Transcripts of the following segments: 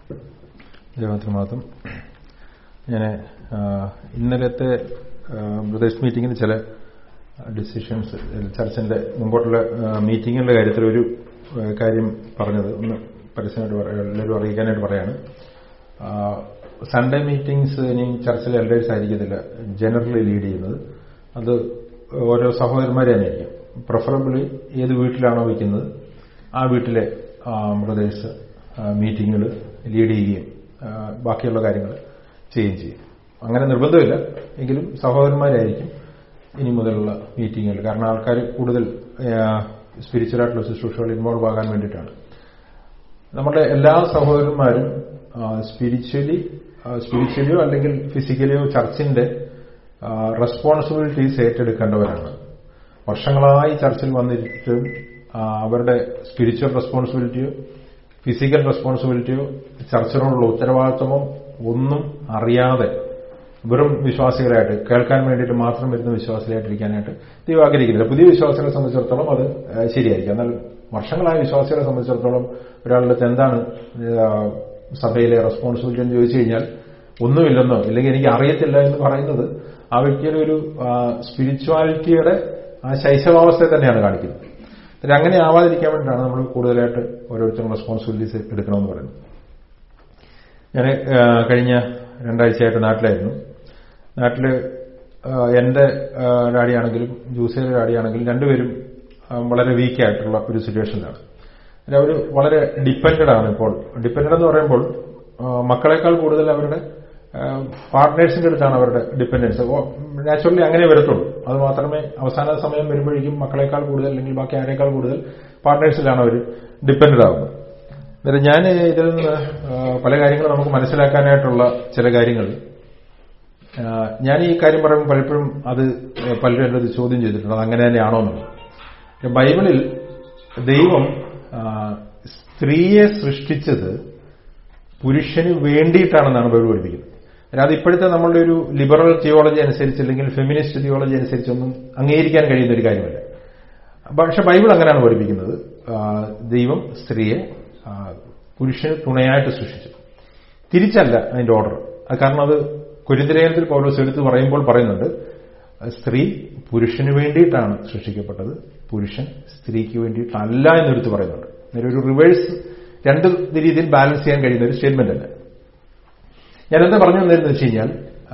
ദൈവത്തിന് മാത്രം ഞാൻ ഇന്നലത്തെ ബ്രദേഴ്സ് മീറ്റിങ്ങിൽ ചില ഡിസിഷൻസ് ചർച്ചിന്റെ മുമ്പോട്ടുള്ള മീറ്റിങ്ങുകളുടെ കാര്യത്തിൽ ഒരു കാര്യം പറഞ്ഞത് ഒന്ന് പരസ്യമായിട്ട് എല്ലാവരും അറിയിക്കാനായിട്ട് പറയാണ് സൺഡേ മീറ്റിംഗ്സ് ഇനി ചർച്ചിലെ എൽഡേഴ്സ് ആയിരിക്കത്തില്ല ജനറലി ലീഡ് ചെയ്യുന്നത് അത് ഓരോ സഹോദരന്മാരെ തന്നെയായിരിക്കും പ്രിഫറബിളി ഏത് വീട്ടിലാണോ വയ്ക്കുന്നത് ആ വീട്ടിലെ ബ്രദേഴ്സ് മീറ്റിങ്ങുകൾ ലീഡ് ചെയ്യുകയും ബാക്കിയുള്ള കാര്യങ്ങൾ ചെയ്യുകയും ചെയ്യും അങ്ങനെ നിർബന്ധമില്ല എങ്കിലും സഹോദരന്മാരായിരിക്കും ഇനി മുതലുള്ള മീറ്റിങ്ങുകൾ കാരണം ആൾക്കാർ കൂടുതൽ സ്പിരിച്വൽ ആയിട്ടുള്ള ശുശ്രൂഷകൾ ഇൻവോൾവ് ആകാൻ വേണ്ടിയിട്ടാണ് നമ്മുടെ എല്ലാ സഹോദരന്മാരും സ്പിരിച്വലി സ്പിരിച്വലിയോ അല്ലെങ്കിൽ ഫിസിക്കലിയോ ചർച്ചിന്റെ റെസ്പോൺസിബിലിറ്റീസ് ഏറ്റെടുക്കേണ്ടവരാണ് വർഷങ്ങളായി ചർച്ചിൽ വന്നിട്ടും അവരുടെ സ്പിരിച്വൽ റെസ്പോൺസിബിലിറ്റിയോ ഫിസിക്കൽ റെസ്പോൺസിബിലിറ്റിയോ ചർച്ചിനോടുള്ള ഉത്തരവാദിത്വമോ ഒന്നും അറിയാതെ വെറും വിശ്വാസികളായിട്ട് കേൾക്കാൻ വേണ്ടിയിട്ട് മാത്രം വരുന്ന വിശ്വാസികളായിട്ടിരിക്കാനായിട്ട് ദൈവം ആഗ്രഹിക്കുന്നില്ല പുതിയ വിശ്വാസികളെ സംബന്ധിച്ചിടത്തോളം അത് ശരിയായിരിക്കും എന്നാൽ വർഷങ്ങളായ വിശ്വാസികളെ സംബന്ധിച്ചിടത്തോളം ഒരാളുടെ അടുത്ത് എന്താണ് സഭയിലെ റെസ്പോൺസിബിലിറ്റി എന്ന് ചോദിച്ചു കഴിഞ്ഞാൽ ഒന്നുമില്ലെന്നോ ഇല്ലെങ്കിൽ എനിക്ക് അറിയത്തില്ല എന്ന് പറയുന്നത് ആ വ്യക്തിയുടെ ഒരു സ്പിരിച്വാലിറ്റിയുടെ ആ ശൈശവാവസ്ഥയെ തന്നെയാണ് കാണിക്കുന്നത് അങ്ങനെ ആവാതിരിക്കാൻ വേണ്ടിയിട്ടാണ് നമ്മൾ കൂടുതലായിട്ട് ഓരോരുത്തരും റെസ്പോൺസിബിലിറ്റീസ് എടുക്കണമെന്ന് പറയുന്നത് ഞാൻ കഴിഞ്ഞ രണ്ടാഴ്ചയായിട്ട് നാട്ടിലായിരുന്നു നാട്ടില് എന്റെ ഡാഡിയാണെങ്കിലും ജൂസിയുടെ ഡാഡിയാണെങ്കിലും രണ്ടുപേരും വളരെ വീക്കായിട്ടുള്ള ഒരു സിറ്റുവേഷനിലാണ് അവർ വളരെ ഡിപ്പെൻഡഡ് ആണ് ഇപ്പോൾ ഡിപ്പെൻഡഡ് എന്ന് പറയുമ്പോൾ മക്കളെക്കാൾ കൂടുതൽ അവരുടെ പാർട്ട്നേഴ്സിന്റെ അടുത്താണ് അവരുടെ ഡിപ്പെൻഡൻസ് നാച്ചുറലി അങ്ങനെ വരത്തുള്ളൂ അത് മാത്രമേ അവസാന സമയം വരുമ്പോഴേക്കും മക്കളെക്കാൾ കൂടുതൽ അല്ലെങ്കിൽ ബാക്കി ആരേക്കാൾ കൂടുതൽ പാർട്ട്നേഴ്സിലാണ് അവർ ഡിപ്പെൻഡഡ് ആവുന്നത് അന്നേരം ഞാൻ ഇതിൽ നിന്ന് പല കാര്യങ്ങളും നമുക്ക് മനസ്സിലാക്കാനായിട്ടുള്ള ചില കാര്യങ്ങൾ ഞാൻ ഈ കാര്യം പറയുമ്പോൾ പലപ്പോഴും അത് പലരും എൻ്റെ അത് ചോദ്യം ചെയ്തിട്ടുണ്ട് അത് അങ്ങനെ തന്നെയാണോ എന്നുള്ളത് ബൈബിളിൽ ദൈവം സ്ത്രീയെ സൃഷ്ടിച്ചത് പുരുഷന് വേണ്ടിയിട്ടാണെന്നാണ് ബൈബിൾ പഠിപ്പിക്കുന്നത് അത് ഇപ്പോഴത്തെ നമ്മളുടെ ഒരു ലിബറൽ തിയോളജി അനുസരിച്ച് അല്ലെങ്കിൽ ഫെമിനിസ്റ്റ് തിയോളജി അനുസരിച്ചൊന്നും അംഗീകരിക്കാൻ കഴിയുന്ന ഒരു കാര്യമല്ല പക്ഷെ ബൈബിൾ അങ്ങനെയാണ് പഠിപ്പിക്കുന്നത് ദൈവം സ്ത്രീയെ പുരുഷന് തുണയായിട്ട് സൃഷ്ടിച്ചു തിരിച്ചല്ല അതിന്റെ ഓർഡർ കാരണം അത് കുരുന്തലേഖനത്തിൽ പൗലോസ് എടുത്ത് പറയുമ്പോൾ പറയുന്നുണ്ട് സ്ത്രീ പുരുഷന് വേണ്ടിയിട്ടാണ് സൃഷ്ടിക്കപ്പെട്ടത് പുരുഷൻ സ്ത്രീക്ക് വേണ്ടിയിട്ടല്ല എന്നെടുത്ത് പറയുന്നുണ്ട് ഒരു റിവേഴ്സ് രണ്ട് രീതിയിൽ ബാലൻസ് ചെയ്യാൻ കഴിയുന്ന ഒരു സ്റ്റേറ്റ്മെന്റ് അല്ല ഞാൻ എന്താ പറഞ്ഞു തന്നതെന്ന് വെച്ച് കഴിഞ്ഞാൽ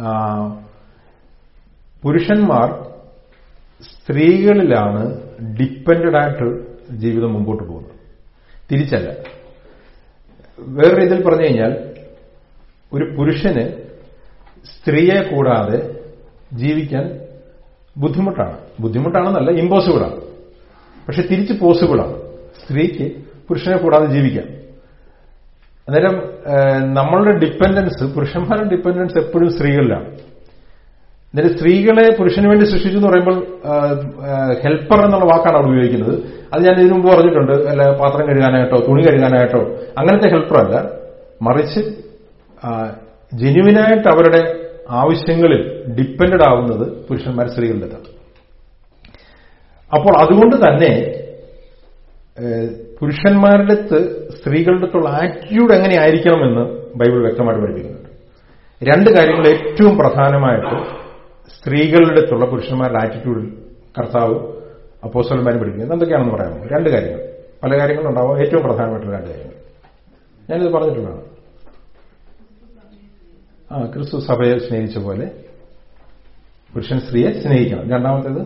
പുരുഷന്മാർ സ്ത്രീകളിലാണ് ഡിപ്പെൻഡഡ് ആയിട്ട് ജീവിതം മുമ്പോട്ട് പോകുന്നത് തിരിച്ചല്ല വേറെ രീതിയിൽ പറഞ്ഞു കഴിഞ്ഞാൽ ഒരു പുരുഷന് സ്ത്രീയെ കൂടാതെ ജീവിക്കാൻ ബുദ്ധിമുട്ടാണ് ബുദ്ധിമുട്ടാണെന്നല്ല ഇമ്പോസിബിളാണ് പക്ഷെ തിരിച്ച് പോസിബിളാണ് സ്ത്രീക്ക് പുരുഷനെ കൂടാതെ ജീവിക്കാം അന്നേരം നമ്മളുടെ ഡിപ്പെൻഡൻസ് പുരുഷന്മാരുടെ ഡിപ്പെൻഡൻസ് എപ്പോഴും സ്ത്രീകളിലാണ് അന്നേരം സ്ത്രീകളെ പുരുഷന് വേണ്ടി സൃഷ്ടിച്ചു എന്ന് പറയുമ്പോൾ ഹെൽപ്പർ എന്നുള്ള വാക്കാണ് അവിടെ ഉപയോഗിക്കുന്നത് അത് ഞാൻ ഇതിനു മുമ്പ് പറഞ്ഞിട്ടുണ്ട് അല്ല പാത്രം കഴുകാനായിട്ടോ തുണി കഴുകാനായിട്ടോ അങ്ങനത്തെ ഹെൽപ്പറല്ല മറിച്ച് ജെനുവിനായിട്ട് അവരുടെ ആവശ്യങ്ങളിൽ ഡിപ്പെൻഡഡ് ആവുന്നത് പുരുഷന്മാർ സ്ത്രീകളുടെ അപ്പോൾ അതുകൊണ്ട് തന്നെ പുരുഷന്മാരുടെ അടുത്ത് സ്ത്രീകളുടെ അടുത്തുള്ള ആറ്റിറ്റ്യൂഡ് എങ്ങനെയായിരിക്കണമെന്ന് ബൈബിൾ വ്യക്തമായിട്ട് പഠിപ്പിക്കുന്നുണ്ട് രണ്ട് കാര്യങ്ങൾ ഏറ്റവും പ്രധാനമായിട്ട് സ്ത്രീകളുടെ അടുത്തുള്ള പുരുഷന്മാരുടെ ആറ്റിറ്റ്യൂഡിൽ കർത്താവ് അപ്പോസ്റ്റലന്മാരും പഠിക്കുന്നത് എന്തൊക്കെയാണെന്ന് പറയാമോ രണ്ട് കാര്യങ്ങൾ പല കാര്യങ്ങളുണ്ടാവും ഏറ്റവും പ്രധാനമായിട്ടുള്ള രണ്ട് കാര്യങ്ങൾ ഞാനിത് പറഞ്ഞിട്ടുള്ളതാണ് ആ ക്രിസ്തു സഭയെ സ്നേഹിച്ച പോലെ പുരുഷൻ സ്ത്രീയെ സ്നേഹിക്കണം രണ്ടാമത്തേത്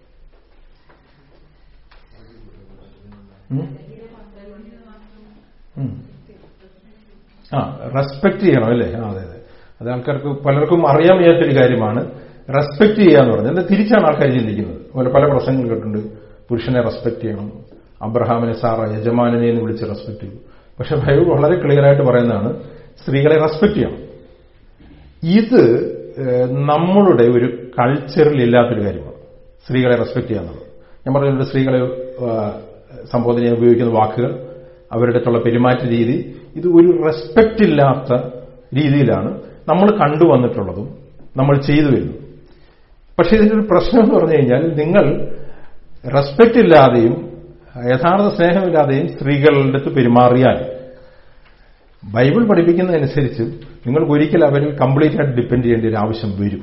ആ റെസ്പെക്ട് ചെയ്യണം അല്ലേ ആ അതെ അതെ അത് ആൾക്കാർക്ക് പലർക്കും അറിയാൻ വയ്യാത്തൊരു കാര്യമാണ് റെസ്പെക്ട് ചെയ്യുക എന്ന് പറഞ്ഞത് എന്താ തിരിച്ചാണ് ആൾക്കാർ ചിന്തിക്കുന്നത് അതുപോലെ പല പ്രശ്നങ്ങൾ കേട്ടിട്ടുണ്ട് പുരുഷനെ റെസ്പെക്ട് ചെയ്യണം അബ്രഹാമിനെ സാറ യജമാനെ എന്ന് വിളിച്ച് റെസ്പെക്ട് ചെയ്യും പക്ഷെ ബൈബിൾ വളരെ ക്ലിയർ ആയിട്ട് പറയുന്നതാണ് സ്ത്രീകളെ റെസ്പെക്ട് ചെയ്യണം ഇത് നമ്മളുടെ ഒരു കൾച്ചറിൽ ഇല്ലാത്തൊരു കാര്യമാണ് സ്ത്രീകളെ റെസ്പെക്ട് ചെയ്യാന്നുള്ളത് ഞാൻ പറഞ്ഞിട്ടുണ്ട് സ്ത്രീകളെ സംബോധന ഉപയോഗിക്കുന്ന വാക്കുകൾ അവരുടെ അടുത്തുള്ള പെരുമാറ്റ രീതി ഇത് ഒരു റെസ്പെക്റ്റ് ഇല്ലാത്ത രീതിയിലാണ് നമ്മൾ കണ്ടുവന്നിട്ടുള്ളതും നമ്മൾ ചെയ്തു വരുന്നത് പക്ഷെ ഇതിന്റെ ഒരു പ്രശ്നം എന്ന് പറഞ്ഞു കഴിഞ്ഞാൽ നിങ്ങൾ റെസ്പെക്റ്റ് ഇല്ലാതെയും യഥാർത്ഥ സ്നേഹമില്ലാതെയും സ്ത്രീകളുടെ അടുത്ത് പെരുമാറിയാൽ ബൈബിൾ പഠിപ്പിക്കുന്നതനുസരിച്ച് നിങ്ങൾക്ക് ഒരിക്കൽ അവരിൽ കംപ്ലീറ്റ് ആയിട്ട് ഡിപ്പെൻഡ് ചെയ്യേണ്ട ഒരു ആവശ്യം വരും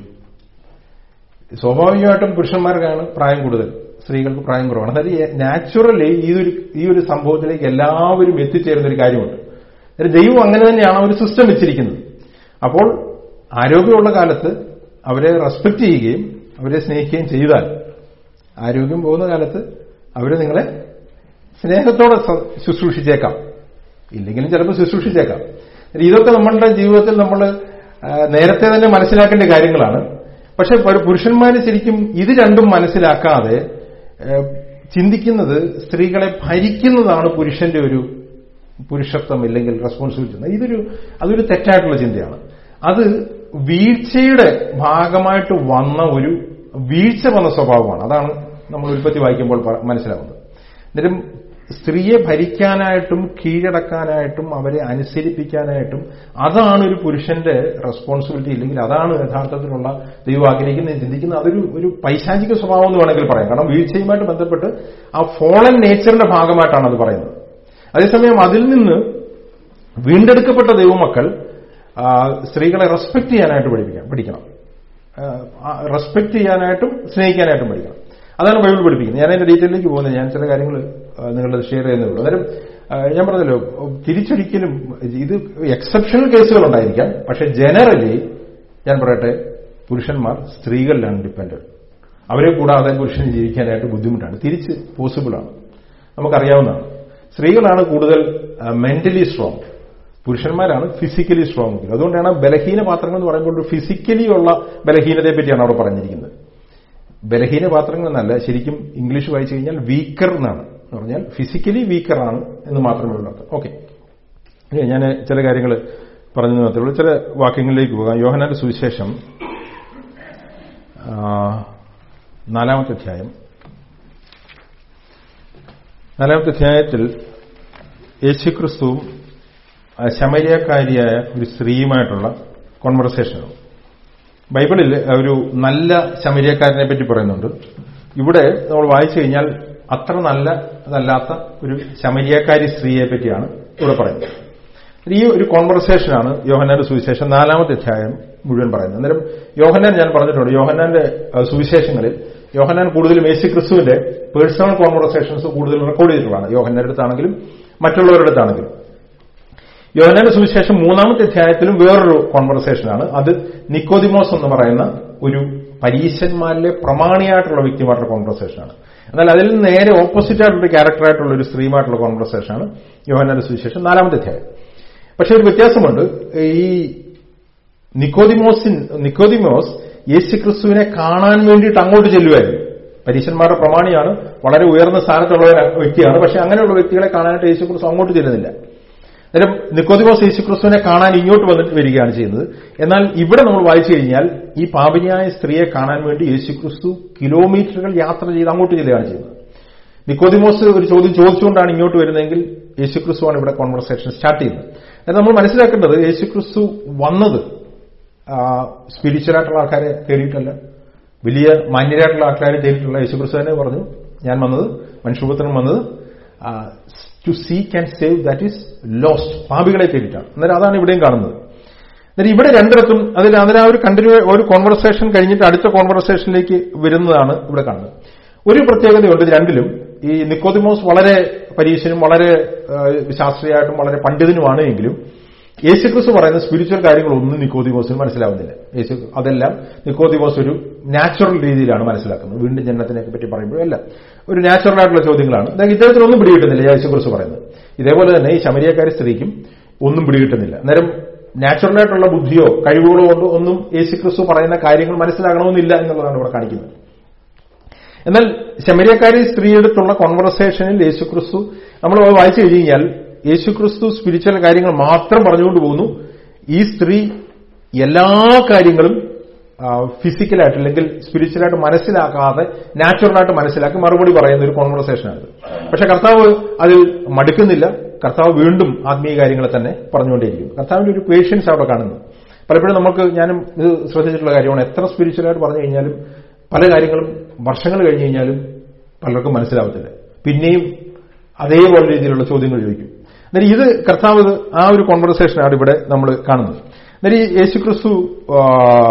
സ്വാഭാവികമായിട്ടും പുരുഷന്മാർക്കാണ് പ്രായം കൂടുതൽ സ്ത്രീകൾക്ക് പ്രായം കുറവാണ് അതായത് നാച്ചുറലി ഈ ഒരു ഈ ഒരു സംഭവത്തിലേക്ക് എല്ലാവരും എത്തിച്ചേരുന്ന ഒരു കാര്യമുണ്ട് അതായത് ദൈവം അങ്ങനെ തന്നെയാണ് ഒരു സിസ്റ്റം വെച്ചിരിക്കുന്നത് അപ്പോൾ ആരോഗ്യമുള്ള കാലത്ത് അവരെ റെസ്പെക്ട് ചെയ്യുകയും അവരെ സ്നേഹിക്കുകയും ചെയ്താൽ ആരോഗ്യം പോകുന്ന കാലത്ത് അവർ നിങ്ങളെ സ്നേഹത്തോടെ സ- ശുശ്രൂഷിച്ചേക്കാം ഇല്ലെങ്കിലും ചിലപ്പോൾ ശുശ്രൂഷിച്ചേക്കാം ഇതൊക്കെ നമ്മളുടെ ജീവിതത്തിൽ നമ്മൾ ആ, നേരത്തെ തന്നെ മനസ്സിലാക്കേണ്ട കാര്യങ്ങളാണ് പക്ഷെ ഒരു പുരുഷന്മാര് ശരിക്കും ഇത് രണ്ടും മനസ്സിലാക്കാതെ ഏ, ചിന്തിക്കുന്നത് സ്ത്രീകളെ ഭരിക്കുന്നതാണ് പുരുഷന്റെ ഒരു പുരുഷത്വം ഇല്ലെങ്കിൽ റെസ്പോൺസിബിലിറ്റി ഇതൊരു അതൊരു തെറ്റായിട്ടുള്ള ചിന്തയാണ് അത് വീഴ്ചയുടെ ഭാഗമായിട്ട് വന്ന ഒരു വീഴ്ച വന്ന സ്വഭാവമാണ് അതാണ് നമ്മൾ ഉൽപ്പത്തി വായിക്കുമ്പോൾ പ- മനസ്സിലാവുന്നത് അന്നേരം സ്ത്രീയെ ഭരിക്കാനായിട്ടും കീഴടക്കാനായിട്ടും അവരെ അനുസരിപ്പിക്കാനായിട്ടും അതാണ് ഒരു പുരുഷന്റെ റെസ്പോൺസിബിലിറ്റി ഇല്ലെങ്കിൽ അതാണ് യഥാർത്ഥത്തിലുള്ള ദൈവം ആഗ്രഹിക്കുന്നത് ചിന്തിക്കുന്നത് അതൊരു ഒരു പൈശാചിക സ്വഭാവം എന്ന് വേണമെങ്കിൽ പറയാം കാരണം വീഴ്ചയുമായിട്ട് ബന്ധപ്പെട്ട് ആ ഫോളൻ നേച്ചറിന്റെ ഭാഗമായിട്ടാണ് അത് പറയുന്നത് അതേസമയം അതിൽ നിന്ന് വീണ്ടെടുക്കപ്പെട്ട ദൈവമക്കൾ ആ, സ്ത്രീകളെ റെസ്പെക്ട് ചെയ്യാനായിട്ട് പഠിപ്പിക്കണം പഠിക്കണം റെസ്പെക്ട് ചെയ്യാനായിട്ടും സ്നേഹിക്കാനായിട്ടും പഠിക്കണം അതാണ് ബൈബിൾ പഠിപ്പിക്കുന്നത് ഞാൻ അതിന്റെ ഡീറ്റെയിലേക്ക് പോകുന്നത് ഞാൻ ചില കാര്യങ്ങൾ നിങ്ങളുടെ ഷെയർ ചെയ്യുന്നേ ഉള്ളൂ അന്നേരം ആ, ഞാൻ പറഞ്ഞല്ലോ തിരിച്ചൊരിക്കലും ഇത് എക്സെപ്ഷണൽ കേസുകൾ ഉണ്ടായിരിക്കാം പക്ഷെ ജനറലി ഞാൻ പറയട്ടെ പുരുഷന്മാർ സ്ത്രീകളിലാണ് ഡിപ്പെൻഡന്റ് അവരെ കൂടാതെ പുരുഷന് ജീവിക്കാനായിട്ട് ബുദ്ധിമുട്ടാണ് തിരിച്ച് പോസിബിളാണ് നമുക്കറിയാവുന്നതാണ് സ്ത്രീകളാണ് കൂടുതൽ മെന്റലി സ്ട്രോങ് പുരുഷന്മാരാണ് ഫിസിക്കലി സ്ട്രോങ് അതുകൊണ്ടാണ് ബലഹീന പാത്രങ്ങൾ എന്ന് പറയുമ്പോൾ ഫിസിക്കലി ഉള്ള ബലഹീനതയെ പറ്റിയാണ് അവിടെ പറഞ്ഞിരിക്കുന്നത് ബലഹീന പാത്രങ്ങൾ എന്നല്ല ശരിക്കും ഇംഗ്ലീഷ് വായിച്ചു കഴിഞ്ഞാൽ വീക്കർ എന്നാണ് എന്ന് പറഞ്ഞാൽ ഫിസിക്കലി വീക്കർ ആണ് എന്ന് മാത്രമേ ഉള്ളൂ ഓക്കെ ഞാൻ ചില കാര്യങ്ങൾ പറഞ്ഞു മാത്രമേ ഉള്ളൂ ചില വാക്യങ്ങളിലേക്ക് പോകാം യോഹനാന്റെ സുവിശേഷം ആ, നാലാമത്തെ അധ്യായം നാലാമത്തെ അധ്യായത്തിൽ യേശുക്രിസ്തുവും ആ, ശമരിയക്കാരിയായ ഒരു സ്ത്രീയുമായിട്ടുള്ള കോൺവെർസേഷനാണ് ബൈബിളിൽ ഒരു നല്ല ശമരിയക്കാരനെ പറ്റി പറയുന്നുണ്ട് ഇവിടെ നമ്മൾ വായിച്ചു കഴിഞ്ഞാൽ അത്ര നല്ല അതല്ലാത്ത ഒരു ശമരിയക്കാരി സ്ത്രീയെ പറ്റിയാണ് ഇവിടെ പറയുന്നത് ഈ ഒരു കോൺവെർസേഷനാണ് യോഹന്നാന്റെ സുവിശേഷം നാലാമത്തെ അധ്യായം മുഴുവൻ പറയുന്നത് അന്നേരം യോഹന്നാൻ ഞാൻ പറഞ്ഞിട്ടുണ്ട് യോഹന്നാന്റെ അഹ്, സുവിശേഷങ്ങളിൽ യോഹന്നാൻ കൂടുതലും യേശു ക്രിസ്തുവിന്റെ പേഴ്സണൽ കോൺവെർസേഷൻസ് കൂടുതൽ റെക്കോർഡ് ചെയ്തിട്ടുള്ളതാണ് യോഹന്നാന്റെ അടുത്താണെങ്കിലും മറ്റുള്ളവരുടെ അടുത്താണെങ്കിലും യോഹന്നാന്റെ സുവിശേഷം മൂന്നാമത്തെ അധ്യായത്തിലും വേറൊരു കോൺവെർസേഷനാണ് അത് നിക്കോദിമോസ് എന്ന് പറയുന്ന ഒരു പരീശന്മാരിലെ പ്രമാണിയായിട്ടുള്ള വ്യക്തിയുമായിട്ടുള്ള കോൺവെർസേഷനാണ് എന്നാൽ അതിൽ നിന്ന് നേരെ ഓപ്പോസിറ്റ് ആയിട്ടുള്ള ക്യാരക്ടറായിട്ടുള്ള ഒരു സ്ത്രീയുമായിട്ടുള്ള കോൺവെർസേഷനാണ് യോഹന്നാന്റെ സുവിശേഷം നാലാമത്തെ അധ്യായം പക്ഷെ ഒരു വ്യത്യാസമുണ്ട് ഈ നിക്കോദിമോസിൻ നിക്കോദിമോസ് യേശുക്രിസ്തുവിനെ കാണാൻ വേണ്ടിയിട്ട് അങ്ങോട്ട് ചെല്ലുമായിരുന്നു പരീശന്മാരുടെ പ്രമാണിയാണ് വളരെ ഉയർന്ന സ്ഥാനത്തുള്ള ഒരു വ്യക്തിയാണ് പക്ഷെ അങ്ങനെയുള്ള വ്യക്തികളെ കാണാനായിട്ട് യേശുക്രിസ്തു അങ്ങോട്ട് ചെല്ലുന്നില്ല അന്നേരം നിക്കോദിമോസ് യേശുക്രിസ്തുവിനെ കാണാൻ ഇങ്ങോട്ട് വന്നിട്ട് വരികയാണ് ചെയ്യുന്നത് എന്നാൽ ഇവിടെ നമ്മൾ വായിച്ചു കഴിഞ്ഞാൽ ഈ പാപിനിയായ സ്ത്രീയെ കാണാൻ വേണ്ടി യേശുക്രിസ്തു കിലോമീറ്ററുകൾ യാത്ര ചെയ്ത് അങ്ങോട്ട് ചെല്ലുകയാണ് ചെയ്യുന്നത് നിക്കോദിമോസ് ഒരു ചോദ്യം ചോദിച്ചുകൊണ്ടാണ് ഇങ്ങോട്ട് വരുന്നതെങ്കിൽ യേശുക്രിസ്തുവാണ് ഇവിടെ കോൺവെർസേഷൻ സ്റ്റാർട്ട് ചെയ്യുന്നത് എന്നാൽ നമ്മൾ മനസ്സിലാക്കേണ്ടത് യേശുക്രിസ്തു വന്നത് സ്പിരിച്വൽ ആയിട്ടുള്ള ആൾക്കാരെ തേടിയിട്ടല്ല വലിയ മാന്യരായിട്ടുള്ള ആൾക്കാരെ തേടിയിട്ടുള്ള യേശുക്രിസ്തു തന്നെ പറഞ്ഞു ഞാൻ വന്നത് മനുഷ്യപുത്രൻ വന്നത് to seek and save that is lost പാപികളെ തേടിയിട്ടാണ് അന്നേരം അതാണ് ഇവിടെയും കാണുന്നത് അന്നേരം ഇവിടെ രണ്ടിടത്തും അതിൽ അതിന് ആ ഒരു കണ്ടിന്യൂ ഒരു കോൺവെർസേഷൻ കഴിഞ്ഞിട്ട് അടുത്ത കോൺവെർസേഷനിലേക്ക് വരുന്നതാണ് ഇവിടെ കാണുന്നത് ഒരു പ്രത്യേകതയുണ്ട് ഇത് രണ്ടിലും ഈ നിക്കോദിമോസ് വളരെ പരീക്ഷനും വളരെ ആ, ശാസ്ത്രീയമായിട്ടും വളരെ പണ്ഡിതനുമാണ് എങ്കിലും യേശുക്രിസ്തു പറയുന്ന സ്പിരിച്വൽ കാര്യങ്ങളൊന്നും നിക്കോദിമോസിന് മനസ്സിലാവുന്നില്ല യേശു അതെല്ലാം നിക്കോദിമോസ് ഒരു നാച്ചുറൽ രീതിയിലാണ് മനസ്സിലാക്കുന്നത് വീണ്ടും ജനനത്തിനെ പറ്റി പറയുമ്പോഴെല്ലാം ഒരു നാച്ചുറൽ ആയിട്ടുള്ള ചോദ്യങ്ങളാണ് അതായത് ഇദ്ദേഹത്തിനൊന്നും പിടികിട്ടുന്നില്ല യേശുക്രിസ്തു പറയുന്നത് ഇതേപോലെ തന്നെ ഈ ശമരിയക്കാരി സ്ത്രീക്കും ഒന്നും പിടികിട്ടുന്നില്ല അന്നേരം നാച്ചുറൽ ആയിട്ടുള്ള ബുദ്ധിയോ കഴിവുകളോ കൊണ്ട് ഒന്നും യേശുക്രിസ്തു പറയുന്ന കാര്യങ്ങൾ മനസ്സിലാകണമെന്നില്ല എന്നുള്ളതാണ് ഇവിടെ കാണിക്കുന്നത് എന്നാൽ ശമരിയക്കാരി സ്ത്രീയെടുത്തുള്ള കോൺവെർസേഷനിൽ യേശുക്രിസ്തു നമ്മൾ അത് വായിച്ചു കഴിഞ്ഞു കഴിഞ്ഞാൽ യേശുക്രിസ്തു സ്പിരിച്വൽ കാര്യങ്ങൾ മാത്രം പറഞ്ഞുകൊണ്ട് പോകുന്നു ഈ സ്ത്രീ എല്ലാ കാര്യങ്ങളും ഫിസിക്കലായിട്ട് അല്ലെങ്കിൽ സ്പിരിച്വലായിട്ട് മനസ്സിലാക്കാതെ നാച്ചുറലായിട്ട് മനസ്സിലാക്കി മറുപടി പറയുന്ന ഒരു കോൺവെർസേഷനാണ് പക്ഷെ കർത്താവ് അതിൽ മടുക്കുന്നില്ല കർത്താവ് വീണ്ടും ആത്മീയ കാര്യങ്ങളെ തന്നെ പറഞ്ഞുകൊണ്ടേയിരിക്കും കർത്താവിന്റെ ഒരു പേഷ്യൻസ് അവിടെ കാണുന്നു പലപ്പോഴും നമുക്ക് ഞാനും ഇത് ശ്രദ്ധിച്ചിട്ടുള്ള കാര്യമാണ് എത്ര സ്പിരിച്വലായിട്ട് പറഞ്ഞു കഴിഞ്ഞാലും പല കാര്യങ്ങളും വർഷങ്ങൾ കഴിഞ്ഞു കഴിഞ്ഞാലും പലർക്കും മനസ്സിലാവത്തില്ല പിന്നെയും അതേപോലെ രീതിയിലുള്ള ചോദ്യങ്ങൾ ചോദിക്കും അന്നേരം ഇത് കർത്താവ് ഇത് ആ ഒരു കോൺവെർസേഷനാണ് ഇവിടെ നമ്മൾ കാണുന്നത് അന്നേരം ഈ യേശുക്രിസ്തു ആ,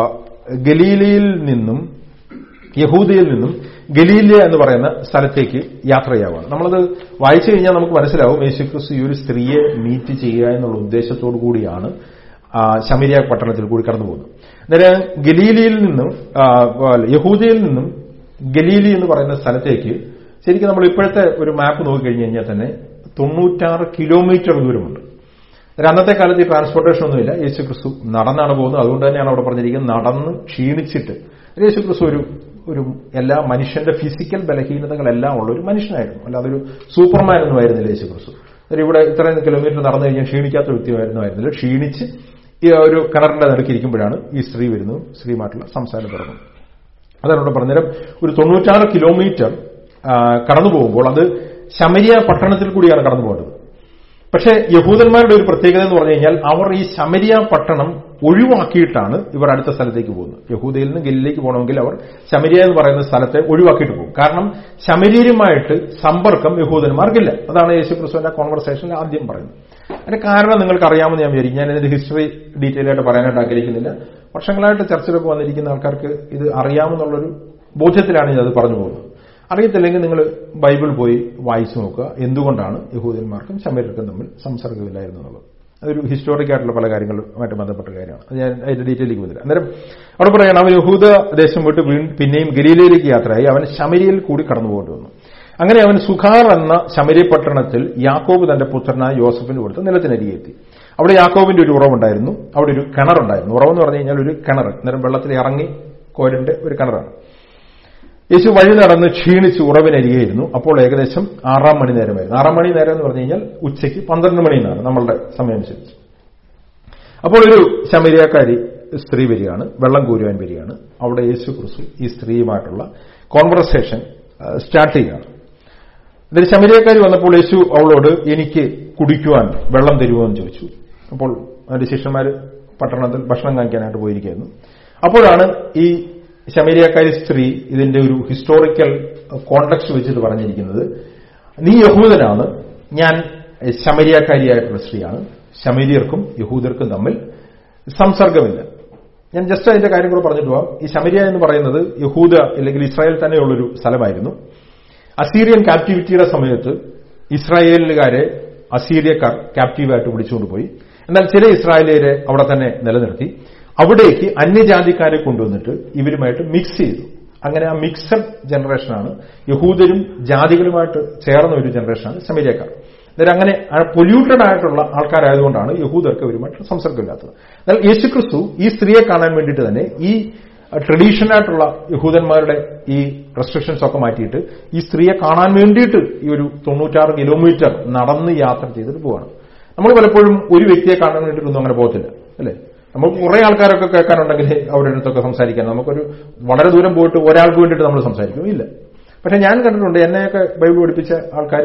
ഗലീലയിൽ നിന്നും യഹൂദയിൽ നിന്നും ഗലീല എന്ന് പറയുന്ന സ്ഥലത്തേക്ക് യാത്രയാവുകയാണ് നമ്മളത് വായിച്ചു കഴിഞ്ഞാൽ നമുക്ക് മനസ്സിലാവും യേശുക്രിസ്തു ഈ ഒരു സ്ത്രീയെ മീറ്റ് ചെയ്യുക എന്നുള്ള ഉദ്ദേശത്തോടു കൂടിയാണ് ആ, ശമരിയ പട്ടണത്തിൽ കൂടി കടന്നു പോകുന്നത് അന്നേരം ഗലീലിയിൽ നിന്നും ആ, യഹൂദയിൽ നിന്നും ഗലീലി എന്ന് പറയുന്ന സ്ഥലത്തേക്ക് ശരിക്കും നമ്മൾ ഇപ്പോഴത്തെ ഒരു മാപ്പ് നോക്കിക്കഴിഞ്ഞ് കഴിഞ്ഞാൽ തന്നെ തൊണ്ണൂറ്റാറ് കിലോമീറ്റർ ദൂരമുണ്ട് അന്നേരം അന്നത്തെ കാലത്ത് ഈ ട്രാൻസ്പോർട്ടേഷൻ ഒന്നുമില്ല യേശു ക്രിസ്തു നടന്നാണ് പോകുന്നത് അതുകൊണ്ട് തന്നെയാണ് അവിടെ പറഞ്ഞിരിക്കുന്നത് നടന്ന് ക്ഷീണിച്ചിട്ട് യേശു ക്രിസ്തു ഒരു ഒരു എല്ലാ മനുഷ്യന്റെ ഫിസിക്കൽ ബലഹീനതകളെല്ലാം ഉള്ള ഒരു മനുഷ്യനായിരുന്നു അല്ലാതെ ഒരു സൂപ്പർമാൻ ഒന്നും ആയിരുന്നില്ല യേശു ക്രിസ്തു അന്നേരം ഇവിടെ ഇത്രയും കിലോമീറ്റർ നടന്നു കഴിഞ്ഞാൽ ക്ഷീണിക്കാത്ത വ്യക്തിയായിരുന്നു ആയിരുന്നില്ല ക്ഷീണിച്ച് ഈ ഒരു കിണറിന്റെ നടുക്കിരിക്കുമ്പോഴാണ് ഈ സ്ത്രീ വരുന്നതും സ്ത്രീയുമായിട്ടുള്ള സംസാരം തുടങ്ങുന്നത് അതാണ് ഇവിടെ പറഞ്ഞേരം ഒരു തൊണ്ണൂറ്റാറ് കിലോമീറ്റർ ആ, കടന്നു പോകുമ്പോൾ അത് ശമരിയ പട്ടണത്തിൽ കൂടിയാണ് കടന്നു പോകേണ്ടത് പക്ഷേ യഹൂദന്മാരുടെ ഒരു പ്രത്യേകത എന്ന് പറഞ്ഞു കഴിഞ്ഞാൽ അവർ ഈ ശമരിയ പട്ടണം ഒഴിവാക്കിയിട്ടാണ് ഇവർ അടുത്ത സ്ഥലത്തേക്ക് പോകുന്നത് യഹൂദയിൽ നിന്ന് ഗലിലേക്ക് പോകണമെങ്കിൽ അവർ ശമരിയ എന്ന് പറയുന്ന സ്ഥലത്തെ ഒഴിവാക്കിയിട്ട് പോകും കാരണം ശമരീരുമായിട്ട് സമ്പർക്കം യഹൂദന്മാർക്കില്ല അതാണ് യേശു ക്രിസ്തുവിന്റെ കോൺവെർസേഷനിൽ ആദ്യം പറയുന്നത് അതിന്റെ കാരണം നിങ്ങൾക്ക് അറിയാമെന്ന് ഞാൻ വിചാരിക്കും ഞാൻ ഇതിന്റെ ഹിസ്റ്ററി ഡീറ്റെയിൽ ആയിട്ട് പറയാനായിട്ട് ആഗ്രഹിക്കുന്നില്ല വർഷങ്ങളായിട്ട് ചർച്ചയിലൊക്കെ വന്നിരിക്കുന്ന ആൾക്കാർക്ക് ഇത് അറിയാമെന്നുള്ളൊരു ബോധ്യത്തിലാണ് ഞാൻ അത് പറഞ്ഞു പോകുന്നത് അറിയത്തില്ലെങ്കിൽ നിങ്ങൾ ബൈബിൾ പോയി വായിച്ചു നോക്കുക എന്തുകൊണ്ടാണ് യഹൂദന്മാർക്കും ശമര്യർക്കും തമ്മിൽ സംസർഗമില്ലായിരുന്നു എന്നുള്ളത് അതൊരു ഹിസ്റ്റോറിക് ആയിട്ടുള്ള പല കാര്യങ്ങളുമായിട്ട് ബന്ധപ്പെട്ട കാര്യമാണ് അത് ഞാൻ അതിന്റെ ഡീറ്റെയിലേക്ക് വന്നില്ല അന്നേരം അവിടെ പറയണം അവൻ യഹൂദ ദേശം വിട്ട് വീ- പിന്നെയും ഗലീലയിലേക്ക് യാത്രയായി അവൻ ശമരിയിൽ കൂടി കടന്നു പോകേണ്ടി വന്നു അങ്ങനെ അവൻ സുഖാർ എന്ന ശമരി പട്ടണത്തിൽ യാക്കോബ് തന്റെ പുത്രനായ യോസഫിന് കൊടുത്ത് നിലത്തിനരികെ എത്തി അവിടെ യാക്കോബിന്റെ ഒരു ഉറവുണ്ടായിരുന്നു അവിടെ ഒരു കിണറുണ്ടായിരുന്നു ഉറവെന്ന് പറഞ്ഞു കഴിഞ്ഞാൽ ഒരു കിണർ അന്നേരം വെള്ളത്തിൽ ഇറങ്ങി കോരിന്റെ ഒരു കിണറാണ് യേശു വഴി നടന്ന് ക്ഷീണിച്ച് ഉറവിനരികെയിരുന്നു അപ്പോൾ ഏകദേശം ആറാം മണി നേരമായിരുന്നു ആറാം മണി നേരം എന്ന് പറഞ്ഞു കഴിഞ്ഞാൽ ഉച്ചയ്ക്ക് പന്ത്രണ്ട് മണി എന്നാണ് നമ്മളുടെ സമയം അനുസരിച്ച് അപ്പോൾ ഒരു ശമരിയാക്കാരി സ്ത്രീ വരികയാണ് വെള്ളം കോരുവാൻ വരികയാണ് അവിടെ യേശു ക്രിസ്തു ഈ സ്ത്രീയുമായിട്ടുള്ള കോൺവെർസേഷൻ സ്റ്റാർട്ട് ചെയ്യുകയാണ് എന്നിട്ട് ശമരിയക്കാരി വന്നപ്പോൾ യേശു അവളോട് എനിക്ക് കുടിക്കുവാൻ വെള്ളം തരുമോ എന്ന് ചോദിച്ചു അപ്പോൾ അതിന്റെ ശിഷ്യന്മാർ പട്ടണത്തിൽ ഭക്ഷണം കഴിക്കാനായിട്ട് പോയിരിക്കുന്നു അപ്പോഴാണ് ഈ ശമരിയക്കാരി സ്ത്രീ ഇതിന്റെ ഒരു ഹിസ്റ്റോറിക്കൽ കോണ്ടക്സ്റ്റ് വെച്ചിട്ട് പറഞ്ഞിരിക്കുന്നത് നീ യഹൂദനാണ് ഞാൻ ശമരിയക്കാരിയായിട്ടുള്ള സ്ത്രീയാണ് ശമരിയർക്കും യഹൂദർക്കും തമ്മിൽ സംസർഗമില്ല ഞാൻ ജസ്റ്റ് അതിന്റെ കാര്യം കൂടെ പറഞ്ഞിട്ട് പോവാം ഈ ശമരിയ എന്ന് പറയുന്നത് യഹൂദ അല്ലെങ്കിൽ ഇസ്രായേൽ തന്നെയുള്ളൊരു സ്ഥലമായിരുന്നു അസീറിയൻ ക്യാപ്റ്റിവിറ്റിയുടെ സമയത്ത് ഇസ്രായേലുകാരെ അസീറിയക്കാർ ക്യാപ്റ്റീവായിട്ട് പിടിച്ചുകൊണ്ട് പോയി എന്നാൽ ചില ഇസ്രായേലിയരെ അവിടെ തന്നെ നിലനിർത്തി അവിടേക്ക് അന്യജാതിക്കാരെ കൊണ്ടുവന്നിട്ട് ഇവരുമായിട്ട് മിക്സ് ചെയ്തു അങ്ങനെ ആ മിക്സഡ് ജനറേഷനാണ് യഹൂദരും ജാതികളുമായിട്ട് ചേർന്ന ഒരു ജനറേഷനാണ് ശമരിയക്കാർ അന്നേരം അങ്ങനെ പൊല്യൂട്ടഡ് ആയിട്ടുള്ള ആൾക്കാരായതുകൊണ്ടാണ് യഹൂദർക്ക് ഇവരുമായിട്ട് സംസർഗമില്ലാത്തത് എന്നാൽ യേശുക്രിസ്തു ഈ സ്ത്രീയെ കാണാൻ വേണ്ടിയിട്ട് തന്നെ ഈ ട്രഡീഷണൽ ആയിട്ടുള്ള യഹൂദന്മാരുടെ ഈ റെസ്ട്രിക്ഷൻസ് ഒക്കെ മാറ്റിയിട്ട് ഈ സ്ത്രീയെ കാണാൻ വേണ്ടിയിട്ട് ഈ ഒരു തൊണ്ണൂറ്റാറ് കിലോമീറ്റർ നടന്ന് യാത്ര ചെയ്തിട്ട് പോവാണ് നമ്മൾ പലപ്പോഴും ഒരു വ്യക്തിയെ കാണാൻ വേണ്ടിയിട്ടൊന്നും അങ്ങനെ പോകത്തില്ല അല്ലേ നമുക്ക് കുറെ ആൾക്കാരൊക്കെ കേൾക്കാനുണ്ടെങ്കിൽ അവരുടെ അടുത്തൊക്കെ സംസാരിക്കാൻ നമുക്കൊരു വളരെ ദൂരം പോയിട്ട് ഒരാൾക്ക് വേണ്ടിയിട്ട് നമ്മൾ സംസാരിക്കും ഇല്ല പക്ഷെ ഞാൻ കണ്ടിട്ടുണ്ട് എന്നെയൊക്കെ ബൈബിൾ പഠിപ്പിച്ച ആൾക്കാർ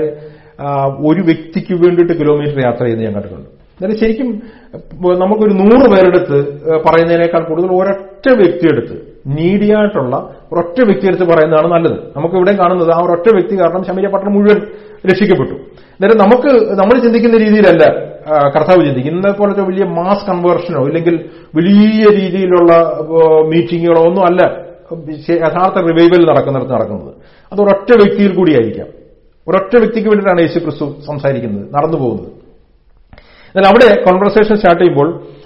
ഒരു വ്യക്തിക്ക് വേണ്ടിയിട്ട് കിലോമീറ്റർ യാത്ര ചെയ്യുന്നത് ഞാൻ കണ്ടിട്ടുണ്ട് എന്നാലും ശരിക്കും നമുക്കൊരു നൂറ് പേരെടുത്ത് പറയുന്നതിനേക്കാൾ കൂടുതൽ ഒരൊറ്റ വ്യക്തിയെടുത്ത് നീഡിയായിട്ടുള്ള ഒരൊറ്റ വ്യക്തിയെടുത്ത് പറയുന്നതാണ് നല്ലത് നമുക്ക് ഇവിടെ കാണുന്നത് ആ ഒരൊറ്റ വ്യക്തി കാരണം ശമരിയ പട്ടണം മുഴുവൻ രക്ഷിക്കപ്പെട്ടു അന്നേരം നമുക്ക് നമ്മൾ ചിന്തിക്കുന്ന രീതിയിലല്ല കർത്താവ് ചിന്തിക്കും ഇന്നത്തെ പോലത്തെ വലിയ മാസ് കൺവേർഷനോ ഇല്ലെങ്കിൽ വലിയ രീതിയിലുള്ള മീറ്റിങ്ങുകളോ ഒന്നും അല്ല യഥാർത്ഥ റിവൈവൽ നടക്കുന്നിടത്ത് നടക്കുന്നത് അത് ഒരൊറ്റ വ്യക്തിയിൽ കൂടിയായിരിക്കാം ഒരൊറ്റ വ്യക്തിക്ക് വേണ്ടിയിട്ടാണ് യേശു ക്രിസ്തു സംസാരിക്കുന്നത് നടന്നു പോകുന്നത് എന്നാൽ അവിടെ കോൺവെർസേഷൻ സ്റ്റാർട്ട് ചെയ്യുമ്പോൾ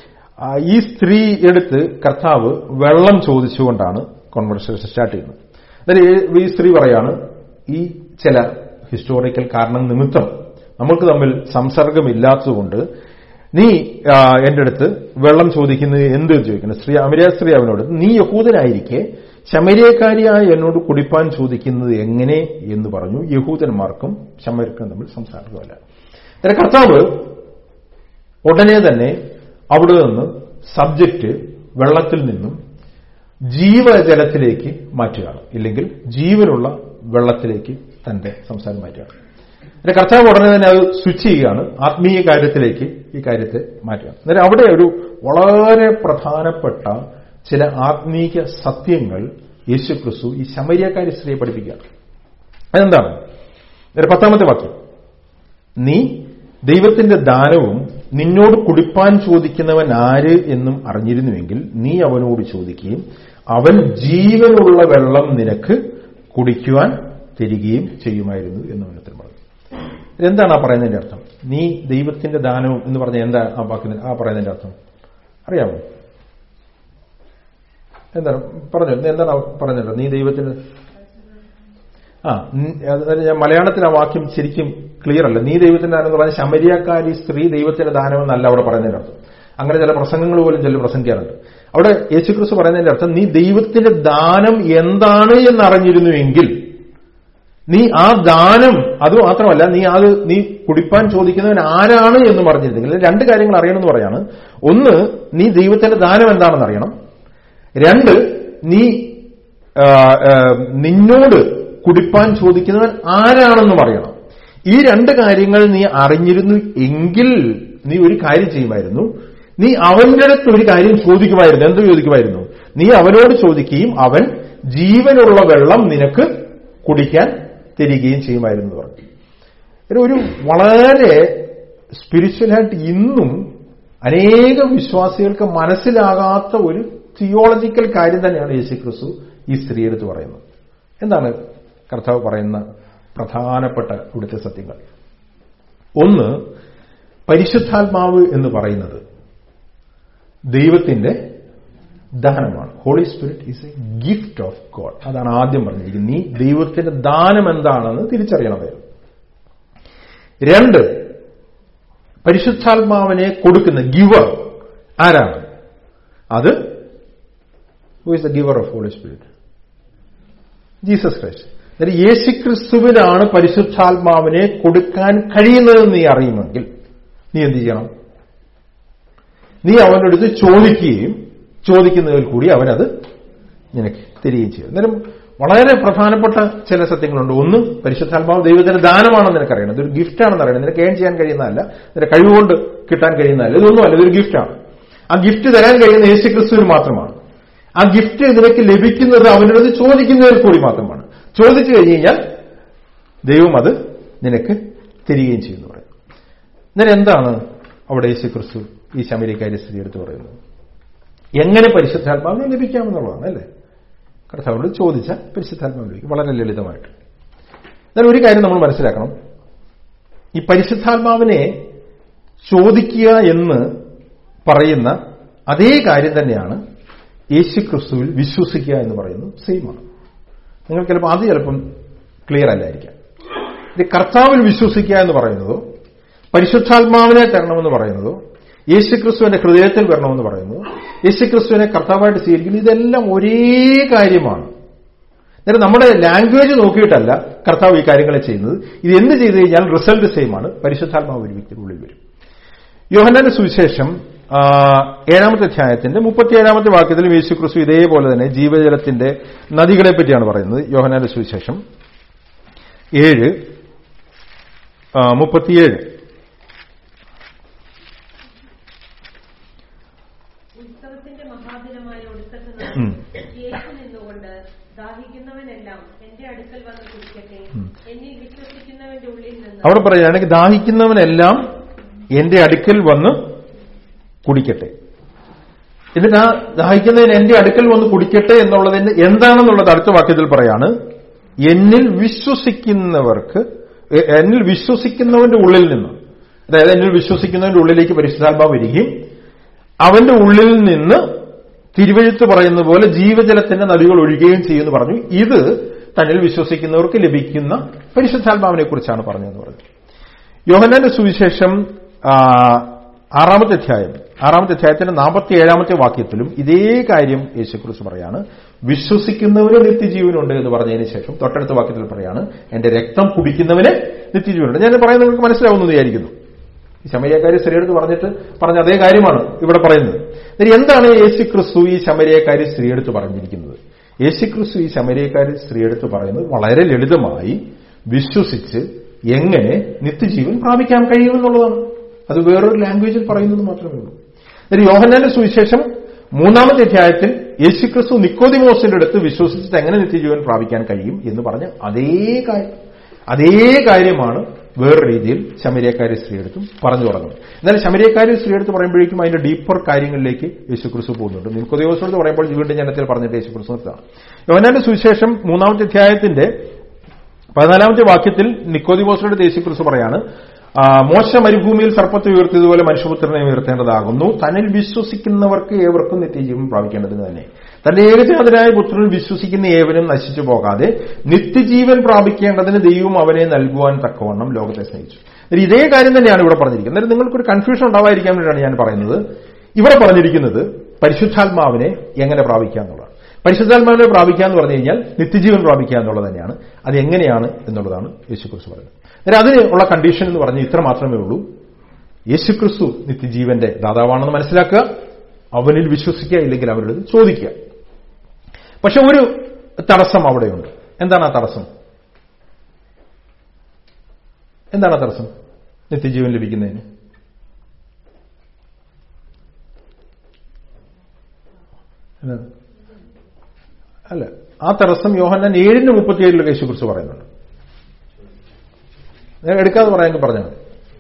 ഈ സ്ത്രീ എടുത്ത് കർത്താവ് വെള്ളം ചോദിച്ചുകൊണ്ടാണ് കോൺവെർസേഷൻ സ്റ്റാർട്ട് ചെയ്യുന്നത് എന്നാൽ ഈ സ്ത്രീ പറയാണ് ഈ ചില ഹിസ്റ്റോറിക്കൽ കാരണം നിമിത്തം നമുക്ക് തമ്മിൽ സംസർഗമില്ലാത്തതുകൊണ്ട് നീ എന്റെ അടുത്ത് വെള്ളം ചോദിക്കുന്നത് എന്ത് ചോദിക്കുന്നത് സ്ത്രീ അമരിയ സ്ത്രീ അവനോട് നീ യഹൂദനായിരിക്കെ ശമരിയക്കാരിയായ എന്നോട് കുടിപ്പാൻ ചോദിക്കുന്നത് എങ്ങനെ എന്ന് പറഞ്ഞു യഹൂദന്മാർക്കും ശമരിക്കും തമ്മിൽ സംസാരിക്കുമല്ല അന്നേരം കർത്താവ് ഉടനെ തന്നെ അവിടെ നിന്ന് സബ്ജക്റ്റ് വെള്ളത്തിൽ നിന്നും ജീവജലത്തിലേക്ക് മാറ്റുകയാണ് ഇല്ലെങ്കിൽ ജീവനുള്ള വെള്ളത്തിലേക്ക് തന്റെ സംസാരം മാറ്റുകയാണ് എന്റെ കർത്താവ് ഉടനെ തന്നെ അത് സ്വിച്ച് ചെയ്യുകയാണ് ആത്മീയ കാര്യത്തിലേക്ക് ഈ കാര്യത്തെ മാറ്റുകയാണ് അന്നേരം അവിടെ ഒരു വളരെ പ്രധാനപ്പെട്ട ചില ആത്മീയ സത്യങ്ങൾ യേശു ക്രിസ്തു ഈ ശമരിയക്കാരി സ്ത്രീയെ പഠിപ്പിക്കുകയാണ് അതെന്താണ് ഒരു പത്താമത്തെ വാക്യം നീ ദൈവത്തിന്റെ ദാനവും നിന്നോട് കുടിപ്പാൻ ചോദിക്കുന്നവൻ ആര് എന്നും അറിഞ്ഞിരുന്നുവെങ്കിൽ നീ അവനോട് ചോദിക്കുകയും അവൻ ജീവനുള്ള വെള്ളം നിനക്ക് കുടിക്കുവാൻ തരികയും ചെയ്യുമായിരുന്നു എന്ന് ഉത്തരം പറഞ്ഞു എന്താണ് ആ പറയുന്നതിന്റെ അർത്ഥം നീ ദൈവത്തിന്റെ ദാനവും എന്ന് പറഞ്ഞ എന്താ ആ വാക്കിന് ആ പറയുന്നതിന്റെ അർത്ഥം അറിയാമോ എന്താണ് പറഞ്ഞു എന്താണ് ആ പറഞ്ഞത് നീ ദൈവത്തിന് ആ ഉം, അത് ഞാൻ മലയാളത്തിൽ ആ വാക്യം ശരിക്കും ക്ലിയർ അല്ല നീ ദൈവത്തിന്റെ ദാനം എന്ന് പറഞ്ഞാൽ ശമരിയാക്കാരി സ്ത്രീ ദൈവത്തിന്റെ ദാനമെന്നല്ല അവിടെ പറയുന്നതിന്റെ അർത്ഥം അങ്ങനെ ചില പ്രസംഗങ്ങൾ പോലും ചില പ്രസംഗിക്കാറുണ്ട് അവിടെ യേശുക്രിസ്തു പറയുന്നതിന്റെ അർത്ഥം നീ ദൈവത്തിന്റെ ദാനം എന്താണ് എന്ന് അറിഞ്ഞിരുന്നുവെങ്കിൽ നീ ആ ദാനം അത് മാത്രമല്ല നീ അത് നീ കുടിപ്പാൻ ചോദിക്കുന്നവൻ ആരാണ് എന്ന് പറഞ്ഞിരുന്നെങ്കിൽ രണ്ട് കാര്യങ്ങൾ അറിയണമെന്ന് പറയാണ് ഒന്ന് നീ ദൈവത്തിന്റെ ദാനം എന്താണെന്ന് അറിയണം രണ്ട് നീ ആ, ആ, നിന്നോട് കുടിപ്പാൻ ചോദിക്കുന്നവൻ ആരാണെന്നും അറിയണം ഈ രണ്ട് കാര്യങ്ങൾ നീ അറിഞ്ഞിരുന്നു എങ്കിൽ നീ ഒരു കാര്യം ചെയ്യുമായിരുന്നു നീ അവന്റെ അടുത്ത് ഒരു കാര്യം ചോദിക്കുമായിരുന്നു എന്ത് ചോദിക്കുമായിരുന്നു നീ അവനോട് ചോദിക്കുകയും അവൻ ജീവനുള്ള വെള്ളം നിനക്ക് കുടിക്കാൻ തരികയും ചെയ്യുമായിരുന്നു എന്ന് പറഞ്ഞു ഇത് ഒരു വളരെ സ്പിരിച്വലായിട്ട് ഇന്നും അനേക വിശ്വാസികൾക്ക് മനസ്സിലാകാത്ത ഒരു തിയോളജിക്കൽ കാര്യം തന്നെയാണ് യേശു ക്രിസ്തു ഈ സ്ത്രീയെടുത്ത് പറയുന്നത് എന്താണ് കർത്താവ് പറയുന്ന പ്രധാനപ്പെട്ട ഇവിടുത്തെ സത്യങ്ങൾ ഒന്ന് പരിശുദ്ധാത്മാവ് എന്ന് പറയുന്നത് ദൈവത്തിന്റെ ദാനമാണ് Holy Spirit is a gift of God അതാണ് ആദ്യം പറഞ്ഞിരിക്കുന്നത് നീ ദൈവത്തിന്റെ ദാനം എന്താണെന്ന് തിരിച്ചറിയണമായിരുന്നു രണ്ട് പരിശുദ്ധാത്മാവിനെ കൊടുക്കുന്ന ഗിവർ ആരാണ് അത് who is the giver of Holy Spirit Jesus Christ അതായത് യേശു ക്രിസ്തുവിനാണ് പരിശുദ്ധാത്മാവിനെ കൊടുക്കാൻ കഴിയുന്നതെന്ന് നീ അറിയുമെങ്കിൽ നീ എന്ത് ചെയ്യണം നീ അവൻ്റെ അടുത്ത് ചോദിക്കുകയും ചോദിക്കുന്നതിൽ കൂടി അവനത് നിനക്ക് തരികയും ചെയ്യും അന്നേരം വളരെ പ്രധാനപ്പെട്ട ചില സത്യങ്ങളുണ്ട് ഒന്ന് പരിശുദ്ധാത്മാവ് ദൈവത്തിന്റെ ദാനമാണെന്ന് നിനക്കറിയണം ഇതൊരു ഗിഫ്റ്റാണെന്ന് അറിയണം നിനക്ക് ഏൺ ചെയ്യാൻ കഴിയുന്നതല്ല നിന്റെ കഴിവുകൊണ്ട് കിട്ടാൻ കഴിയുന്നതല്ല ഇതൊന്നുമല്ല ഇതൊരു ഗിഫ്റ്റാണ് ആ ഗിഫ്റ്റ് തരാൻ കഴിയുന്ന യേശു ക്രിസ്തുവിന് മാത്രമാണ് ആ ഗിഫ്റ്റ് നിനക്ക് ലഭിക്കുന്നത് അവൻ്റെ അടുത്ത് ചോദിക്കുന്നതിൽ കൂടി മാത്രമാണ് ചോദിച്ചു കഴിഞ്ഞു കഴിഞ്ഞാൽ ദൈവം അത് നിനക്ക് തരികയും ചെയ്യുന്നു പറയും എന്നാൽ എന്താണ് അവിടെ യേശു ക്രിസ്തു ഈ ശമരിക്കാരി സ്ത്രീ എടുത്ത് പറയുന്നത് എങ്ങനെ പരിശുദ്ധാത്മാവിനെ ലഭിക്കാമെന്നുള്ളതാണ് അല്ലേ കർത്താവിനോട് ചോദിച്ച പരിശുദ്ധാത്മാവ് ലഭിക്കും വളരെ ലളിതമായിട്ട് എന്നാൽ ഒരു കാര്യം നമ്മൾ മനസ്സിലാക്കണം ഈ പരിശുദ്ധാത്മാവിനെ ചോദിക്കുക എന്ന് പറയുന്ന അതേ കാര്യം തന്നെയാണ് യേശു ക്രിസ്തുവിൽ വിശ്വസിക്കുക എന്ന് പറയുന്നത് സെയിമാണ് നിങ്ങൾ ചിലപ്പോൾ അത് ചിലപ്പം ക്ലിയർ അല്ലായിരിക്കാം ഇത് കർത്താവിൽ വിശ്വസിക്കുക എന്ന് പറയുന്നതോ പരിശുദ്ധാത്മാവിനെ തരണമെന്ന് പറയുന്നതോ യേശുക്രിസ്തുവിന്റെ ഹൃദയത്തിൽ വരണമെന്ന് പറയുന്നു യേശുക്രിസ്തുവിനെ കർത്താവായിട്ട് സ്വീകരിക്കുന്നു ഇതെല്ലാം ഒരേ കാര്യമാണ് അന്നേരം നമ്മുടെ ലാംഗ്വേജ് നോക്കിയിട്ടല്ല കർത്താവ് ഈ കാര്യങ്ങളെ ചെയ്യുന്നത് ഇത് എന്ത് ചെയ്തു കഴിഞ്ഞാൽ റിസൾട്ട് സെയിം ആണ് പരിശുദ്ധാത്മാവ് ഒരു വ്യക്തിയുടെ ഉള്ളിൽ വരും യോഹന്നാന്റെ സുവിശേഷം ആ, ഏഴാമത്തെ അധ്യായത്തിന്റെ മുപ്പത്തിയേഴാമത്തെ വാക്യത്തിലും യേശു ക്രിസ്തു ഇതേപോലെ തന്നെ ജീവജലത്തിന്റെ നദികളെ പറ്റിയാണ് പറയുന്നത് യോഹന്നാന്റെ സുവിശേഷം ഏഴ് ആ, മുപ്പത്തിയേഴ് ഉത്സവത്തിന്റെ മഹാദിനമായ ഒടുക്കത്ത് ഉം. യേശു നിന്നുകൊണ്ട് ദാഹിക്കുന്നവനെല്ലാം എന്റെ അടുക്കൽ വന്ന് കുടിക്കട്ടെ എന്നിൽ വിശ്വസിക്കുന്നവന്റെ ഉള്ളിൽ നിന്ന് അവിടെ പറയുകയാണെങ്കിൽ ദാഹിക്കുന്നവനെല്ലാം എന്റെ അടുക്കൽ വന്ന് കുടിക്കട്ടെ എന്നിട്ട് ആ ദാഹിക്കുന്നതിന് എന്റെ അടുക്കൽ വന്ന് കുടിക്കട്ടെ എന്നുള്ളതിന് എന്താണെന്നുള്ളത് അടുത്ത വാക്യത്തിൽ പറയാണ് എന്നിൽ വിശ്വസിക്കുന്നവർക്ക് എ- എന്നിൽ വിശ്വസിക്കുന്നവന്റെ ഉള്ളിൽ നിന്ന് അതായത് എന്നിൽ വിശ്വസിക്കുന്നവന്റെ ഉള്ളിലേക്ക് പരിശുദ്ധാത്മാവ് വരികയും അവന്റെ ഉള്ളിൽ നിന്ന് തിരുവഴുത്ത് പറയുന്ന പോലെ ജീവജലത്തിന്റെ നദികൾ ഒഴുകുകയും ചെയ്യുമെന്ന് പറഞ്ഞു ഇത് തന്നിൽ വിശ്വസിക്കുന്നവർക്ക് ലഭിക്കുന്ന പരിശുദ്ധാത്മാവിനെ കുറിച്ചാണ് പറഞ്ഞതെന്ന് പറഞ്ഞു യോഹന്നാന്റെ സുവിശേഷം ആ, ആറാമത്തെ അധ്യായം ആറാമത്തെ അധ്യായത്തിന്റെ നാൽപ്പത്തി ഏഴാമത്തെ വാക്യത്തിലും ഇതേ കാര്യം യേശുക്രിസ്തു പറയാണ് വിശ്വസിക്കുന്നവന് നിത്യജീവനുണ്ട് എന്ന് പറഞ്ഞതിന് ശേഷം തൊട്ടടുത്ത വാക്യത്തിൽ പറയാണ് എന്റെ രക്തം കുടിക്കുന്നവന് നിത്യജീവനുണ്ട് ഞാൻ പറയുന്നത് നിങ്ങൾക്ക് മനസ്സിലാവുമെന്ന് വിചാരിക്കുന്നു ഈ ശമരിയക്കാരി സ്ത്രീയെടുത്ത് പറഞ്ഞിട്ട് പറഞ്ഞ അതേ കാര്യമാണ് ഇവിടെ പറയുന്നത് എന്നിട്ട് എന്താണ് യേശു ക്രിസ്തു ഈ ശമരിയക്കാരി സ്ത്രീയെടുത്ത് പറഞ്ഞിരിക്കുന്നത് യേശു ക്രിസ്തു ഈ ശമരിയക്കാരി സ്ത്രീയെടുത്ത് പറയുന്നത് വളരെ ലളിതമായി വിശ്വസിച്ച് എങ്ങനെ നിത്യജീവൻ പ്രാപിക്കാൻ കഴിയുമെന്നുള്ളതാണ് അത് വേറൊരു ലാംഗ്വേജിൽ പറയുന്നത് മാത്രമേ ഉള്ളൂ എന്നിട്ട് യോഹന്നാന്റെ സുവിശേഷം മൂന്നാമത്തെ അധ്യായത്തിൽ യേശുക്രിസ്തു നിക്കോദിമോസിന്റെ അടുത്ത് വിശ്വസിച്ചിട്ട് എങ്ങനെ നിത്യജീവൻ പ്രാപിക്കാൻ കഴിയും എന്ന് പറഞ്ഞ് അതേ കാര്യം അതേ കാര്യമാണ് വേറെ രീതിയിൽ ശമരിയക്കാരി സ്ത്രീയെടുത്തും പറഞ്ഞു തുടങ്ങുന്നു എന്നാൽ ശമരിയക്കാരി സ്ത്രീയെടുത്ത് പറയുമ്പോഴേക്കും അതിന്റെ ഡീപ്പർ കാര്യങ്ങളിലേക്ക് യേശുക്രിസ്തു പോകുന്നുണ്ട് നിക്കോദിയോസോട് പറയുമ്പോൾ വീണ്ടും ജനത്തിൽ പറഞ്ഞിട്ട് യേശുക്രിസ്തു നിർത്തുകയാണ് യോഹനാന്റെ സുവിശേഷം മൂന്നാമത്തെ അധ്യായത്തിന്റെ പതിനാലാമത്തെ വാക്യത്തിൽ നിക്കോദിമോസിനോട് യേശുക്രിസ്തു പറയാണ് ആ, മോശ മരുഭൂമിയിൽ സർപ്പത്തെ ഉയർത്തിയതുപോലെ മനുഷ്യപുത്രനെ ഉയർത്തേണ്ടതാകുന്നു തന്നിൽ വിശ്വസിക്കുന്നവർക്ക് ഏവർക്കും നിത്യജീവൻ പ്രാപിക്കേണ്ടതിന് തന്നെ തന്റെ ഏകജാതനായ പുത്രനിൽ വിശ്വസിക്കുന്ന ഏവനും നശിച്ചു പോകാതെ നിത്യജീവൻ പ്രാപിക്കേണ്ടതിന് ദൈവം അവനെ നൽകുവാൻ തക്കവണ്ണം ലോകത്തെ സ്നേഹിച്ചു എന്നിട്ട് ഇതേ കാര്യം തന്നെയാണ് ഇവിടെ പറഞ്ഞിരിക്കുന്നത് എന്നിട്ട് നിങ്ങൾക്കൊരു കൺഫ്യൂഷൻ ഉണ്ടാവാതിരിക്കാൻ വേണ്ടിയാണ് ഞാൻ പറയുന്നത് ഇവിടെ പറഞ്ഞിരിക്കുന്നത് പരിശുദ്ധാത്മാവിനെ എങ്ങനെ പ്രാപിക്കുക എന്നുള്ളതാണ് പരിശുദ്ധാത്മാവിനെ പ്രാപിക്കുക എന്ന് പറഞ്ഞു കഴിഞ്ഞാൽ നിത്യജീവൻ പ്രാപിക്കുക എന്നുള്ളത് തന്നെയാണ് അത് എങ്ങനെയാണ് എന്നുള്ളതാണ് യേശുക്രിസ്തു പറയുന്നത് അന്നേരം അതിന് ഉള്ള കണ്ടീഷൻ എന്ന് പറഞ്ഞ് ഇത്ര മാത്രമേ ഉള്ളൂ യേശുക്രിസ്തു നിത്യജീവന്റെ ദാതാവാണെന്ന് മനസ്സിലാക്കുക അവനിൽ വിശ്വസിക്കുക ഇല്ലെങ്കിൽ അവരുടെ ചോദിക്കുക പക്ഷെ ഒരു തടസ്സം അവിടെയുണ്ട് എന്താണ് ആ തടസ്സം എന്താണ് ആ തടസ്സം നിത്യജീവൻ ലഭിക്കുന്നതിന് എന്താണ്? അല്ല ആ തടസ്സം യോഹന്നാൻ ഏഴിന് മുപ്പത്തിയേഴിൽ യേശുക്കുറിച്ച് പറയുന്നുണ്ട് ഞാൻ എടുക്കാതെ പറയാമെങ്കിൽ പറഞ്ഞാൽ മതി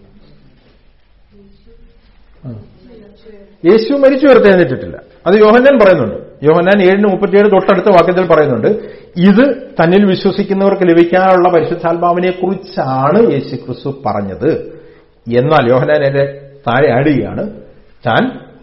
ആ. യേശു മരിച്ചു ഉയർത്തെഴുന്നേറ്റിട്ടില്ല അത് യോഹന്നാൻ പറയുന്നുണ്ട് യോഹന്നാൻ ഏഴിന് മുപ്പത്തിയേഴ് തൊട്ടടുത്ത വാക്യത്തിൽ പറയുന്നുണ്ട് ഇത് തന്നിൽ വിശ്വസിക്കുന്നവർക്ക് ലഭിക്കാനുള്ള പരിശുദ്ധാത്മാവിനെ കുറിച്ചാണ് യേശു ക്രിസ്തു പറഞ്ഞത് എന്നാൽ യോഹന്നാൻ എന്റെ താഴെ ആടുകയാണ് താൻ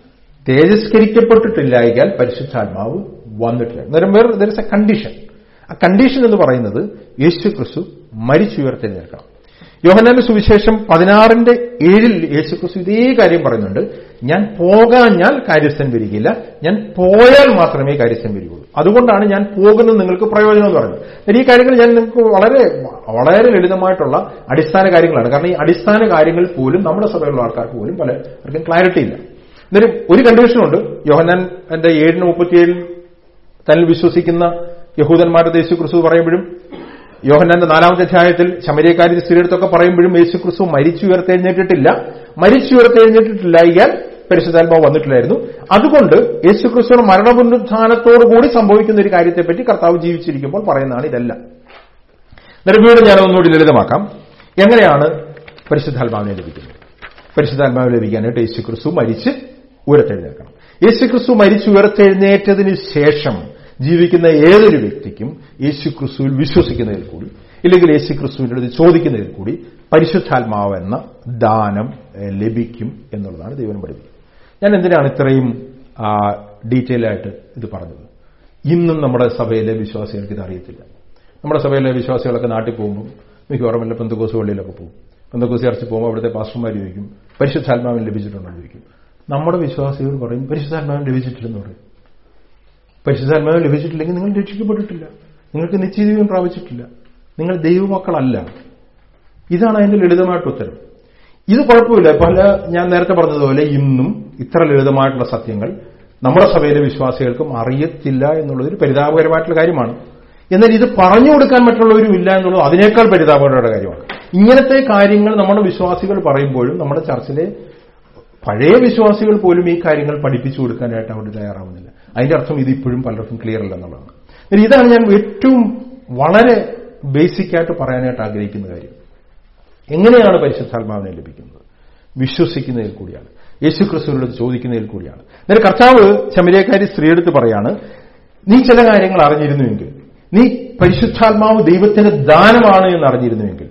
തേജസ്കരിക്കപ്പെട്ടിട്ടില്ലായികാൽ പരിശുദ്ധാത്മാവ് വന്നിട്ടില്ല അന്നേരം വേറെ ദർ ഇസ് എ കണ്ടീഷൻ ആ കണ്ടീഷൻ എന്ന് പറയുന്നത് യേശു ക്രിസ്തു മരിച്ചുയർത്തെഴുന്നേൽക്കണം യോഹന്നാന്റെ സുവിശേഷം പതിനാറിന്റെ ഏഴിൽ യേശു ക്രിസ്തു ഇതേ കാര്യം പറയുന്നുണ്ട് ഞാൻ പോകാഞ്ഞാൽ കാര്യസ്ഥൻ വരികയില്ല ഞാൻ പോയാൽ മാത്രമേ കാര്യസ്ഥൻ വരികയുള്ളൂ അതുകൊണ്ടാണ് ഞാൻ പോകുന്നത് നിങ്ങൾക്ക് പ്രയോജനം എന്ന് പറയുന്നത് എന്നാൽ ഈ കാര്യങ്ങൾ ഞാൻ നിങ്ങൾക്ക് വളരെ വളരെ ലളിതമായിട്ടുള്ള അടിസ്ഥാന കാര്യങ്ങളാണ് കാരണം ഈ അടിസ്ഥാന കാര്യങ്ങൾ പോലും നമ്മുടെ സഭയിലുള്ള ആൾക്കാർക്ക് പോലും പലർക്കും ക്ലാരിറ്റി ഇല്ല എന്നാലും ഒരു കണ്ടീഷനുണ്ട് യോഹന്നാൻ എന്റെ ഏഴിന് മുപ്പത്തിയേഴിൽ തന്നിൽ വിശ്വസിക്കുന്ന യഹൂദന്മാരുടെ യേശു ക്രിസ്തു പറയുമ്പോഴും യോഹന്നാന്റെ നാലാമത്തെ അധ്യായത്തിൽ ശമരിയക്കാരി സ്ത്രീയടുത്തൊക്കെ പറയുമ്പോഴും യേശു ക്രിസ്തു മരിച്ചുയർത്തെഴുന്നേറ്റിട്ടില്ല മരിച്ചുയർത്തെഴുന്നേറ്റിട്ടില്ല ഇയാൽ പരിശുദ്ധാത്മാവ് വന്നിട്ടില്ലായിരുന്നു അതുകൊണ്ട് യേശു ക്രിസ്തുവിന്റെ മരണപുനരുത്ഥാനത്തോടുകൂടി സംഭവിക്കുന്ന ഒരു കാര്യത്തെപ്പറ്റി കർത്താവ് ജീവിച്ചിരിക്കുമ്പോൾ പറയുന്നതാണ് ഇതെല്ലാം നെടുമ്പീട് ഞാൻ ഒന്നുകൂടി ലളിതമാക്കാം എങ്ങനെയാണ് പരിശുദ്ധാത്മാവിനെ ലഭിക്കുന്നത് പരിശുദ്ധാത്മാവ് ലഭിക്കാനായിട്ട് യേശു ക്രിസ്തു മരിച്ച് ഉയർത്തെഴുന്നേൽക്കണം യേശു ക്രിസ്തു മരിച്ചു ഉയർത്തെഴുന്നേറ്റതിന് ശേഷം ജീവിക്കുന്ന ഏതൊരു വ്യക്തിക്കും യേശു ക്രിസ്തുവിൽ വിശ്വസിക്കുന്നതിൽ കൂടി ഇല്ലെങ്കിൽ യേശു ക്രിസ്തുവിന്റെ അടുത്ത് ചോദിക്കുന്നതിൽ കൂടി പരിശുദ്ധാത്മാവ് എന്ന ദാനം ഏഹ്, ലഭിക്കും എന്നുള്ളതാണ് ദൈവം പഠിപ്പിക്കുന്നത് ഞാൻ എന്തിനാണ് ഇത്രയും ഡീറ്റെയിൽ ആയിട്ട് ഇത് പറഞ്ഞത് ഇന്നും നമ്മുടെ സഭയിലെ വിശ്വാസികൾക്ക് ഇത് അറിയത്തില്ല നമ്മുടെ സഭയിലെ വിശ്വാസികളൊക്കെ നാട്ടിൽ പോകുമ്പോൾ മിക്കവാറും വല്ല പെന്തക്കോസ് പള്ളിയിലൊക്കെ പോകും പെന്തക്കോസ് ചർച്ചിൽ പോകുമ്പോൾ അവിടുത്തെ പാസ്റ്റർമാർ ചോദിക്കും പരിശുദ്ധാത്മാവിന് ലഭിച്ചിട്ടുണ്ടോ എന്ന് ചോദിക്കും നമ്മുടെ വിശ്വാസികൾ പറയും പരിശുദ്ധാത്മാവിന് ലഭിച്ചിട്ടില്ലെന്ന് പറയും പരിശുദ്ധാത്മാവ് ലഭിച്ചിട്ടില്ലെങ്കിൽ നിങ്ങൾ രക്ഷിക്കപ്പെട്ടിട്ടില്ല നിങ്ങൾക്ക് നിശ്ചയജീവൻ പ്രാപിച്ചിട്ടില്ല നിങ്ങൾ ദൈവമക്കളല്ല ഇതാണ് അതിന്റെ ലളിതമായിട്ട് ഉത്തരം ഇത് കുഴപ്പമില്ല പല ഞാൻ നേരത്തെ പറഞ്ഞതുപോലെ ഇന്നും ഇത്ര ലളിതമായിട്ടുള്ള സത്യങ്ങൾ നമ്മുടെ സഭയിലെ വിശ്വാസികൾക്കും അറിയത്തില്ല എന്നുള്ളത് ഒരു പരിതാപകരമായിട്ടുള്ള കാര്യമാണ് എന്നാൽ ഇത് പറഞ്ഞു കൊടുക്കാൻ മറ്റുള്ളവരും ഇല്ല എന്നുള്ളത് അതിനേക്കാൾ പരിതാപകരമായ കാര്യമാണ് ഇങ്ങനത്തെ കാര്യങ്ങൾ നമ്മുടെ വിശ്വാസികൾ പറയുമ്പോഴും നമ്മുടെ ചർച്ചിലെ പഴയ വിശ്വാസികൾ പോലും ഈ കാര്യങ്ങൾ പഠിപ്പിച്ചു കൊടുക്കാനായിട്ട് അവർ തയ്യാറാവുന്നില്ല അതിന്റെ അർത്ഥം ഇത് ഇപ്പോഴും പലർക്കും ക്ലിയർ അല്ല എന്നുള്ളതാണ് എന്നാൽ ഇതാണ് ഞാൻ ഏറ്റവും വളരെ ബേസിക് ആയിട്ട് പറയാനായിട്ട് ആഗ്രഹിക്കുന്ന കാര്യം എങ്ങനെയാണ് പരിശുദ്ധാത്മാവിനെ ലഭിക്കുന്നത് വിശ്വസിക്കുന്നതിൽ കൂടിയാണ് യേശു ക്രിസ്തുവിനോട് ചോദിക്കുന്നതിൽ കൂടിയാണ് എന്നാൽ കർത്താവ് ശമരിയക്കാരി സ്ത്രീയെടുത്ത് പറയാണ് നീ ചില കാര്യങ്ങൾ അറിഞ്ഞിരുന്നുവെങ്കിൽ നീ പരിശുദ്ധാത്മാവ് ദൈവത്തിന്റെ ദാനമാണ് എന്ന് അറിഞ്ഞിരുന്നുവെങ്കിൽ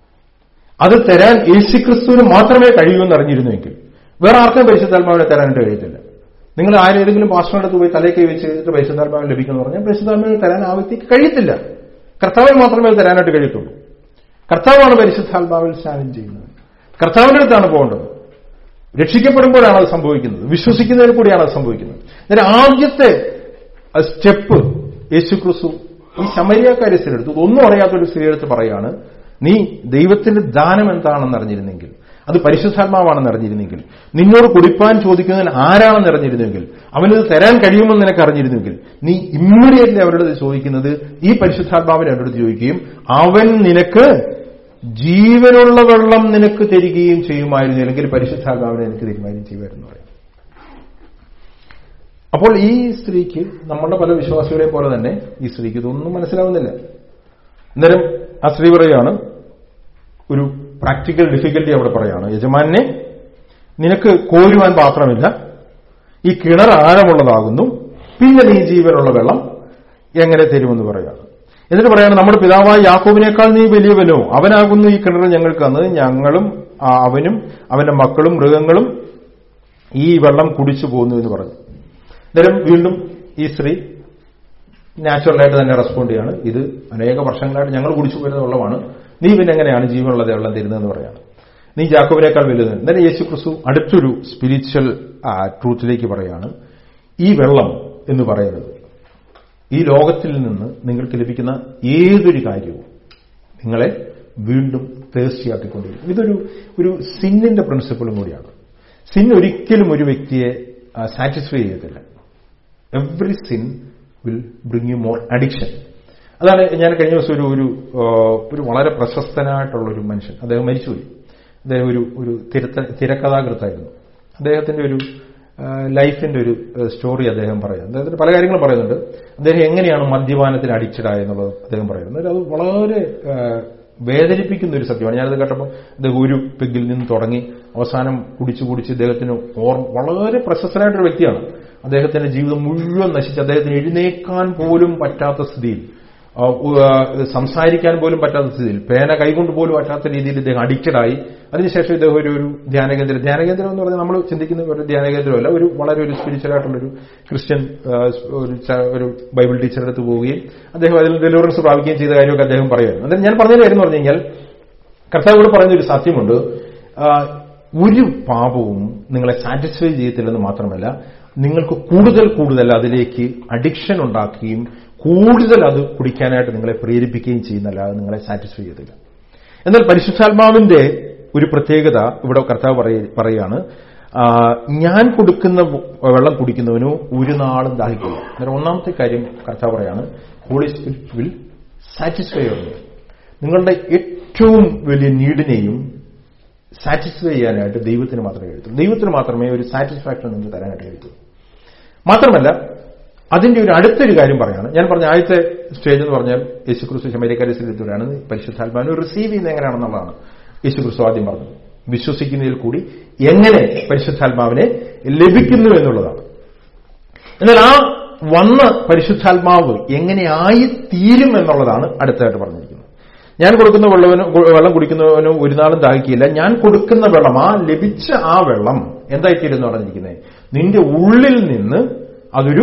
അത് തരാൻ യേശുക്രിസ്തുവിന് മാത്രമേ കഴിയൂ എന്ന് അറിഞ്ഞിരുന്നുവെങ്കിൽ വേറെ ആർക്കും പരിശുദ്ധാത്മാവിനെ തരാനായിട്ട് കഴിയത്തില്ല നിങ്ങൾ ആരേതെങ്കിലും പാസ്റ്ററുടെ അടുത്ത് പോയി തലേ കൈ വെച്ച് ചെയ്തിട്ട് പരിശുദ്ധാത്മാവിനെ ലഭിക്കുമെന്ന് പറഞ്ഞാൽ പരിശുദ്ധാത്മാവിനെ തരാൻ ആ വ്യക്തിക്ക് കഴിയത്തില്ല കർത്താവിന് മാത്രമേ അത് തരാനായിട്ട് കഴിയത്തുള്ളൂ കർത്താവാണ് പരിശുദ്ധാത്മാവിൽ സ്നാനം ചെയ്യുന്നത് കർത്താവിന്റെ അടുത്താണ് പോകേണ്ടത് രക്ഷിക്കപ്പെടുമ്പോഴാണ് അത് സംഭവിക്കുന്നത് വിശ്വസിക്കുന്നതിൽ കൂടിയാണ് അത് സംഭവിക്കുന്നത് അന്നേരം ആദ്യത്തെ സ്റ്റെപ്പ് യേശുക്രിസ്തു ഈ ശമരിയാക്കാരി സ്ത്രീയെടുത്ത് ഒന്നും അറിയാത്തൊരു സ്ത്രീയെടുത്ത് പറയാണ് നീ ദൈവത്തിന്റെ ദാനം എന്താണെന്ന് അറിഞ്ഞിരുന്നെങ്കിൽ അത് പരിശുദ്ധാത്മാവാണെന്ന് അറിഞ്ഞിരുന്നെങ്കിൽ നിന്നോട് കുടിപ്പാൻ ചോദിക്കുന്നതിന് ആരാണെന്ന് അറിഞ്ഞിരുന്നെങ്കിൽ അവനത് തരാൻ കഴിയുമെന്ന് നിനക്ക് അറിഞ്ഞിരുന്നെങ്കിൽ നീ ഇമ്മീഡിയറ്റ്ലി അവരോട് ചോദിക്കുന്നത് ഈ പരിശുദ്ധാത്മാവിനെ അവരോട് ചോദിക്കുകയും അവൻ നിനക്ക് ജീവനുള്ള വെള്ളം നിനക്ക് തരികയും ചെയ്യുമായിരുന്നു അല്ലെങ്കിൽ പരിശുദ്ധാത്മാവിനെ എനിക്ക് തരുമായിരുന്നു ചെയ്യുമായിരുന്നു പറയും അപ്പോൾ ഈ സ്ത്രീക്ക് നമ്മുടെ പല വിശ്വാസികളെ പോലെ തന്നെ ഈ സ്ത്രീക്ക് ഇതൊന്നും മനസ്സിലാവുന്നില്ല അന്നേരം ആ സ്ത്രീ പറയുകയാണ് ഒരു പ്രാക്ടിക്കൽ ഡിഫിക്കൽറ്റി അവിടെ പറയാണ് യജമാനെ നിനക്ക് കോരുവാൻ പാത്രമില്ല ഈ കിണർ ആഴമുള്ളതാകുന്നു പിന്നെ നീ ജീവനുള്ള വെള്ളം എങ്ങനെ തരുമെന്ന് പറയാണ് എന്നിട്ട് പറയാണ് നമ്മുടെ പിതാവായ യാക്കോബിനേക്കാൾ നീ വലിയവനോ അവനാകുന്നു ഈ കിണർ ഞങ്ങൾക്ക് തന്നത് ഞങ്ങളും ആ, അവനും അവന്റെ മക്കളും മൃഗങ്ങളും ഈ വെള്ളം കുടിച്ചു പോകുന്നു എന്ന് പറഞ്ഞു അന്നേരം വീണ്ടും ഈ സ്ത്രീ നാച്ചുറലായിട്ട് തന്നെ റെസ്പോണ്ട് ചെയ്യാണ് ഇത് അനേക വർഷങ്ങളായിട്ട് ഞങ്ങൾ കുടിച്ചു വരുന്ന വെള്ളമാണ് നീ പിന്നെ എങ്ങനെയാണ് ജീവനുള്ള വെള്ളം തരുന്നതെന്ന് പറയാണ് നീ ജാക്കോബിനേക്കാൾ വലുത് എന്നാലും യേശു ക്രിസ്തു അടുത്തൊരു സ്പിരിച്വൽ ട്രൂത്തിലേക്ക് പറയാണ് ഈ വെള്ളം എന്ന് പറയുന്നത് ഈ ലോകത്തിൽ നിന്ന് നിങ്ങൾക്ക് ലഭിക്കുന്ന ഏതൊരു കാര്യവും നിങ്ങളെ വീണ്ടും തേഴ്സ്റ്റിയാക്കിക്കൊണ്ടിരിക്കും ഇതൊരു ഒരു സിന്നിന്റെ പ്രിൻസിപ്പിളും കൂടിയാണ് സിൻ ഒരിക്കലും ഒരു വ്യക്തിയെ സാറ്റിസ്ഫൈ ചെയ്യത്തില്ല every sin will bring you more addiction അതാണ് ഞാൻ കഴിഞ്ഞ ദിവസം ഒരു ഒരു ആ, ഒരു വളരെ പ്രശസ്തനായിട്ടുള്ള ഒരു മനുഷ്യൻ അദ്ദേഹം മരിച്ചുപോയി അദ്ദേഹം ഒരു ഒരു തിരത്ത തിരക്കഥാകൃത്തായിരുന്നു അദ്ദേഹത്തിന്റെ ഒരു ആ, ലൈഫിന്റെ ഒരു ആ, സ്റ്റോറി അദ്ദേഹം പറയുന്നത് അദ്ദേഹത്തിന് പല കാര്യങ്ങളും പറയുന്നുണ്ട് അദ്ദേഹം എങ്ങനെയാണ് മദ്യപാനത്തിന് അഡിക്റ്റഡ് ആയെന്നുള്ളത് അദ്ദേഹം പറയുന്നത് അത് വളരെ ആ, വേദനിപ്പിക്കുന്ന ഒരു സത്യമാണ് ഞാനത് കേട്ടപ്പോൾ അദ്ദേഹം ഒരു പെഗിൽ നിന്ന് തുടങ്ങി അവസാനം കുടിച്ചു കുടിച്ച് ഇദ്ദേഹത്തിന് ഓർ വളരെ പ്രശസ്തനായിട്ടൊരു വ്യക്തിയാണ് അദ്ദേഹത്തിന്റെ ജീവിതം മുഴുവൻ നശിച്ച് അദ്ദേഹത്തിന് എഴുന്നേക്കാൻ പോലും പറ്റാത്ത സ്ഥിതിയിൽ ആ, ഉ- ആ, സംസാരിക്കാൻ പോലും പറ്റാത്ത സ്ഥിതിയിൽ പേന കൈകൊണ്ട് പോലും പറ്റാത്ത രീതിയിൽ ഇദ്ദേഹം അഡിക്റ്റഡായി അതിനുശേഷം ഇദ്ദേഹം ഒരു ഒരു ധ്യാനകേന്ദ്രം ധ്യാനകേന്ദ്രം എന്ന് പറഞ്ഞാൽ നമ്മൾ ചിന്തിക്കുന്ന ഒരു ധ്യാനകേന്ദ്രമല്ല ഒരു വളരെ ഒരു സ്പിരിച്വൽ ആയിട്ടുള്ള ഒരു ക്രിസ്ത്യൻ ആ, ഒരു ച- ഒരു ബൈബിൾ ടീച്ചറുടെ അടുത്ത് പോവുകയും അദ്ദേഹം അതിൽ ഡെലിവറൻസ് പ്രാപിക്കുകയും ചെയ്ത കാര്യമൊക്കെ അദ്ദേഹം പറയുമായിരുന്നു അന്നേരം ഞാൻ പറഞ്ഞ കാര്യം എന്ന് പറഞ്ഞു കഴിഞ്ഞാൽ കർത്താവോട് പറയുന്ന ഒരു സത്യമുണ്ട് ആ, ഒരു പാപവും നിങ്ങളെ സാറ്റിസ്ഫൈ ചെയ്യത്തില്ലെന്ന് മാത്രമല്ല നിങ്ങൾക്ക് കൂടുതൽ കൂടുതൽ അതിലേക്ക് അഡിക്ഷൻ ഉണ്ടാക്കുകയും കൂടുതൽ അത് കുടിക്കാനായിട്ട് നിങ്ങളെ പ്രേരിപ്പിക്കുകയും ചെയ്യുന്നല്ലാതെ നിങ്ങളെ സാറ്റിസ്ഫൈ ചെയ്തില്ല എന്നാൽ പരിശുദ്ധാത്മാവിന്റെ ഒരു പ്രത്യേകത ഇവിടെ കർത്താവ് പറയ- പറയുകയാണ് ആ, ഞാൻ കൊടുക്കുന്ന വെള്ളം കുടിക്കുന്നവനു ഒരു നാളും ദാഹിക്കില്ല അന്നേരം ഒന്നാമത്തെ കാര്യം കർത്താവ് പറയാണ് Holy Spirit will satisfy your നിങ്ങളുടെ ഏറ്റവും വലിയ നീഡിനെയും സാറ്റിസ്ഫൈ ചെയ്യാനായിട്ട് ദൈവത്തിന് മാത്രമേ കഴിയൂ ദൈവത്തിന് മാത്രമേ ഒരു സാറ്റിസ്ഫാക്ഷൻ നിങ്ങൾക്ക് തരാനായിട്ട് കഴിയൂ മാത്രമല്ല അതിന്റെ ഒരു അടുത്തൊരു കാര്യം പറയാണ് ഞാൻ പറഞ്ഞ ആദ്യത്തെ സ്റ്റേജ് എന്ന് പറഞ്ഞാൽ യേശുക്രിസ്തു ശമരിക്കാരിസിലെത്തിയാണ് പരിശുദ്ധാത്മാവിനെ റിസീവ് ചെയ്യുന്നത് എങ്ങനെയാണെന്നുള്ളതാണ് യേശുക്രിസ്തു ആദ്യം പറഞ്ഞത് വിശ്വസിക്കുന്നതിൽ കൂടി എങ്ങനെ പരിശുദ്ധാത്മാവിനെ ലഭിക്കുന്നു എന്നുള്ളതാണ് എന്നാൽ ആ വന്ന പരിശുദ്ധാത്മാവ് എങ്ങനെ ആയിത്തീരും എന്നുള്ളതാണ് അടുത്തായിട്ട് പറഞ്ഞിരിക്കുന്നത് ഞാൻ കൊടുക്കുന്ന വെള്ളവനും വെള്ളം കുടിക്കുന്നവനും ഒരു നാളും ദാഹിക്കില്ല ഞാൻ കൊടുക്കുന്ന വെള്ളം ആ ലഭിച്ച ആ വെള്ളം എന്തായിത്തീരും എന്ന് പറഞ്ഞിരിക്കുന്നത് നിന്റെ ഉള്ളിൽ നിന്ന് അതൊരു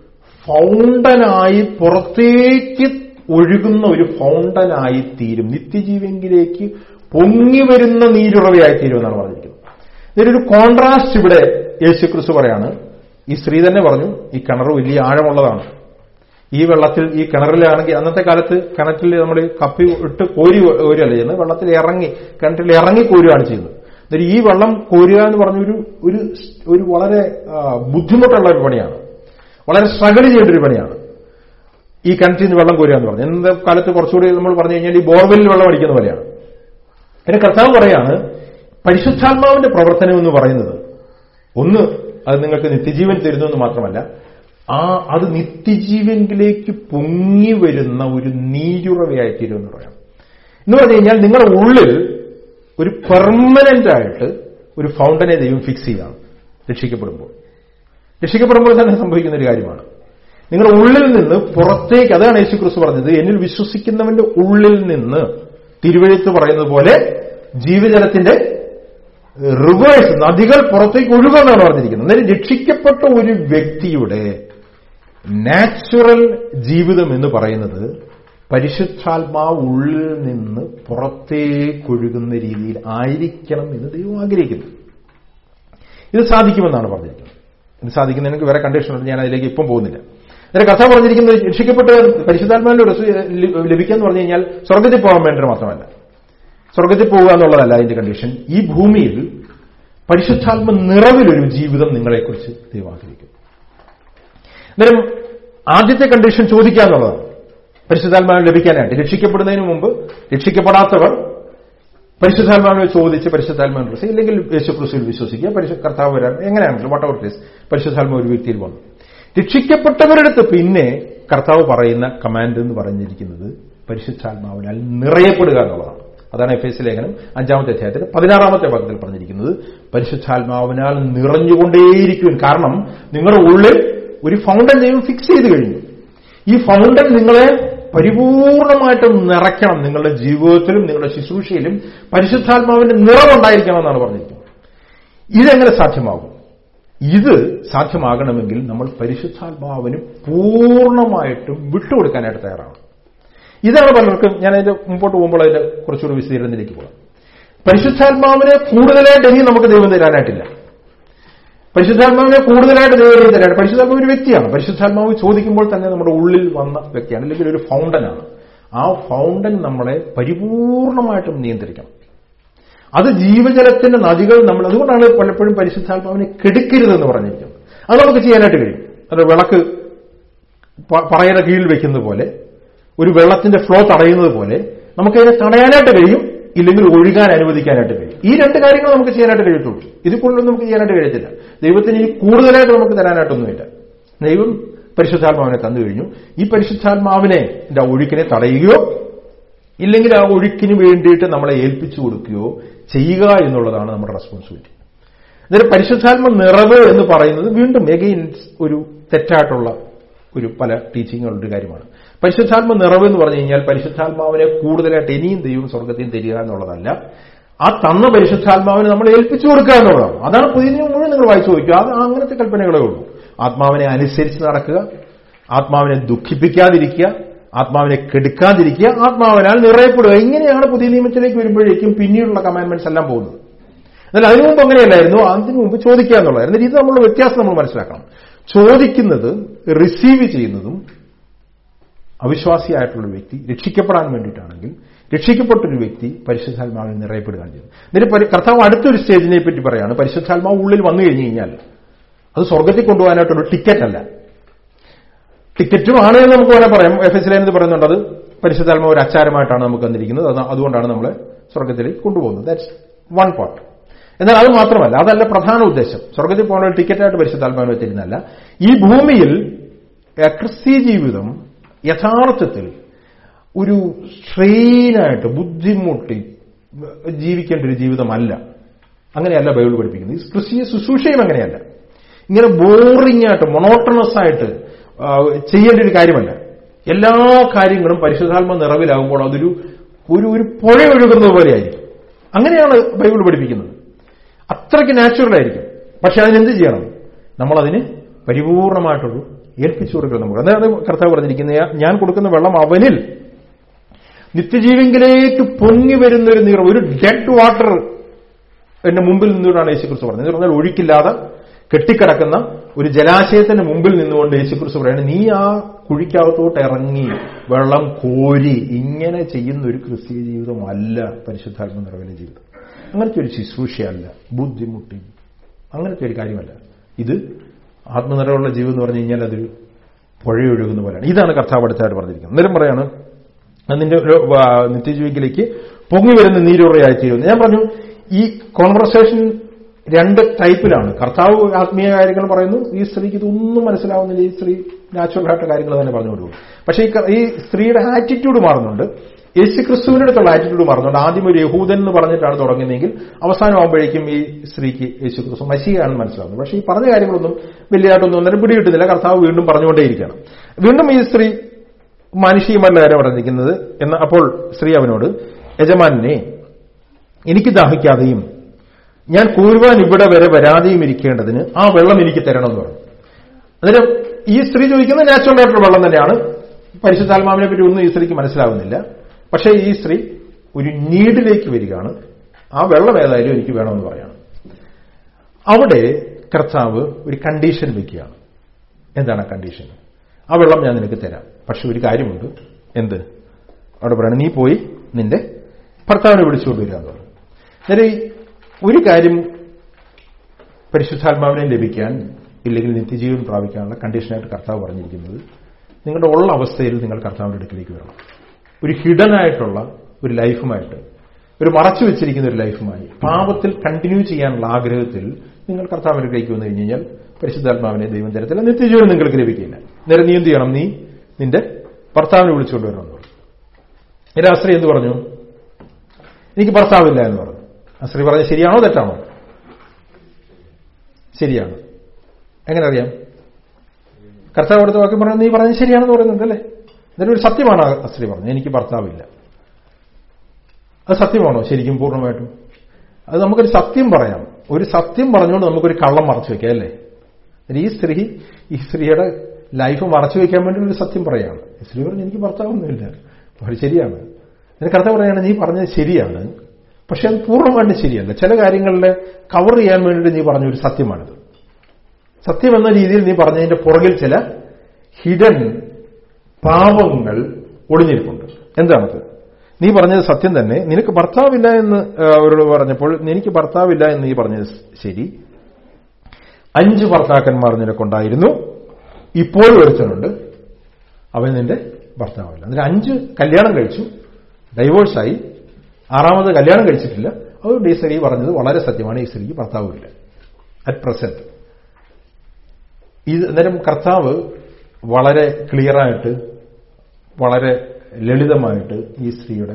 ഫൗണ്ടനായി പുറത്തേക്ക് ഒഴുകുന്ന ഒരു ഫൗണ്ടനായി തീരും നിത്യജീവെങ്കിലേക്ക് പൊങ്ങി വരുന്ന നീരുറവയായി തീരും എന്നാണ് പറഞ്ഞിരിക്കുന്നത് ഇതിലൊരു കോൺട്രാസ്റ്റ് ഇവിടെ യേശുക്രിസ്തു പറയാണ് ഈ സ്ത്രീ തന്നെ പറഞ്ഞു ഈ കിണർ വലിയ ആഴമുള്ളതാണ് ഈ വെള്ളത്തിൽ ഈ കിണറിലാണെങ്കിൽ അന്നത്തെ കാലത്ത് കിണറ്റിൽ നമ്മൾ കപ്പി ഇട്ട് കോരി കോരുകയല്ല ചെയ്യുന്നത് വെള്ളത്തിൽ ഇറങ്ങി കിണറ്റിൽ ഇറങ്ങി കോരുകയാണ് ചെയ്യുന്നത് എന്നിട്ട് ഈ വെള്ളം കോരുക എന്ന് പറഞ്ഞ ഒരു ഒരു ഒരു വളരെ ആ, ബുദ്ധിമുട്ടുള്ള ഒരു പണിയാണ് വളരെ സ്ട്രഗിൾ ചെയ്യേണ്ട ഒരു പണിയാണ് ഈ കിണറ്റിൽ നിന്ന് വെള്ളം കോരുക എന്ന് പറഞ്ഞു ഇന്നത്തെ കാലത്ത് കുറച്ചുകൂടി നമ്മൾ പറഞ്ഞു കഴിഞ്ഞാൽ ഈ ബോർവെല്ലിൽ വെള്ളം അടിക്കുന്ന പോലെയാണ് പിന്നെ കർത്താവ് പറയാണ് പരിശുദ്ധാത്മാവിന്റെ പ്രവർത്തനം എന്ന് പറയുന്നത് ഒന്ന് അത് നിങ്ങൾക്ക് നിത്യജീവൻ തരുന്നു എന്ന് മാത്രമല്ല ആ അത് നിത്യജീവനിലേക്ക് പൊങ്ങി വരുന്ന ഒരു നീരുറവയായി തീരുമെന്ന് പറയാം എന്ന് പറഞ്ഞു കഴിഞ്ഞാൽ നിങ്ങളുടെ ഉള്ളിൽ ഒരു പെർമനന്റ് ആയിട്ട് ഒരു ഫൗണ്ടനെ ദൈവം ഫിക്സ് ചെയ്താണ് രക്ഷിക്കപ്പെടുമ്പോൾ രക്ഷിക്കപ്പെടുമ്പോൾ തന്നെ സംഭവിക്കുന്ന ഒരു കാര്യമാണ് നിങ്ങളുടെ ഉള്ളിൽ നിന്ന് പുറത്തേക്ക് അതാണ് യേശു ക്രിസ്തു പറഞ്ഞത് എന്നിൽ വിശ്വസിക്കുന്നവന്റെ ഉള്ളിൽ നിന്ന് തിരുവഴുത്ത് പറയുന്നത് പോലെ ജീവജലത്തിന്റെ റിവേഴ്സ് നദികൾ പുറത്തേക്ക് ഒഴുകുമെന്നാണ് പറഞ്ഞിരിക്കുന്നത് അന്നേരം രക്ഷിക്കപ്പെട്ട ഒരു വ്യക്തിയുടെ നാച്ചുറൽ ജീവിതം എന്ന് പറയുന്നത് പരിശുദ്ധാത്മാവ് ഉള്ളിൽ നിന്ന് പുറത്തേക്കൊഴുകുന്ന രീതിയിൽ ആയിരിക്കണം എന്ന് ദൈവം ആഗ്രഹിക്കുന്നു ഇത് സാധിക്കുമെന്നാണ് പറഞ്ഞിരിക്കുന്നത് ഇത് സാധിക്കുന്നതിന് വേറെ കണ്ടീഷനുണ്ട് ഞാൻ അതിലേക്ക് ഇപ്പം പോകുന്നില്ല അന്നേരം കഥ പറഞ്ഞിരിക്കുന്നത് രക്ഷിക്കപ്പെട്ട പരിശുദ്ധാത്മാവിന്റെ രസ ലഭിക്കുക എന്ന് പറഞ്ഞു കഴിഞ്ഞാൽ സ്വർഗത്തിൽ പോകാൻ വേണ്ടി മാത്രമല്ല സ്വർഗത്തിൽ പോവുക എന്നുള്ളതല്ല അതിന്റെ കണ്ടീഷൻ ഈ ഭൂമിയിൽ പരിശുദ്ധാത്മ നിറവിലൊരു ജീവിതം നിങ്ങളെക്കുറിച്ച് ദൈവം ആഗ്രഹിക്കുന്നു അന്നേരം ആദ്യത്തെ കണ്ടീഷൻ ചോദിക്കുക എന്നുള്ളതാണ് പരിശുദ്ധാത്മാവിനെ ലഭിക്കാനായിട്ട് രക്ഷിക്കപ്പെടുന്നതിന് മുമ്പ് രക്ഷിക്കപ്പെടാത്തവർ പരിശുദ്ധാത്മാവിനെ ചോദിച്ച് പരിശുദ്ധാത്മാവിനെ റിസീവ് ഇല്ലെങ്കിൽ യേശു ക്രിസ്തുവിൽ വിശ്വസിക്കുക പരിശു കർത്താവ് വരാൻ എങ്ങനെയാണെങ്കിലും വാട്ട് ഔട്ട് കേസ് പരിശുദ്ധാത്മ ഒരു വ്യക്തിയിൽ വന്നു രക്ഷിക്കപ്പെട്ടവരടുത്ത് പിന്നെ കർത്താവ് പറയുന്ന കമാൻഡ് എന്ന് പറഞ്ഞിരിക്കുന്നത് പരിശുദ്ധാത്മാവിനാൽ നിറയപ്പെടുക എന്നുള്ളതാണ് അതാണ് എഫ് എസ് ലേഖനം അഞ്ചാമത്തെ അധ്യായത്തിൽ പതിനാറാമത്തെ ഭാഗത്തിൽ പറഞ്ഞിരിക്കുന്നത് പരിശുദ്ധാത്മാവിനാൽ നിറഞ്ഞുകൊണ്ടേയിരിക്കും കാരണം നിങ്ങളുടെ ഉള്ളിൽ ഒരു ഫൗണ്ടൻ ദൈവം ഫിക്സ് ചെയ്ത് കഴിഞ്ഞു ഈ ഫൗണ്ടൻ നിങ്ങളെ പരിപൂർണമായിട്ടും നിറയ്ക്കണം നിങ്ങളുടെ ജീവിതത്തിലും നിങ്ങളുടെ ശുശ്രൂഷയിലും പരിശുദ്ധാത്മാവിന്റെ നിറവുണ്ടായിരിക്കണം എന്നാണ് പറഞ്ഞിരിക്കുന്നത് ഇതെങ്ങനെ സാധ്യമാകും ഇത് സാധ്യമാകണമെങ്കിൽ നമ്മൾ പരിശുദ്ധാത്മാവിന് പൂർണ്ണമായിട്ടും വിട്ടുകൊടുക്കാനായിട്ട് തയ്യാറാണ് ഇതാണ് പലർക്കും ഞാൻ അതിന്റെ മുമ്പോട്ട് പോകുമ്പോൾ അതിന്റെ കുറച്ചുകൂടി വിശദീകരണത്തിലേക്ക് പോകാം പരിശുദ്ധാത്മാവിനെ കൂടുതലായിട്ട് ഇനി നമുക്ക് ദൈവം തരാനായിട്ടില്ല പരിശുദ്ധാത്മാവിനെ കൂടുതലായിട്ട് ദൈവം തരാൻ പരിശുദ്ധാത്മാവ് ഒരു വ്യക്തിയാണ് പരിശുദ്ധാത്മാവ് ചോദിക്കുമ്പോൾ തന്നെ നമ്മുടെ ഉള്ളിൽ വന്ന വ്യക്തിയാണ് അല്ലെങ്കിൽ ഒരു ഫൗണ്ടനാണ് ആ ഫൗണ്ടൻ നമ്മളെ പരിപൂർണമായിട്ടും നിയന്ത്രിക്കണം അത് ജീവജലത്തിന്റെ നദികൾ നമ്മൾ അതുകൊണ്ടാണ് പലപ്പോഴും പരിശുദ്ധാത്മാവിനെ കെടുക്കരുതെന്ന് പറഞ്ഞിരിക്കുന്നത് അത് നമുക്ക് ചെയ്യാനായിട്ട് കഴിയും അത് വിളക്ക് പ- പറയുടെ കീഴിൽ വെക്കുന്നത് പോലെ ഒരു വെള്ളത്തിന്റെ ഫ്ലോ തടയുന്നത് പോലെ നമുക്കതിനെ തടയാനായിട്ട് കഴിയും ഇല്ലെങ്കിൽ ഒഴുകാൻ അനുവദിക്കാനായിട്ട് കഴിയും ഈ രണ്ട് കാര്യങ്ങൾ നമുക്ക് ചെയ്യാനായിട്ട് കഴിയത്തുള്ളൂ ഇതിൽ കൂടുതലൊന്നും നമുക്ക് ചെയ്യാനായിട്ട് കഴിയത്തില്ല ദൈവത്തിന് ഇനി കൂടുതലായിട്ട് നമുക്ക് തരാനായിട്ടൊന്നുമില്ല ദൈവം പരിശുദ്ധാത്മാവിനെ തന്നു കഴിഞ്ഞു ഈ പരിശുദ്ധാത്മാവിനെ ആ ഒഴുക്കിനെ തടയുകയോ ഇല്ലെങ്കിൽ ആ ഒഴുക്കിന് വേണ്ടിയിട്ട് നമ്മളെ ഏൽപ്പിച്ചു കൊടുക്കുകയോ ചെയ്യുക എന്നുള്ളതാണ് നമ്മുടെ റെസ്പോൺസിബിലിറ്റി എന്നിട്ട് പരിശുദ്ധാത്മ നിറവ് എന്ന് പറയുന്നത് വീണ്ടും എഗെയിൻ ഒരു തെറ്റായിട്ടുള്ള ഒരു പല ടീച്ചിങ്ങുകളുടെ ഒരു കാര്യമാണ് പരിശുദ്ധാത്മ നിറവ് എന്ന് പറഞ്ഞു കഴിഞ്ഞാൽ പരിശുദ്ധാത്മാവിനെ കൂടുതലായിട്ട് ഇനിയും ദൈവം സ്വർഗത്തിൽ തരിക എന്നുള്ളതല്ല ആ തന്ന പരിശുദ്ധാത്മാവിനെ നമ്മൾ ഏൽപ്പിച്ചു കൊടുക്കുക എന്നുള്ളതാണ് അതാണ് പുതിയ നിയമം മുഴുവൻ നിങ്ങൾ വായിച്ചു നോക്കുക അത് അങ്ങനത്തെ കൽപ്പനകളേ ഉള്ളൂ ആത്മാവിനെ അനുസരിച്ച് നടക്കുക ആത്മാവിനെ ദുഃഖിപ്പിക്കാതിരിക്കുക ആത്മാവിനെ കെടുക്കാതിരിക്കുക ആത്മാവിനാൽ നിറയപ്പെടുക ഇങ്ങനെയാണ് പുതിയ നിയമത്തിലേക്ക് വരുമ്പോഴേക്കും പിന്നീടുള്ള കമാൻഡ്മെന്റ്സ് എല്ലാം പോകുന്നത് എന്നാൽ അതിനു മുമ്പ് അങ്ങനെയല്ലായിരുന്നു അതിനു മുമ്പ് ചോദിക്കുക എന്നുള്ളതായിരുന്നു ഇത് നമ്മളുടെ വ്യത്യാസം നമ്മൾ മനസ്സിലാക്കണം ചോദിക്കുന്നത് റിസീവ് ചെയ്യുന്നതും അവിശ്വാസിയായിട്ടുള്ള ഒരു വ്യക്തി രക്ഷിക്കപ്പെടാൻ വേണ്ടിയിട്ടാണെങ്കിൽ രക്ഷിക്കപ്പെട്ടൊരു വ്യക്തി പരിശുദ്ധാത്മാവിൽ നിറയപ്പെടുകയാണ് ചെയ്യുന്നത് എന്നിട്ട് പരി- കർത്താവ് അടുത്തൊരു സ്റ്റേജിനെ പറ്റി പറയാണ് പരിശുദ്ധാത്മാവ് ഉള്ളിൽ വന്നു കഴിഞ്ഞു കഴിഞ്ഞാൽ അത് സ്വർഗത്തിൽ കൊണ്ടുപോകാനായിട്ടുള്ള ടിക്കറ്റ് അല്ല ടിക്കറ്റും ആണ് എന്ന് നമുക്ക് വേണേൽ പറയാം എഫ് എസ് എന്ന് പറയുന്നുണ്ട് അത് പരിശുദ്ധാത്മാവ് ഒരു അച്ചാരമായിട്ടാണ് നമുക്ക് തന്നിരിക്കുന്നത് അത് അതുകൊണ്ടാണ് നമ്മളെ സ്വർഗത്തിലേക്ക് കൊണ്ടുപോകുന്നത് ദാറ്റ്സ് വൺ പാർട്ട് എന്നാൽ അത് മാത്രമല്ല അതല്ല പ്രധാന ഉദ്ദേശം സ്വർഗത്തിൽ പോകുന്ന ഒരു ടിക്കറ്റായിട്ട് പരിശുദ്ധാത്മാവിനെ വെച്ചിരുന്നല്ല ഈ ഭൂമിയിൽ ഏഹ്, ക്രിസ്തീയ ജീവിതം യഥാർത്ഥത്തിൽ ഒരു സ്ട്രെയിനായിട്ട് ബുദ്ധിമുട്ടി ജീവിക്കേണ്ട ഒരു ജീവിതമല്ല അങ്ങനെയല്ല ബൈബിൾ പഠിപ്പിക്കുന്നത് ഈ ക്രിസ്തീയ ശുശ്രൂഷയും അങ്ങനെയല്ല ഇങ്ങനെ ബോറിംഗ് ആയിട്ട് മൊണോട്ടണസ് ആയിട്ട് ആ, ചെയ്യേണ്ട ഒരു കാര്യമല്ല എല്ലാ കാര്യങ്ങളും പരിശുദ്ധാത്മ നിറവിലാകുമ്പോൾ അതൊരു ഒരു ഒരു പുഴ ഒഴുകുന്നത് പോലെയായിരിക്കും അങ്ങനെയാണ് ബൈബിൾ പഠിപ്പിക്കുന്നത് അത്രയ്ക്ക് നാച്ചുറൽ ആയിരിക്കും പക്ഷെ അതിനെന്ത് ചെയ്യണം നമ്മളതിന് പരിപൂർണമായിട്ടൊരു ഏൽപ്പിച്ചു കൊടുക്കണം നമുക്ക് അതാണ് കർത്താവ് പറഞ്ഞിരിക്കുന്നത് "ഞാൻ- ഞാൻ കൊടുക്കുന്ന വെള്ളം അവനിൽ നിത്യജീവിങ്കിലേക്ക് പൊങ്ങി വരുന്ന ഒരു നീർ ഒരു ഡെഡ് വാട്ടർ എന്റെ മുമ്പിൽ നിന്നുകൊണ്ടാണ് യേശുക്രിസ്തു പറഞ്ഞത് എന്ന് പറഞ്ഞാൽ ഒഴുക്കില്ലാതെ കെട്ടിക്കിടക്കുന്ന ഒരു ജലാശയത്തിന്റെ മുമ്പിൽ നിന്നുകൊണ്ട് യേശുക്രിസ്തു പറയുന്നത് നീ ആ കുഴിക്കകത്തോട്ട് ഇറങ്ങി വെള്ളം കോരി ഇങ്ങനെ ചെയ്യുന്ന ഒരു ക്രിസ്തീയ ജീവിതമല്ല പരിശുദ്ധാത്മ നിറവിലെ ജീവിതം അങ്ങനത്തെ ഒരു ശുശ്രൂഷയല്ല ബുദ്ധിമുട്ടി അങ്ങനത്തെ ഒരു കാര്യമല്ല ഇത് ആത്മനിറവുള്ള ജീവിതം എന്ന് പറഞ്ഞു കഴിഞ്ഞാൽ അതൊരു പുഴയൊഴുകുന്ന പോലെയാണ് ഇതാണ് കർത്താവ് അടുത്തായിട്ട് പറഞ്ഞിരിക്കുന്നത് അന്നേരം പറയാണ് നിന്റെ ഒരു, ആ, നിത്യജീവിക്കിലേക്ക് പൊങ്ങി വരുന്ന നീരുറയായി തീരുന്നു ഞാൻ പറഞ്ഞു ഈ കോൺവെർസേഷൻ രണ്ട് ടൈപ്പിലാണ് കർത്താവ് ആത്മീയ കാര്യങ്ങൾ പറയുന്നു ഈ സ്ത്രീക്ക് ഇതൊന്നും മനസ്സിലാവുന്നില്ല ഈ സ്ത്രീ നാച്ചുറൽ ആയിട്ട് കാര്യങ്ങൾ തന്നെ പറഞ്ഞു കൊടുക്കും പക്ഷേ ഈ ക- ഈ സ്ത്രീയുടെ ആറ്റിറ്റ്യൂഡ് മാറുന്നുണ്ട് യേശു ക്രിസ്തുവിന്റെ അടുത്തുള്ള ആറ്റിറ്റ്യൂഡ് മാറുന്നുണ്ട് ആദ്യം ഒരു യഹൂദൻ എന്ന് പറഞ്ഞിട്ടാണ് തുടങ്ങുന്നതെങ്കിൽ അവസാനമാകുമ്പോഴേക്കും ഈ സ്ത്രീക്ക് യേശു ക്രിസ്തു മഷിയാണെന്ന് മനസ്സിലാവുന്നത് പക്ഷേ ഈ പറഞ്ഞ കാര്യങ്ങളൊന്നും വലിയതായിട്ടൊന്നും ഒന്നും പിടികിട്ടുന്നില്ല കർത്താവ് വീണ്ടും പറഞ്ഞുകൊണ്ടേയിരിക്കുകയാണ് വീണ്ടും ഈ സ്ത്രീ മാനുഷികമല്ല കാര്യം പറഞ്ഞിരിക്കുന്നത് എന്ന് അപ്പോൾ സ്ത്രീ അവനോട് യജമാനെ എനിക്ക് ദാഹിക്കാതെയും ഞാൻ കൂരുവാൻ ഇവിടെ വരെ വരാതെയും ഇരിക്കേണ്ടതിന് ആ വെള്ളം എനിക്ക് തരണമെന്ന് പറഞ്ഞു അന്നേരം ഈ സ്ത്രീ ചോദിക്കുന്നത് നാച്ചുറൽ ആയിട്ടുള്ള വെള്ളം തന്നെയാണ് പരിശുദ്ധാത്മാവിനെ പറ്റി ഒന്നും ഈ സ്ത്രീക്ക് മനസ്സിലാവുന്നില്ല പക്ഷേ ഈ സ്ത്രീ ഒരു നീഡിലേക്ക് വരികയാണ് ആ വെള്ളം ഏതായാലും എനിക്ക് വേണമെന്ന് പറയാണ് അവിടെ കർത്താവ് ഒരു കണ്ടീഷൻ വെക്കുകയാണ് എന്താണ് ആ കണ്ടീഷൻ ആ വെള്ളം ഞാൻ നിനക്ക് തരാം പക്ഷെ ഒരു കാര്യമുണ്ട് എന്ത് അവിടെ പറയണം നീ പോയി നിന്റെ ഭർത്താവിനെ വിളിച്ചുകൊണ്ട് വരിക എന്ന് പറഞ്ഞു അന്നേരം ഈ ഒരു കാര്യം പരിശുദ്ധാത്മാവിനെ ലഭിക്കാൻ ഇല്ലെങ്കിൽ നിത്യജീവൻ പ്രാപിക്കാനുള്ള കണ്ടീഷനായിട്ട് കർത്താവ് പറഞ്ഞിരിക്കുന്നത് നിങ്ങളുടെ ഉള്ള അവസ്ഥയിൽ നിങ്ങൾ കർത്താവിന്റെ അടുക്കിലേക്ക് വരണം ഒരു ഹിഡൻ ആയിട്ടുള്ള ഒരു ലൈഫുമായിട്ട് ഒരു മറച്ചു വെച്ചിരിക്കുന്ന ഒരു ലൈഫുമായി പാപത്തിൽ കണ്ടിന്യൂ ചെയ്യാനുള്ള ആഗ്രഹത്തിൽ നിങ്ങൾ കർത്താവിന്റെ അടുക്കിലേക്ക് വന്നു കഴിഞ്ഞ് കഴിഞ്ഞാൽ പരിശുദ്ധാത്മാവിനെ ദൈവം തരത്തില്ല നിത്യജീവൻ നിങ്ങൾക്ക് ലഭിക്കില്ല നേരെ നീ എന്ത് ചെയ്യണം നീ നിന്റെ ഭർത്താവിനെ വിളിച്ചുകൊണ്ട് വരണം എന്ന് പറഞ്ഞു രാത്രി എന്ത് പറഞ്ഞു എനിക്ക് ഭർത്താവില്ല എന്ന് പറഞ്ഞു ആ സ്ത്രീ പറഞ്ഞത് ശരിയാണോ തെറ്റാണോ ശരിയാണ് എങ്ങനെ അറിയാം കർത്താവ് അടുത്ത വാക്യം പറഞ്ഞു നീ പറഞ്ഞത് ശരിയാണെന്ന് പറയുന്നുണ്ട് അല്ലേ എന്നിട്ട് ഒരു സത്യമാണ് ആ സ്ത്രീ പറഞ്ഞത് എനിക്ക് ഭർത്താവില്ല അത് സത്യമാണോ ശരിക്കും പൂർണ്ണമായിട്ടും അത് നമുക്കൊരു സത്യം പറയാം ഒരു സത്യം പറഞ്ഞുകൊണ്ട് നമുക്കൊരു കള്ളം മറച്ചു വെക്കാം അല്ലേ ഈ സ്ത്രീ ഈ സ്ത്രീയുടെ ലൈഫ് മറച്ചു വെക്കാൻ വേണ്ടി ഒരു സത്യം പറയാണ് ഈ സ്ത്രീ പറഞ്ഞു എനിക്ക് ഭർത്താവൊന്നുമില്ല അത് ശരിയാണ് എന്നിട്ട് കർത്താവ് പറയാണ് നീ പറഞ്ഞത് ശരിയാണ് പക്ഷെ അത് പൂർണ്ണമായിട്ടും ശരിയല്ല ചില കാര്യങ്ങളിൽ കവർ ചെയ്യാൻ വേണ്ടിയിട്ട് നീ പറഞ്ഞ ഒരു സത്യമാണിത് സത്യം എന്ന രീതിയിൽ നീ പറഞ്ഞതിന്റെ പുറകിൽ ചില ഹിഡൻ പാവങ്ങൾ ഒളിഞ്ഞിരിപ്പുണ്ട് എന്താണത് നീ പറഞ്ഞത് സത്യം തന്നെ നിനക്ക് ഭർത്താവില്ല എന്ന് അവരോട് പറഞ്ഞപ്പോൾ എനിക്ക് ഭർത്താവില്ല എന്ന് നീ പറഞ്ഞത് ശരി അഞ്ച് ഭർത്താക്കന്മാർ നിനക്കുണ്ടായിരുന്നു ഇപ്പോഴും ഒരുത്തനുണ്ട് അവൻ നിന്റെ ഭർത്താവില്ല അതിന് അഞ്ച് കല്യാണം കഴിച്ചു ഡൈവോഴ്സായി ആറാമത് കല്യാണം കഴിച്ചിട്ടില്ല അതുകൊണ്ട് ഈ സ്ത്രീ പറഞ്ഞത് വളരെ സത്യമാണ് ഈ സ്ത്രീക്ക് ഭർത്താവുമില്ല അറ്റ് പ്രസന്റ് ഇത് അന്നേരം കർത്താവ് വളരെ ക്ലിയറായിട്ട് വളരെ ലളിതമായിട്ട് ഈ സ്ത്രീയുടെ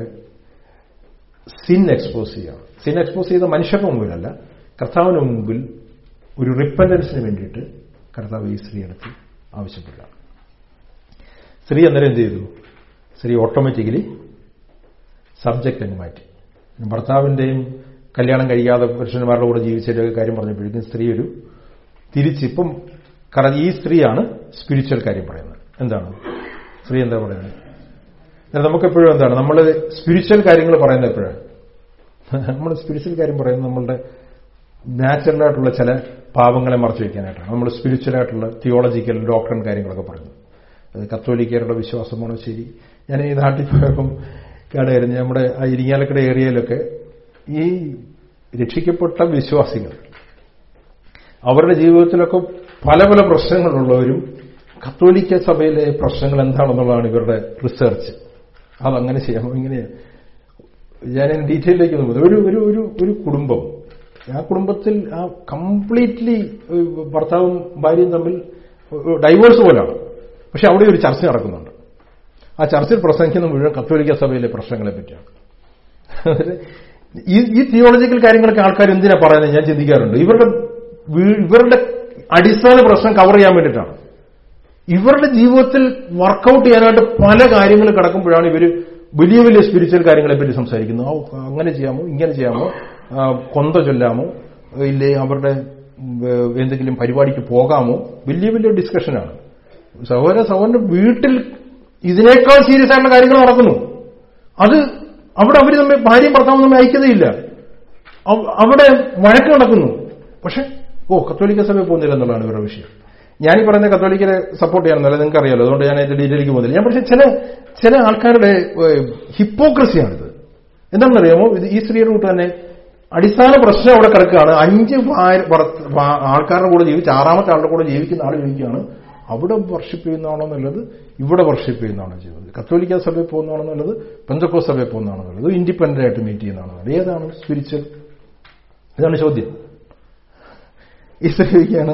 സിൻ എക്സ്പോസ് ചെയ്യുകയാണ് സിൻ എക്സ്പോസ് ചെയ്ത മനുഷ്യരുടെ മുമ്പിലല്ല കർത്താവിന് മുമ്പിൽ ഒരു റിപ്പൻഡൻസിന് വേണ്ടിയിട്ട് കർത്താവ് ഈ സ്ത്രീ എടുത്ത് ആവശ്യപ്പെടുകയാണ് സ്ത്രീ അന്നേരം എന്ത് ചെയ്തു സ്ത്രീ ഓട്ടോമാറ്റിക്കലി സബ്ജക്റ്റ് അങ്ങ് മാറ്റി ഭർത്താവിന്റെയും കല്യാണം കഴിയാതെ പുരുഷന്മാരുടെ കൂടെ ജീവിച്ചതിന്റെ കാര്യം പറഞ്ഞപ്പോഴേക്കും സ്ത്രീ ഒരു തിരിച്ചിപ്പം കാരണം ഈ സ്ത്രീയാണ് സ്പിരിച്വൽ കാര്യം പറയുന്നത് എന്താണ് സ്ത്രീ എന്താ പറയുന്നത് നമുക്കെപ്പോഴും എന്താണ് നമ്മൾ സ്പിരിച്വൽ കാര്യങ്ങൾ പറയുന്നത് എപ്പോഴാണ് നമ്മൾ സ്പിരിച്വൽ കാര്യം പറയുന്നത് നമ്മളുടെ നാച്ചുറലായിട്ടുള്ള ചില പാവങ്ങളെ മറച്ചു വയ്ക്കാനായിട്ടാണ് നമ്മൾ സ്പിരിച്വലായിട്ടുള്ള തിയോളജിക്കൽ ഡോക്ടറൻ കാര്യങ്ങളൊക്കെ പറയുന്നത് അത് കത്തോലിക്കരുടെ വിശ്വാസമാണോ ശരി ഞാൻ ഈ നാട്ടിൽ പോയപ്പം കടയായിരുന്നു നമ്മുടെ ആ ഇരിങ്ങാലക്കട ഏരിയയിലൊക്കെ ഈ രക്ഷിക്കപ്പെട്ട വിശ്വാസികൾ അവരുടെ ജീവിതത്തിലൊക്കെ പല പല പ്രശ്നങ്ങളുള്ളവരും കത്തോലിക്ക സഭയിലെ പ്രശ്നങ്ങൾ എന്താണെന്നുള്ളതാണ് ഇവരുടെ റിസർച്ച് അതങ്ങനെ ചെയ്യാമോ ഇങ്ങനെയാണ് ഞാൻ ഡീറ്റെയിലേക്ക് നോക്കുന്നത് ഒരു ഒരു ഒരു ഒരു കുടുംബം ആ കുടുംബത്തിൽ ആ കംപ്ലീറ്റ്ലി ഭർത്താവും ഭാര്യയും തമ്മിൽ ഡൈവേഴ്സ് പോലാണ് പക്ഷെ അവിടെ ഒരു ചർച്ച നടക്കുന്നുണ്ട് ആ ചർച്ചയിൽ പ്രസംഗിക്കുന്ന മുഴുവൻ കത്തോലിക്ക സഭയിലെ പ്രശ്നങ്ങളെ പറ്റിയാണ് ഈ ഈ തിയോളജിക്കൽ കാര്യങ്ങളൊക്കെ ആൾക്കാർ എന്തിനാ പറയുന്നത് ഞാൻ ചിന്തിക്കാറുണ്ട് ഇവരുടെ ഇവരുടെ അടിസ്ഥാന പ്രശ്നം കവർ ചെയ്യാൻ വേണ്ടിയിട്ടാണ് ഇവരുടെ ജീവിതത്തിൽ വർക്കൗട്ട് ചെയ്യാനായിട്ട് പല കാര്യങ്ങൾ കിടക്കുമ്പോഴാണ് ഇവർ വലിയ വലിയ സ്പിരിച്വൽ കാര്യങ്ങളെ പറ്റി സംസാരിക്കുന്നത് അങ്ങനെ ചെയ്യാമോ ഇങ്ങനെ ചെയ്യാമോ കൊന്ത ചൊല്ലാമോ ഇല്ലേ അവരുടെ എന്തെങ്കിലും പരിപാടിക്ക് പോകാമോ വലിയ വലിയ ഡിസ്കഷനാണ് സഹോദര സഹോദരന്റെ വീട്ടിൽ ഇതിനേക്കാൾ സീരിയസ് ആയിട്ടുള്ള കാര്യങ്ങൾ നടക്കുന്നു അത് അവിടെ അവർ തമ്മിൽ ഭാര്യയും ഭർത്താവും തമ്മിൽ ഐക്യതയില്ല അവിടെ വഴക്ക് നടക്കുന്നു പക്ഷെ ഓ കത്തോലിക്ക സഭയിൽ പോകുന്നില്ല എന്നുള്ളതാണ് ഇവരുടെ വിഷയം ഞാനീ പറയുന്ന കത്തോലിക്കരെ സപ്പോർട്ട് ചെയ്യാനല്ല നിങ്ങൾക്ക് അറിയാലോ അതുകൊണ്ട് ഞാൻ അതിന്റെ ഡീറ്റെയിലേക്ക് പോകുന്നില്ല ഞാൻ പക്ഷേ ചില ചില ആൾക്കാരുടെ ഹിപ്പോക്രസിയാണിത് എന്താണെന്നറിയാമോ ഇത് ഈ സ്ത്രീയുടെ കൂട്ട് തന്നെ അടിസ്ഥാന പ്രശ്നം അവിടെ കിടക്കുകയാണ് അഞ്ച് ആൾക്കാരുടെ കൂടെ ജീവിച്ച് ആറാമത്തെ ആളുടെ കൂടെ ജീവിക്കുന്ന ആൾ ജീവിക്കുകയാണ് അവിടെ വർഷിപ്പ് ചെയ്യുന്നതാണോ നല്ലത് ഇവിടെ വർഷിപ്പ് ചെയ്യുന്നതാണോ ചെയ്യുന്നത് കത്തോലിക്ക സഭയിൽ പോകുന്നതാണോ നല്ലത് പെന്തക്കോ സഭയിൽ പോകുന്നതാണോ നല്ലത് ഇൻഡിപെൻഡന്റ് ആയിട്ട് മീറ്റ് ചെയ്യുന്നതാണോ നല്ലത് ഏതാണ് സ്പിരിച്വൽ ഇതാണ് ചോദ്യം ഈ സ്ത്രീക്കാണ്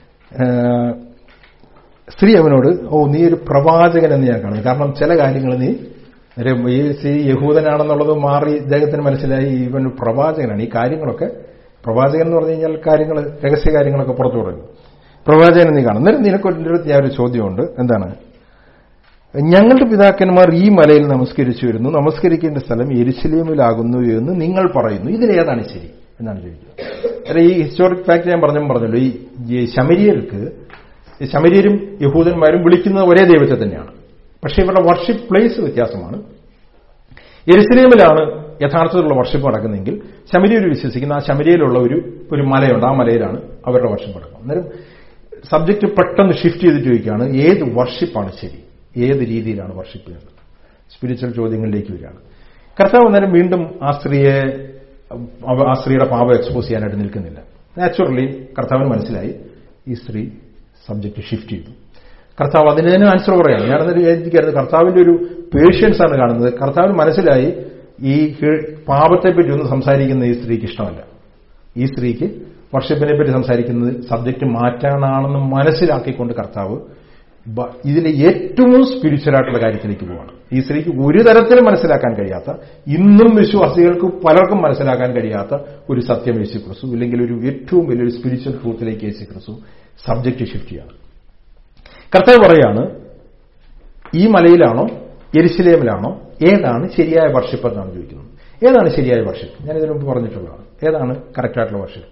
സ്ത്രീ അവനോട് ഓ നീ ഒരു പ്രവാചകൻ എന്ന് ഞാൻ കാണുന്നു കാരണം ചില കാര്യങ്ങൾ നീ ഈ സ്ത്രീ യഹൂദനാണെന്നുള്ളത് മാറി ഇദ്ദേഹത്തിന് മനസ്സിലായി ഇവൻ പ്രവാചകനാണ് ഈ കാര്യങ്ങളൊക്കെ പ്രവാചകൻ എന്ന് പറഞ്ഞു കഴിഞ്ഞാൽ കാര്യങ്ങൾ രഹസ്യ കാര്യങ്ങളൊക്കെ പുറത്തു തുടങ്ങി പ്രവാചകൻ നീ കാണും അന്നേരം നിനക്കൊരു ഞാൻ ഒരു ചോദ്യമുണ്ട് എന്താണ് ഞങ്ങളുടെ പിതാക്കന്മാർ ഈ മലയിൽ നമസ്കരിച്ചു വരുന്നു നമസ്കരിക്കേണ്ട സ്ഥലം എരിശിലേമിലാകുന്നു എന്ന് നിങ്ങൾ പറയുന്നു ഇതിലേതാണ് ശരി എന്നാണ് ചോദിക്കുന്നത് അല്ല ഈ ഹിസ്റ്റോറിക് ഫാക്ട് ഞാൻ പറഞ്ഞു പറഞ്ഞല്ലോ ഈ ശമരിയർക്ക് ശമരിയരും യഹൂദന്മാരും വിളിക്കുന്നത് ഒരേ ദൈവത്തെ തന്നെയാണ് പക്ഷേ ഇവരുടെ വർഷിപ്പ് പ്ലേസ് വ്യത്യാസമാണ് എരുസലേമിലാണ് യഥാർത്ഥത്തിലുള്ള വർഷിപ്പ് നടക്കുന്നതെങ്കിൽ ശമരിയർ വിശ്വസിക്കുന്ന ആ ശമരിയയിലുള്ള ഒരു ഒരു മലയുണ്ട് ആ മലയിലാണ് അവരുടെ വർഷിപ്പ് നടക്കുന്നത് അന്നേരം സബ്ജക്റ്റ് പെട്ടെന്ന് ഷിഫ്റ്റ് ചെയ്തിട്ട് ചോദിക്കുകയാണ് ഏത് വർഷിപ്പാണ് ശരി ഏത് രീതിയിലാണ് വർഷിപ്പ് ചെയ്യുന്നത് സ്പിരിച്വൽ ചോദ്യങ്ങളിലേക്ക് വരികയാണ് കർത്താവ് അന്നേരം വീണ്ടും ആ സ്ത്രീയെ ആ സ്ത്രീയുടെ പാപം എക്സ്പോസ് ചെയ്യാനായിട്ട് നിൽക്കുന്നില്ല നാച്ചുറലി കർത്താവിന് മനസ്സിലായി ഈ സ്ത്രീ സബ്ജക്ട് ഷിഫ്റ്റ് ചെയ്തു കർത്താവ് അതിന് തന്നെ ആൻസർ പറയാണ് ഞാനതൊരു വിചാരിക്കുന്നത് കർത്താവിന്റെ ഒരു പേഷ്യൻസ് ആണ് കാണുന്നത് കർത്താവിന് മനസ്സിലായി ഈ പാപത്തെ പറ്റി ഒന്നും സംസാരിക്കുന്ന ഈ സ്ത്രീക്ക് ഇഷ്ടമല്ല ഈ സ്ത്രീക്ക് വർഷിപ്പിനെ പറ്റി സംസാരിക്കുന്നത് സബ്ജക്റ്റ് മാറ്റാനാണെന്ന് മനസ്സിലാക്കിക്കൊണ്ട് കർത്താവ് ഇതിലെ ഏറ്റവും സ്പിരിച്വൽ ആയിട്ടുള്ള കാര്യത്തിലേക്ക് പോവാണ് ഈ സ്ത്രീക്ക് ഒരു തരത്തിലും മനസ്സിലാക്കാൻ കഴിയാത്ത ഇന്നും വിശ്വാസികൾക്ക് പലർക്കും മനസ്സിലാക്കാൻ കഴിയാത്ത ഒരു സത്യം യേശു ക്രിസ്തു ഇല്ലെങ്കിൽ ഒരു ഏറ്റവും വലിയൊരു സ്പിരിച്വൽ ട്രൂത്തിലേക്ക് യേശു ക്രിസ്തു സബ്ജക്റ്റ് ഷിഫ്റ്റ് ചെയ്യാണ് കർത്താവ് പറയാണ് ഈ മലയിലാണോ എരിശിലേമിലാണോ ഏതാണ് ശരിയായ വർഷിപ്പ് എന്നാണ് ചോദിക്കുന്നത് ഏതാണ് ശരിയായ വർഷിപ്പ് ഞാൻ ഇതിനു മുമ്പ് പറഞ്ഞിട്ടുള്ളതാണ് ഏതാണ് കറക്റ്റായിട്ടുള്ള വർഷിപ്പ്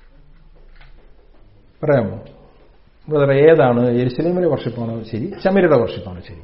പറയാമോ ബ്രദർ ഏതാണ് എരിശിലേമിലെ വർഷിപ്പാണോ ശരി ശമീരയുടെ വർഷിപ്പാണോ ശരി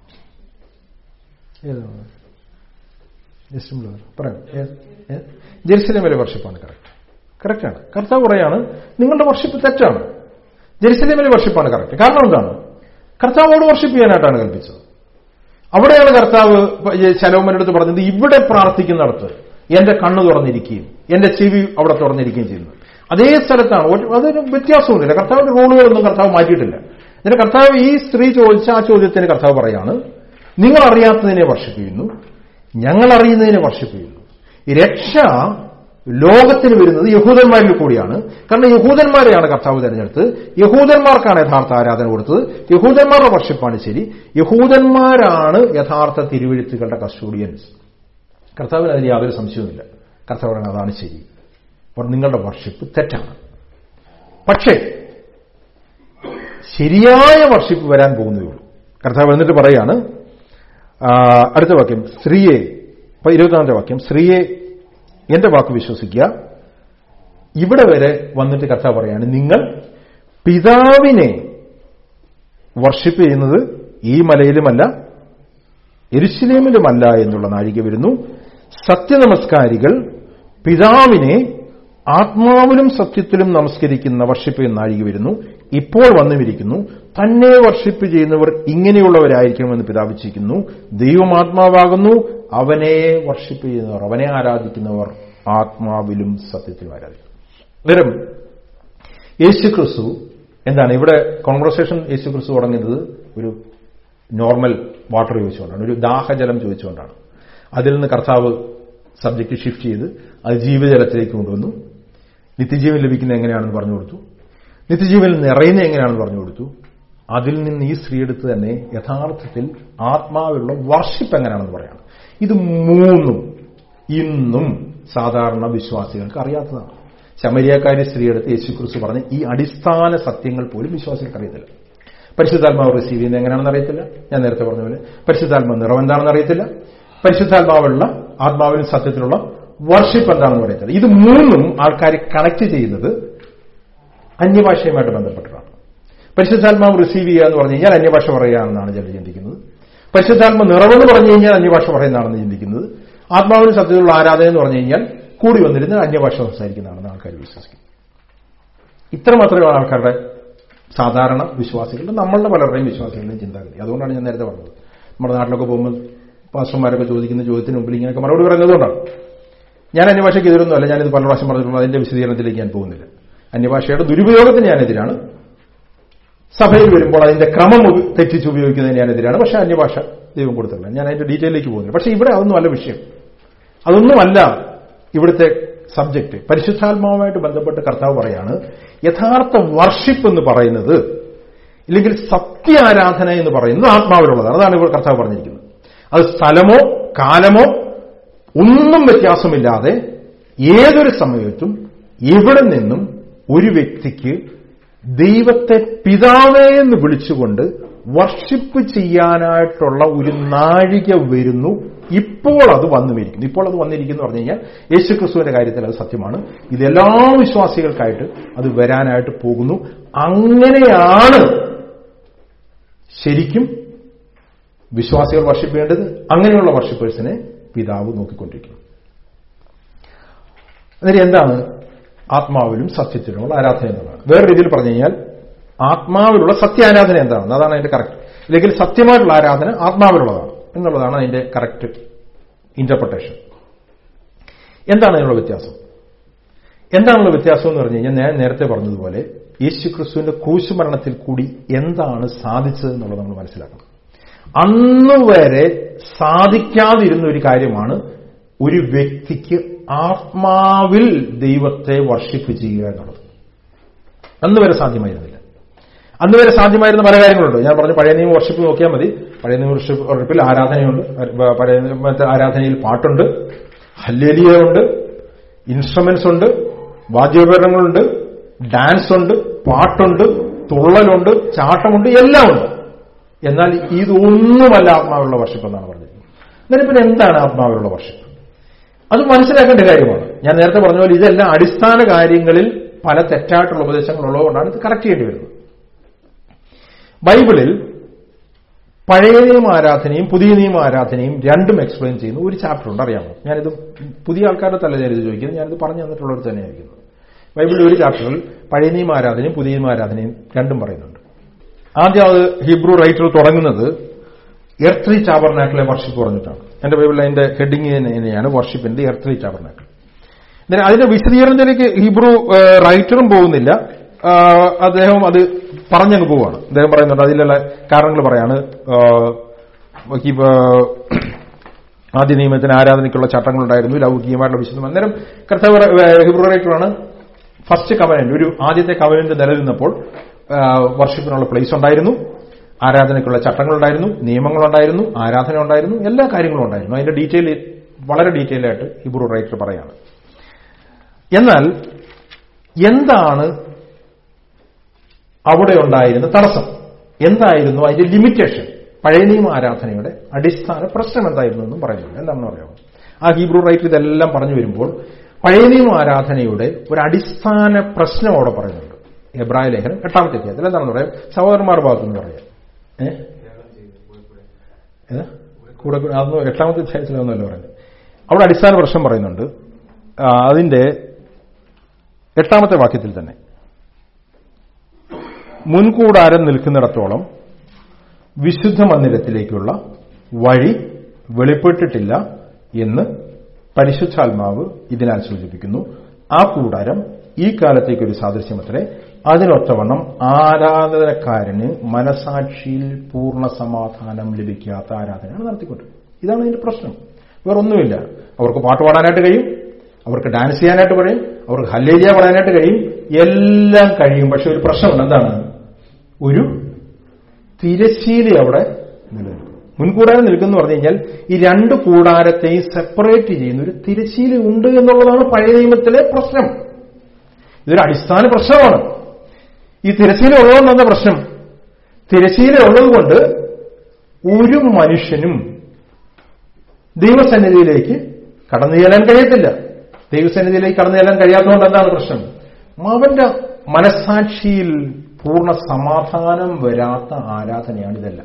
ഏതാണ് ജസ്റ്റ് ബ്രദർ പറയാം ജെറുസലേമിലെ വർഷിപ്പാണ് കറക്റ്റ് കറക്റ്റാണ് കർത്താവ് പറയാണ് നിങ്ങളുടെ വർഷിപ്പ് തെറ്റാണ് ജെറുസലേമിലെ വർഷിപ്പാണ് കറക്റ്റ് കാരണം എന്താണ് കർത്താവോട് വർഷിപ്പ് ചെയ്യാനായിട്ടാണ് കൽപ്പിച്ചത് അവിടെയാണ് കർത്താവ് ശലോമനടുത്ത് പറഞ്ഞത് ഇവിടെ പ്രാർത്ഥിക്കുന്നിടത്ത് എന്റെ കണ്ണ് തുറന്നിരിക്കുകയും എന്റെ ചെവി അവിടെ തുറന്നിരിക്കുകയും ചെയ്യുന്നു അതേ സ്ഥലത്താണ് ഒരു അതൊരു വ്യത്യാസമൊന്നുമില്ല കർത്താവിന്റെ റോളുകളൊന്നും കർത്താവ് മാറ്റിയിട്ടില്ല എന്നിട്ട് കർത്താവ് ഈ സ്ത്രീ ചോദിച്ച ആ ചോദ്യത്തിന് കർത്താവ് പറയാണ് നിങ്ങൾ അറിയാത്തതിനെ വർഷിപ്പിക്കുന്നു ഞങ്ങൾ അറിയുന്നതിനെ വർഷിപ്പിക്കുന്നു ഈ രക്ഷ ലോകത്തിന് വരുന്നത് യഹൂദന്മാരിൽ കൂടിയാണ് കാരണം യഹൂദന്മാരെയാണ് കർത്താവ് തെരഞ്ഞെടുത്ത് യഹൂദന്മാർക്കാണ് യഥാർത്ഥ ആരാധന കൊടുത്തത് യഹൂദന്മാരുടെ വർഷിപ്പാണ് ശരി യഹൂദന്മാരാണ് യഥാർത്ഥ തിരുവഴുത്തുകളുടെ കസ്റ്റോഡിയൻസ് കർത്താവിന് അതിന് യാതൊരു സംശയവുമില്ല കർത്താവ് പറയുന്നത് അതാണ് ശരി അപ്പോൾ നിങ്ങളുടെ വർഷിപ്പ് തെറ്റാണ് പക്ഷേ ശരിയായ വർഷിപ്പ് വരാൻ പോകുന്നതേ ഉള്ളൂ കർത്താവ് എന്നിട്ട് പറയാണ് അടുത്ത വാക്യം സ്ത്രീയെ ഇരുപതാമത്തെ വാക്യം സ്ത്രീയെ എന്റെ വാക്ക് വിശ്വസിക്കുക ഇവിടെ വരെ വന്നിട്ട് കർത്താവ് പറയാണ് നിങ്ങൾ പിതാവിനെ വർഷിപ്പ് ചെയ്യുന്നത് ഈ മലയിലുമല്ല എരുശിലേമിലുമല്ല എന്നുള്ള നാഴിക വരുന്നു സത്യനമസ്കാരികൾ പിതാവിനെ ആത്മാവിലും സത്യത്തിലും നമസ്കരിക്കുന്ന വർഷിപ്പ് എന്ന നാഴിക വരുന്നു ഇപ്പോൾ വന്നുമിരിക്കുന്നു തന്നെ വർഷിപ്പ് ചെയ്യുന്നവർ ഇങ്ങനെയുള്ളവരായിരിക്കണമെന്ന് പിതാപിച്ചിരിക്കുന്നു ദൈവം ആത്മാവാകുന്നു അവനെ വർഷിപ്പ് ചെയ്യുന്നവർ അവനെ ആരാധിക്കുന്നവർ ആത്മാവിലും സത്യത്തിലും ആരാധിക്കും അന്നേരം യേശുക്രിസ്തു എന്താണ് ഇവിടെ കോൺവെർസേഷൻ യേശുക്രിസ്തു തുടങ്ങിയത് ഒരു നോർമൽ വാട്ടർ ചോദിച്ചുകൊണ്ടാണ് ഒരു ദാഹജലം ചോദിച്ചുകൊണ്ടാണ് അതിൽ നിന്ന് കർത്താവ് സബ്ജക്റ്റ് ഷിഫ്റ്റ് ചെയ്ത് അത് ജീവജലത്തിലേക്ക് കൊണ്ടുവന്നു നിത്യജീവൻ ലഭിക്കുന്നത് എങ്ങനെയാണെന്ന് പറഞ്ഞു കൊടുത്തു നിത്യജീവനിൽ നിറയുന്നത് എങ്ങനെയാണെന്ന് പറഞ്ഞു കൊടുത്തു അതിൽ നിന്ന് ഈ സ്ത്രീ എടുത്ത് തന്നെ യഥാർത്ഥത്തിൽ ആത്മാവിലുള്ള വർഷിപ്പ് എങ്ങനെയാണെന്ന് പറയാണ് ഇത് മൂന്നും ഇന്നും സാധാരണ വിശ്വാസികൾക്ക് അറിയാത്തതാണ് ശമരിയക്കാരി സ്ത്രീയെടുത്ത് യേശുക്രിസ്തു പറഞ്ഞ ഈ അടിസ്ഥാന സത്യങ്ങൾ പോലും വിശ്വാസികൾക്ക് അറിയത്തില്ല പരിശുദ്ധാത്മാവ് റിസീവ് ചെയ്യുന്നത് എങ്ങനെയാണെന്ന് അറിയത്തില്ല ഞാൻ നേരത്തെ പറഞ്ഞ പോലെ പരിശുദ്ധാത്മാവ് നിറം എന്താണെന്ന് അറിയത്തില്ല പരിശുദ്ധാത്മാവുള്ള ആത്മാവിനും സത്യത്തിലുള്ള വർഷിപ്പ് എന്താണെന്ന് പറയത്തില്ല ഇത് മൂന്നും ആൾക്കാർ കണക്ട് ചെയ്യുന്നത് അന്യഭാഷയുമായിട്ട് ബന്ധപ്പെട്ടിട്ടാണ് പരിശുദ്ധാത്മാവ് റിസീവ് ചെയ്യുക എന്ന് പറഞ്ഞു കഴിഞ്ഞാൽ അന്യഭാഷ പറയുകയാണെന്നാണ് ചിലർ ചിന്തിക്കുന്നത് പരിശുദ്ധാത്മ നിറവെന്ന് പറഞ്ഞു കഴിഞ്ഞാൽ അന്യഭാഷ പറയുന്നതാണെന്ന് ചിന്തിക്കുന്നത് ആത്മാവിന് സത്യത്തിലുള്ള ആരാധന എന്ന് പറഞ്ഞു കഴിഞ്ഞാൽ കൂടി വന്നിരുന്ന് അന്യഭാഷ സംസാരിക്കുന്നതാണെന്ന് ആൾക്കാർ വിശ്വസിക്കുന്നു ഇത്ര മാത്രമേ ആൾക്കാരുടെ സാധാരണ വിശ്വാസികളുടെ നമ്മളുടെ പലരുടെയും വിശ്വാസികളുടെയും ചിന്താഗതി അതുകൊണ്ടാണ് ഞാൻ നേരത്തെ പറഞ്ഞത് നമ്മുടെ നാട്ടിലൊക്കെ പോകുമ്പോൾ പാസ്റ്റർമാരൊക്കെ ചോദിക്കുന്ന ചോദ്യത്തിന് മുമ്പിൽ ഇങ്ങനെയൊക്കെ മറുപടി പറയുന്നതുകൊണ്ടാണ് ഞാൻ അന്യഭാഷയ്ക്ക് എതിരൊന്നുമല്ല ഞാനിത് പല പ്രാവശ്യം പറഞ്ഞിട്ടുള്ള അതിന്റെ വിശദീകരണത്തിലേക്ക് ഞാൻ പോകുന്നില്ല അന്യഭാഷയുടെ ദുരുപയോഗത്തിന് ഞാനെതിരാണ് സഭയിൽ വരുമ്പോൾ അതിന്റെ ക്രമം തെറ്റിച്ച് ഉപയോഗിക്കുന്നതിന് ഞാനെതിരാണ് പക്ഷെ അന്യഭാഷ ദൈവം കൊടുത്തില്ല ഞാൻ അതിന്റെ ഡീറ്റെയിലേക്ക് പോകുന്നില്ല പക്ഷെ ഇവിടെ അതൊന്നുമല്ല വിഷയം അതൊന്നുമല്ല ഇവിടുത്തെ സബ്ജക്ട് പരിശുദ്ധാത്മാവുമായിട്ട് ബന്ധപ്പെട്ട് കർത്താവ് പറയാണ് യഥാർത്ഥ വർഷിപ്പ് എന്ന് പറയുന്നത് ഇല്ലെങ്കിൽ സത്യ ആരാധന എന്ന് പറയുന്നത് ആത്മാവിലുള്ളതാണ് അതാണ് ഇവിടെ കർത്താവ് പറഞ്ഞിരിക്കുന്നത് അത് സ്ഥലമോ കാലമോ ഒന്നും വ്യത്യാസമില്ലാതെ ഏതൊരു സമയത്തും എവിടെ നിന്നും ഒരു വ്യക്തിക്ക് ദൈവത്തെ പിതാവേ എന്ന് വിളിച്ചുകൊണ്ട് വർഷിപ്പ് ചെയ്യാനായിട്ടുള്ള ഒരു നാഴിക വരുന്നു ഇപ്പോൾ അത് വന്നുമിരിക്കുന്നു ഇപ്പോൾ അത് വന്നിരിക്കുന്നു പറഞ്ഞു കഴിഞ്ഞാൽ യേശുക്രിസ്തുവിന്റെ കാര്യത്തിൽ അത് സത്യമാണ് ഇതെല്ലാ വിശ്വാസികൾക്കായിട്ട് അത് വരാനായിട്ട് പോകുന്നു അങ്ങനെയാണ് ശരിക്കും വിശ്വാസികൾ വർഷിപ്പേണ്ടത് അങ്ങനെയുള്ള വർഷിപ്പേഴ്സിനെ പിതാവ് നോക്കിക്കൊണ്ടിരിക്കുന്നു അന്നേരം എന്താണ് ആത്മാവിലും സത്യത്തിലുമുള്ള ആരാധന എന്നുള്ളതാണ് വേറെ രീതിയിൽ പറഞ്ഞു കഴിഞ്ഞാൽ ആത്മാവിലുള്ള സത്യാരാധന എന്താണ് അതാണ് അതിന്റെ കറക്റ്റ് അല്ലെങ്കിൽ സത്യമായിട്ടുള്ള ആരാധന ആത്മാവിലുള്ളതാണ് എന്നുള്ളതാണ് അതിന്റെ കറക്റ്റ് ഇന്റർപ്രിട്ടേഷൻ എന്താണ് അതിനുള്ള വ്യത്യാസം എന്താണുള്ള വ്യത്യാസം എന്ന് പറഞ്ഞു കഴിഞ്ഞാൽ ഞാൻ നേരത്തെ പറഞ്ഞതുപോലെ യേശു ക്രിസ്തുവിന്റെ ക്രൂശുമരണത്തിൽ കൂടി എന്താണ് സാധിച്ചത് എന്നുള്ളത് നമ്മൾ മനസ്സിലാക്കണം അന്ന് വരെ സാധിക്കാതിരുന്ന ഒരു കാര്യമാണ് ഒരു വ്യക്തിക്ക് ആത്മാവിൽ ദൈവത്തെ വർഷിപ്പ് ചെയ്യുക എന്നുള്ളത് അന്ന് വരെ സാധ്യമായിരുന്നില്ല അന്ന് വരെ സാധ്യമായിരുന്ന പല കാര്യങ്ങളുണ്ട് ഞാൻ പറഞ്ഞു പഴയ നിയമ വർഷിപ്പ് നോക്കിയാൽ മതി പഴയ നിയമ വർഷിപ്പ് വർഷിപ്പിൽ ആരാധനയുണ്ട് അഹ് പഴയ നിയമത്തെ ആരാധനയിൽ പാട്ടുണ്ട് ഹല്ലേലിയ ഉണ്ട് ഇൻസ്ട്രുമെന്റ്സ് ഉണ്ട് വാദ്യോപകരണങ്ങളുണ്ട് ഡാൻസ് ഉണ്ട് പാട്ടുണ്ട് തുള്ളലുണ്ട് ചാട്ടമുണ്ട് എല്ലാം ഉണ്ട് എന്നാൽ ഇതൊന്നുമല്ല ആത്മാവുള്ള വർഷിപ്പ് എന്നാണ് പറഞ്ഞിരിക്കുന്നത് എന്നാലും പിന്നെ എന്താണ് ആത്മാവിലുള്ള വർഷിപ്പ് അത് മനസ്സിലാക്കേണ്ട കാര്യമാണ് ഞാൻ നേരത്തെ പറഞ്ഞ പോലെ ഇതെല്ലാം അടിസ്ഥാന കാര്യങ്ങളിൽ പല തെറ്റായിട്ടുള്ള ഉപദേശങ്ങളുള്ളതുകൊണ്ടാണ് ഇത് കറക്റ്റ് ചെയ്യേണ്ടി വരുന്നത് ബൈബിളിൽ പഴയ നിയമ ആരാധനയും പുതിയ നിയമ ആരാധനയും രണ്ടും എക്സ്പ്ലെയിൻ ചെയ്യുന്ന ഒരു ചാപ്റ്റർ ഉണ്ട് അറിയാമോ ഞാനിത് പുതിയ ആൾക്കാരുടെ തല ഞാനിത് ചോദിക്കുന്നത് ഞാനിത് പറഞ്ഞു തന്നിട്ടുള്ളവർ തന്നെയായിരിക്കുന്നത് ബൈബിളിൽ ഒരു ചാപ്റ്ററിൽ പഴയ നിയമ ആരാധനയും പുതിയ നിയമ ആരാധനയും രണ്ടും പറയുന്നുണ്ട് ആദ്യം അത് ഹീബ്രു റൈറ്റർ തുടങ്ങുന്നത് എർത്ത്രി ചാബർനാക്കിലെ വർഷിപ്പ് പറഞ്ഞിട്ടാണ് എന്റെ ബൈബിളിൽ അതിന്റെ ഹെഡിങ് തന്നെയാണ് വർഷിപ്പിന്റെ എർത്ത്രി ചാബർനാക്കിൾ എന്നാൽ അതിന്റെ വിശദീകരണത്തിലേക്ക് ഹീബ്രു ഏഹ്, റൈറ്ററും പോകുന്നില്ല ആ, അദ്ദേഹം അത് പറഞ്ഞങ്ങ് പോവാണ് അദ്ദേഹം പറയുന്നുണ്ട് അതിലുള്ള കാരണങ്ങൾ പറയാണ് ഏഹ്, ഈ, ഏഹ്, ആദ്യ നിയമത്തിന് ആരാധനയ്ക്കുള്ള ചട്ടങ്ങളുണ്ടായിരുന്നു ലൗകികമായിട്ടുള്ള വിശുദ്ധം അന്നേരം കർത്താവ് ഏഹ്, ഹീബ്രു റൈറ്ററാണ് ഫസ്റ്റ് കവനന്റ് ഒരു ആദ്യത്തെ കവനന്റ് നിലനിന്നപ്പോൾ വർഷിപ്പിനുള്ള പ്ലേസ് ഉണ്ടായിരുന്നു ആരാധനയ്ക്കുള്ള ചട്ടങ്ങളുണ്ടായിരുന്നു നിയമങ്ങളുണ്ടായിരുന്നു ആരാധന ഉണ്ടായിരുന്നു എല്ലാ കാര്യങ്ങളും ഉണ്ടായിരുന്നു അതിന്റെ ഡീറ്റെയിൽ വളരെ ഡീറ്റെയിൽ ആയിട്ട് ഹിബ്രു റൈറ്റർ പറയാണ് എന്നാൽ എന്താണ് അവിടെ ഉണ്ടായിരുന്ന തടസ്സം എന്തായിരുന്നു അതിന്റെ ലിമിറ്റേഷൻ പഴയ നിയമ ആരാധനയുടെ അടിസ്ഥാന പ്രശ്നം എന്തായിരുന്നു എന്നും പറയുന്നുണ്ട് എന്താണെന്ന് പറയാമോ ആ ഹീബ്രു റൈറ്റർ ഇതെല്ലാം പറഞ്ഞു വരുമ്പോൾ പഴയ നിയമ ആരാധനയുടെ ഒരു അടിസ്ഥാന പ്രശ്നം അവിടെ പറയുന്നുണ്ട് എബ്രായ ലേഖനം എട്ടാമത്തെ അധ്യായത്തിൽ എന്താണെന്ന് പറയാം സഹോദരന്മാർ ഭാഗത്തുനിന്ന് പറയാം ഏഹ് ഏതാ? കൂടെ കൂടെ അതൊന്നും എട്ടാമത്തെ അധ്യായത്തിലൊന്നുമല്ല പറയുന്നത് അവിടെ അടിസ്ഥാന പ്രശ്നം പറയുന്നുണ്ട് ആ, അതിന്റെ എട്ടാമത്തെ വാക്യത്തിൽ തന്നെ മുൻകൂടാരം നിൽക്കുന്നിടത്തോളം വിശുദ്ധ മന്ദിരത്തിലേക്കുള്ള വഴി വെളിപ്പെട്ടിട്ടില്ല എന്ന് പരിശുദ്ധാത്മാവ് ഇതിനാൽ സൂചിപ്പിക്കുന്നു ആ കൂടാരം ഈ കാലത്തേക്കൊരു സാദൃശ്യമത്രേ അതിനൊത്തവണ്ണം ആരാധനക്കാരന് മനസാക്ഷിയിൽ പൂർണ്ണ സമാധാനം ലഭിക്കാത്ത ആരാധനയാണ് നടത്തിക്കൊണ്ടിരുന്നത് ഇതാണ് ഇതിന്റെ പ്രശ്നം വേറൊന്നുമില്ല അവർക്ക് പാട്ട് പാടാനായിട്ട് കഴിയും അവർക്ക് ഡാൻസ് ചെയ്യാനായിട്ട് കഴിയും അവർക്ക് ഹല്ലേലിയ പാടാനായിട്ട് കഴിയും എല്ലാം കഴിയും പക്ഷെ ഒരു പ്രശ്നമുണ്ട് എന്താണ് ഒരു തിരശ്ശീല അവിടെ നിലനിൽക്കും മുൻകൂടാരം നിൽക്കുന്നു പറഞ്ഞു കഴിഞ്ഞാൽ ഈ രണ്ട് കൂടാരത്തെയും സെപ്പറേറ്റ് ചെയ്യുന്ന ഒരു തിരശ്ശീല ഉണ്ട് എന്നുള്ളതാണ് പഴയ നിയമത്തിലെ പ്രശ്നം ഇതൊരു അടിസ്ഥാന പ്രശ്നമാണ് ഈ തിരശ്ശീല ഉള്ളതുകൊണ്ട് എന്താ പ്രശ്നം തിരശ്ശീല ഉള്ളതുകൊണ്ട് ഒരു മനുഷ്യനും ദൈവസന്നിധിയിലേക്ക് കടന്നു ചെല്ലാൻ കഴിയത്തില്ല ദൈവസന്നിധിയിലേക്ക് കടന്നു ചെല്ലാൻ കഴിയാത്തതുകൊണ്ട് എന്താണ് പ്രശ്നം അവന്റെ മനസാക്ഷിയിൽ പൂർണ്ണ സമാധാനം വരാത്ത ആരാധനയാണ് ഇതെല്ലാം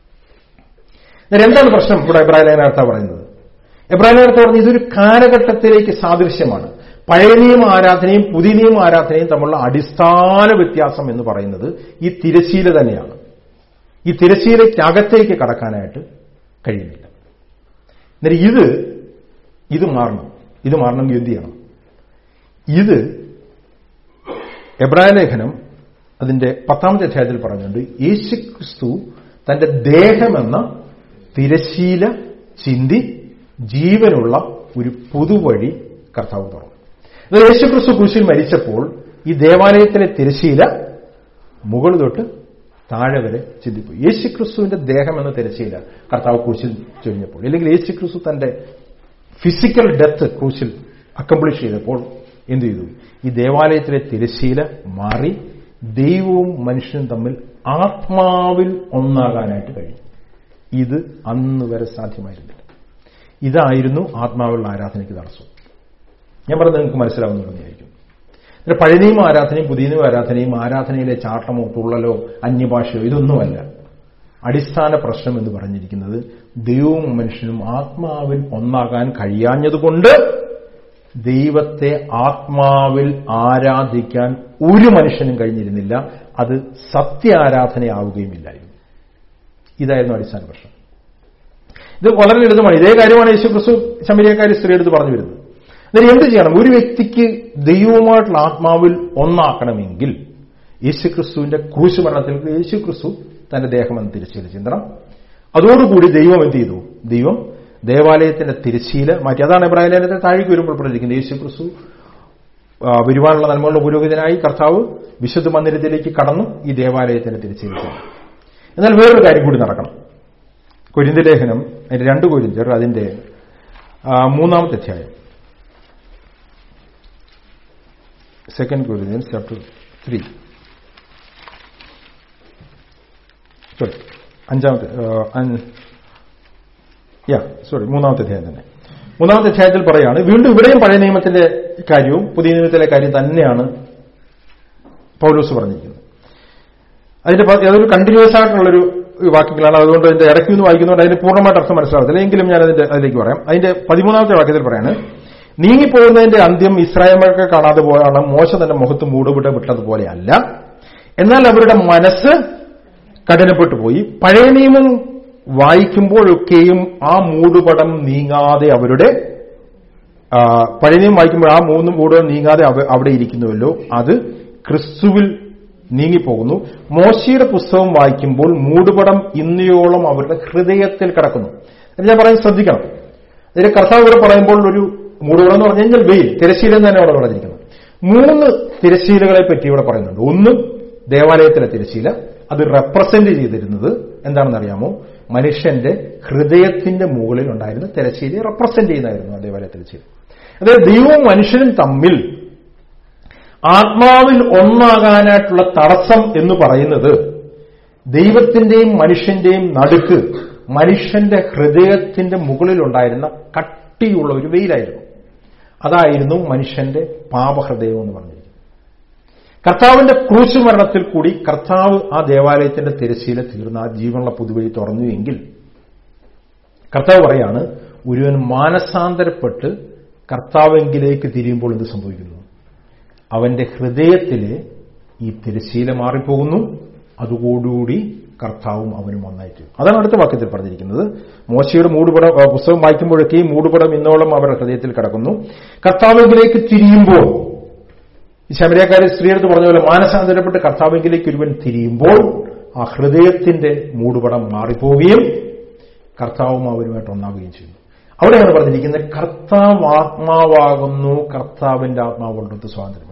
എന്നാൽ എന്താണ് പ്രശ്നം ഇവിടെ എബ്രാഹിം ലേഖനകർത്ത പറയുന്നത് എബ്രാഹിം ലേഖനകർത്ത പറഞ്ഞത് ഇതൊരു കാലഘട്ടത്തിലേക്ക് സാദൃശ്യമാണ് പഴയ നിയമ ആരാധനയും പുതിയ നിയമ ആരാധനയും തമ്മിലുള്ള അടിസ്ഥാന വ്യത്യാസം എന്ന് പറയുന്നത് ഈ തിരശീല തന്നെയാണ് ഈ തിരശീലയ്ക്ക് അകത്തേക്ക് കടക്കാനായിട്ട് കഴിയുന്നില്ല എന്നാൽ ഇത് ഇത് മാറണം ഇത് മാറണമെങ്കിൽ എന്ത് ചെയ്യണം ഇത് എബ്രായ ലേഖനം അതിന്റെ പത്താമത്തെ അധ്യായത്തിൽ പറഞ്ഞുകൊണ്ട് യേശു ക്രിസ്തു തന്റെ ദേഹമെന്ന തിരശീല ചിന്തി ജീവനുള്ള ഒരു പുതുവഴി കർത്താവ് തുറന്നു എന്നാൽ യേശു ക്രിസ്തു കുരിശിൽ മരിച്ചപ്പോൾ ഈ ദേവാലയത്തിലെ തിരശീല മുകൾ തൊട്ട് താഴെ വരെ ചിന്തിപ്പോയി യേശു ക്രിസ്തുവിന്റെ ദേഹം എന്ന തിരശീല കർത്താവ് ക്രൂശിൽ ചൊരിഞ്ഞപ്പോൾ അല്ലെങ്കിൽ യേശു ക്രിസ്തു തന്റെ ഫിസിക്കൽ ഡെത്ത് ക്രൂശിൽ അക്കംപ്ലിഷ് ചെയ്തപ്പോൾ എന്ത് ചെയ്തു ഈ ദേവാലയത്തിലെ തിരശീല മാറി ദൈവവും മനുഷ്യനും തമ്മിൽ ആത്മാവിൽ ഒന്നാകാനായിട്ട് കഴിഞ്ഞു ഇത് അന്ന് വരെ സാധ്യമായിരുന്നില്ല ഇതായിരുന്നു ആത്മാവിലുള്ള ആരാധനയ്ക്ക് തടസ്സം ഞാൻ പറഞ്ഞത് നിങ്ങൾക്ക് മനസ്സിലാവുന്നു തന്നെയായിരിക്കും പിന്നെ പഴയ നിയമ ആരാധനയും പുതിയ നിയമ ആരാധനയും ആരാധനയിലെ ചാട്ടമോ തുള്ളലോ അന്യഭാഷയോ ഇതൊന്നുമല്ല അടിസ്ഥാന പ്രശ്നം എന്ന് പറഞ്ഞിരിക്കുന്നത് ദൈവവും മനുഷ്യനും ആത്മാവിൽ ഒന്നാകാൻ കഴിയാഞ്ഞതുകൊണ്ട് ദൈവത്തെ ആത്മാവിൽ ആരാധിക്കാൻ ഒരു മനുഷ്യനും കഴിഞ്ഞിരുന്നില്ല അത് സത്യ ആരാധനയാവുകയുമില്ലായിരുന്നു ഇതായിരുന്നു അടിസ്ഥാന പ്രശ്നം ഇത് വളരെ ലളിതമാണ് ഇതേ കാര്യമാണ് യേശു ക്രിസ്തു ശമരിയക്കാരി സ്ത്രീ എടുത്ത് പറഞ്ഞു വരുന്നത് എന്നിട്ട് എന്ത് ചെയ്യണം ഒരു വ്യക്തിക്ക് ദൈവവുമായിട്ടുള്ള ആത്മാവിൽ ഒന്നാക്കണമെങ്കിൽ യേശുക്രിസ്തുവിന്റെ ക്രൂശ് മരണത്തിൽ യേശുക്രിസ്തു തന്റെ ദേഹമെന്ന് തിരശ്ശീല ചിന്തണം അതോടുകൂടി ദൈവം എന്ത് ചെയ്തു ദൈവം ദേവാലയത്തിന്റെ തിരശ്ശീല മാറ്റി അതാണ് ഇബ്രാഹിലേനത്തെ താഴേക്ക് വരുമ്പോൾ പറഞ്ഞിരിക്കുന്നത് യേശുക്രിസ്തു ആ, വരുവാനുള്ള നന്മകളുടെ പുരോഹിതനായി കർത്താവ് വിശുദ്ധ മന്ദിരത്തിലേക്ക് കടന്നു ഈ ദേവാലയത്തിന്റെ തിരിച്ചിരിക്കുന്നു എന്നാൽ വേറൊരു കാര്യം കൂടി നടക്കണം കൊരിന്ത ലേഖനം അതിന്റെ രണ്ട് കൊരിന്തർ അതിന്റെ ആ, മൂന്നാമത്തെ അധ്യായം second Corinthians chapter three sorry അഞ്ചാമത്തെ യാ സോറി മൂന്നാമത്തെ അധ്യായം തന്നെ മൂന്നാമത്തെ അധ്യായത്തിൽ പറയാണ് വീണ്ടും ഇവിടെയും പഴയ നിയമത്തിന്റെ കാര്യവും പുതിയ നിയമത്തിലെ കാര്യം തന്നെയാണ് പൗലോസ് പറഞ്ഞിരിക്കുന്നത് അതിന്റെ പ- അതൊരു കണ്ടിന്യൂസ് ആയിട്ടുള്ളൊരു വാക്യങ്ങളാണ് അതുകൊണ്ട് അതിന്റെ ഇടയ്ക്ക് നിന്ന് വായിക്കുന്നതുകൊണ്ട് അതിന്റെ പൂർണ്ണമായിട്ട് അർത്ഥം മനസ്സിലാവത്തില്ല എങ്കിലും ഞാൻ അതിന്റെ അതിലേക്ക് പറയാം അതിന്റെ പതിമൂന്നാമത്തെ വാക്യത്തിൽ പറയാണ് നീങ്ങിപ്പോകുന്നതിന്റെ അന്ത്യം ഇസ്രായേൽമാർക്ക് കാണാതെ പോയാണ് മോശ തന്റെ മുഖത്ത് മൂടുവിട്ട് വിട്ടതുപോലെയല്ല എന്നാൽ അവരുടെ മനസ്സ് കഠിനപ്പെട്ടു പോയി പഴയ നിയമം വായിക്കുമ്പോഴൊക്കെയും ആ മൂടുപടം നീങ്ങാതെ അവരുടെ ആ, പഴയ നിയമം വായിക്കുമ്പോൾ ആ മൂന്ന് മൂടുപടം നീങ്ങാതെ അവ- അവിടെ ഇരിക്കുന്നുവല്ലോ അത് ക്രിസ്തുവിൽ നീങ്ങിപ്പോകുന്നു മോശയുടെ പുസ്തകം വായിക്കുമ്പോൾ മൂടുപടം ഇന്നയോളം അവരുടെ ഹൃദയത്തിൽ കിടക്കുന്നു അത് ഞാൻ പറയാൻ ശ്രദ്ധിക്കണം അതിന്റെ കർത്താവ് ഇവിടെ പറയുമ്പോൾ ഒരു മൂടുപടം എന്ന് പറഞ്ഞു കഴിഞ്ഞാൽ വെയിൽ തിരശീല എന്ന് തന്നെ അവിടെ പറഞ്ഞിരിക്കുന്നത് മൂന്ന് തിരശീലകളെ പറ്റി ഇവിടെ പറയുന്നുണ്ട് ഒന്ന് ദേവാലയത്തിലെ തിരശീല അത് റെപ്രസെന്റ് ചെയ്തിരുന്നത് എന്താണെന്ന് അറിയാമോ മനുഷ്യന്റെ ഹൃദയത്തിന്റെ മുകളിൽ ഉണ്ടായിരുന്ന തിരശീലയെ റെപ്രസെന്റ് ചെയ്യുന്നതായിരുന്നു ആ ദേവാലയ തിരശീല അതായത് ദൈവവും മനുഷ്യനും തമ്മിൽ ആത്മാവിൽ ഒന്നാകാനായിട്ടുള്ള തടസ്സം എന്ന് പറയുന്നത് ദൈവത്തിന്റെയും മനുഷ്യന്റെയും നടുക്ക് മനുഷ്യന്റെ ഹൃദയത്തിന്റെ മുകളിലുണ്ടായിരുന്ന കട്ടിയുള്ള ഒരു വെയിലായിരുന്നു അതായിരുന്നു മനുഷ്യന്റെ പാപഹൃദയം എന്ന് പറഞ്ഞിരിക്കുന്നത് കർത്താവിന്റെ ക്രൂശ് മരണത്തിൽ കൂടി കർത്താവ് ആ ദേവാലയത്തിന്റെ തിരശ്ശീല തീർന്ന ആ ജീവനുള്ള പുതുവഴി തുറന്നു എങ്കിൽ കർത്താവ് പറയാണ് ഒരുവൻ മാനസാന്തരപ്പെട്ട് കർത്താവെങ്കിലേക്ക് തിരിയുമ്പോൾ എന്ത് സംഭവിക്കുന്നു അവന്റെ ഹൃദയത്തിലെ ഈ തിരശീല മാറിപ്പോകുന്നു അതുകൂടി കർത്താവും അവനും ഒന്നായിട്ട് അതാണ് അടുത്ത വാക്യത്തിൽ പറഞ്ഞിരിക്കുന്നത് മോശയുടെ മൂടുപടം ആ, പുസ്തകം വായിക്കുമ്പോഴൊക്കെ ഈ മൂടുപടം ഇന്നോളം അവരുടെ ഹൃദയത്തിൽ കിടക്കുന്നു കർത്താവെങ്കിലേക്ക് തിരിയുമ്പോൾ ഈ ശമരിയക്കാരി സ്ത്രീയെടുത്ത് പറഞ്ഞ പോലെ മാനസാന്തരപ്പെട്ട് കർത്താവെങ്കിലേക്ക് ഒരുവൻ തിരിയുമ്പോൾ ആ ഹൃദയത്തിന്റെ മൂടുപടം മാറിപ്പോവുകയും കർത്താവും അവരുമായിട്ട് ഒന്നാവുകയും ചെയ്യുന്നു അവിടെയാണ് പറഞ്ഞിരിക്കുന്നത് കർത്താവ് ആത്മാവാകുന്നു കർത്താവിന്റെ ആത്മാവുള്ളത് സ്വാതന്ത്ര്യമുണ്ട്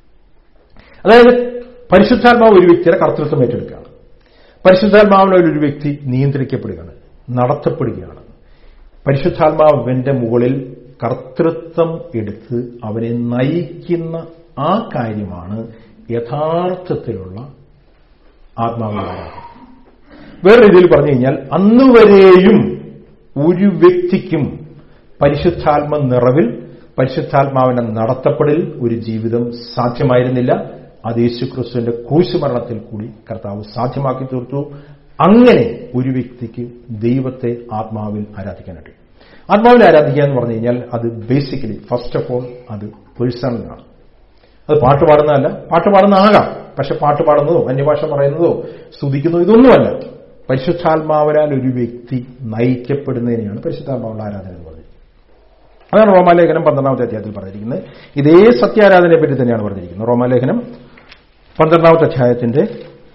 അതായത് പരിശുദ്ധാത്മാവ് ഒരു വ്യക്തിയുടെ കർത്തൃത്വം ഏറ്റെടുക്കുകയാണ് പരിശുദ്ധാത്മാവിനാൽ ഒരു വ്യക്തി നിയന്ത്രിക്കപ്പെടുകയാണ് നടത്തപ്പെടുകയാണ് പരിശുദ്ധാത്മാവിന്റെ മുകളിൽ കർത്തൃത്വം എടുത്ത് അവനെ നയിക്കുന്ന ആ കാര്യമാണ് യഥാർത്ഥത്തിലുള്ള ആത്മാവിന്റെ ആരാധന വേറെ രീതിയിൽ പറഞ്ഞു കഴിഞ്ഞാൽ അന്നുവരെയും ഒരു വ്യക്തിക്കും പരിശുദ്ധാത്മ നിറവിൽ പരിശുദ്ധാത്മാവിന്റെ നടത്തപ്പെടൽ ഒരു ജീവിതം സാധ്യമായിരുന്നില്ല അത് യേശുക്രിസ്തുവിന്റെ ക്രൂശുമരണത്തിൽ കൂടി കർത്താവ് സാധ്യമാക്കി തീർത്തു അങ്ങനെ ഒരു വ്യക്തിക്ക് ദൈവത്തെ ആത്മാവിൽ ആരാധിക്കാനായിട്ട് ആത്മാവിൽ ആരാധിക്കുക എന്ന് പറഞ്ഞു കഴിഞ്ഞാൽ അത് ബേസിക്കലി ഫസ്റ്റ് ഓഫ് ഓൾ അത് പേഴ്സണലാണ് അത് പാട്ട് പാടുന്നതല്ല പാട്ട് പാടുന്ന ആകാം പക്ഷെ പാട്ട് പാടുന്നതോ അന്യഭാഷ പറയുന്നതോ സ്തുതിക്കുന്നതോ ഇതൊന്നുമല്ല പരിശുദ്ധാത്മാവരാൽ ഒരു വ്യക്തി നയിക്കപ്പെടുന്നതിനെയാണ് പരിശുദ്ധാത്മാവുള്ള ആരാധന എന്ന് പറഞ്ഞത് അതാണ് റോമാലേഖനം പന്ത്രണ്ടാമത്തെ അധ്യായത്തിൽ പറഞ്ഞിരിക്കുന്നത് ഇതേ സത്യാരാധനയെ പറ്റി തന്നെയാണ് പറഞ്ഞിരിക്കുന്നത് റോമാലേഖനം പന്ത്രണ്ടാമത്തെ അധ്യായത്തിന്റെ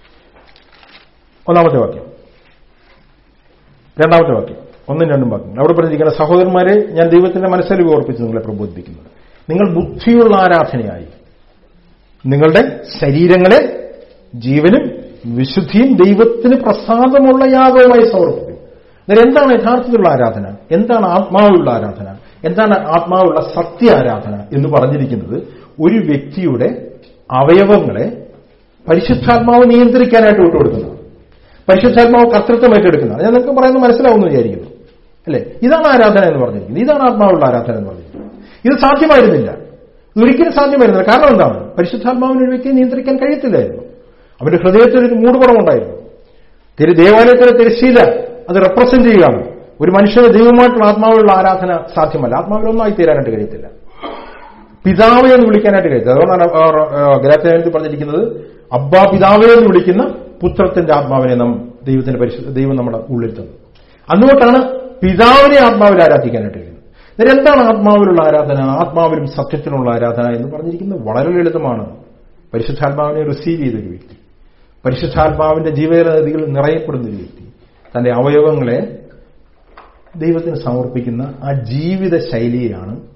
ഒന്നാമത്തെ വാക്യം രണ്ടാമത്തെ വാക്യം ഒന്നും രണ്ടും വാക്യം അവിടെ പറഞ്ഞിരിക്കുന്ന സഹോദരന്മാരെ ഞാൻ ദൈവത്തിന്റെ മനസ്സലിവ് ഓർപ്പിച്ച് നിങ്ങളെ പ്രബോധിപ്പിക്കുന്നത് നിങ്ങൾ ബുദ്ധിയുള്ള ആരാധനയായി നിങ്ങളുടെ ശരീരങ്ങളെ ജീവനും വിശുദ്ധിയും ദൈവത്തിന് പ്രസാദമുള്ള യാഗവുമായി സമർപ്പിക്കും എന്നാൽ എന്താണ് യഥാർത്ഥത്തിലുള്ള ആരാധന എന്താണ് ആത്മാവുള്ള ആരാധന എന്താണ് ആത്മാവുള്ള സത്യ ആരാധന എന്ന് പറഞ്ഞിരിക്കുന്നത് ഒരു വ്യക്തിയുടെ അവയവങ്ങളെ പരിശുദ്ധാത്മാവ് നിയന്ത്രിക്കാനായിട്ട് വിട്ടുകൊടുക്കുന്നതാണ് പരിശുദ്ധാത്മാവ് കർത്തൃത്വം ഏറ്റെടുക്കുന്നതാണ് ഞാൻ നിങ്ങൾക്ക് പറയുന്നത് മനസ്സിലാവുമെന്ന് വിചാരിക്കുന്നു അല്ലേ ഇതാണ് ആരാധന എന്ന് പറഞ്ഞിരിക്കുന്നത് ഇതാണ് ആത്മാവുള്ള ആരാധന എന്ന് പറഞ്ഞിരിക്കുന്നത് ഇത് സാധ്യമായിരുന്നില്ല ഒരിക്കലും സാധ്യമായിരുന്നില്ല കാരണം എന്താണ് പരിശുദ്ധാത്മാവിന് ഒരു വ്യക്തിയെ നിയന്ത്രിക്കാൻ കഴിയത്തില്ലായിരുന്നു അവന്റെ ഹൃദയത്തിൽ ഒരു മൂടുപടമുണ്ടായിരുന്നു തിരു ദേവാലയത്തിലെ തിരശ്ശീല അത് റെപ്രസെന്റ് ചെയ്യുകയാണ് ഒരു മനുഷ്യന് ദൈവമായിട്ടുള്ള ആത്മാവിലുള്ള ആരാധന സാധ്യമല്ല ആത്മാവിൽ ഒന്നായി തീരാനായിട്ട് കഴിയത്തില്ല പിതാവെ എന്ന് വിളിക്കാനായിട്ട് കഴിയത്തില്ല അതുകൊണ്ടാണ് ഗ്രാത്യായത്തിൽ പറഞ്ഞിരിക്കുന്നത് അബ്ബാ പിതാവെ എന്ന് വിളിക്കുന്ന പുത്രത്തിന്റെ ആത്മാവിനെ നാം ദൈവത്തിന്റെ പരിശുദ്ധ ദൈവം നമ്മുടെ ഉള്ളിൽ തന്നു അതുകൊണ്ടാണ് പിതാവിനെ ആത്മാവിൽ ആരാധിക്കാനായിട്ട് കഴിയുന്നത് എന്നിട്ട് എന്താണ് ആത്മാവിലുള്ള ആരാധന ആത്മാവിലും സത്യത്തിനുള്ള ആരാധന എന്ന് പറഞ്ഞിരിക്കുന്നത് വളരെ ലളിതമാണ് പരിശുദ്ധാത്മാവിനെ റിസീവ് ചെയ്ത ഒരു വ്യക്തി പരിശുദ്ധാത്മാവിന്റെ ജീവനദികൾ നിറയപ്പെടുന്ന ഒരു വ്യക്തി തന്റെ അവയവങ്ങളെ ദൈവത്തിന് സമർപ്പിക്കുന്ന ആ ജീവിത ശൈലിയാണ്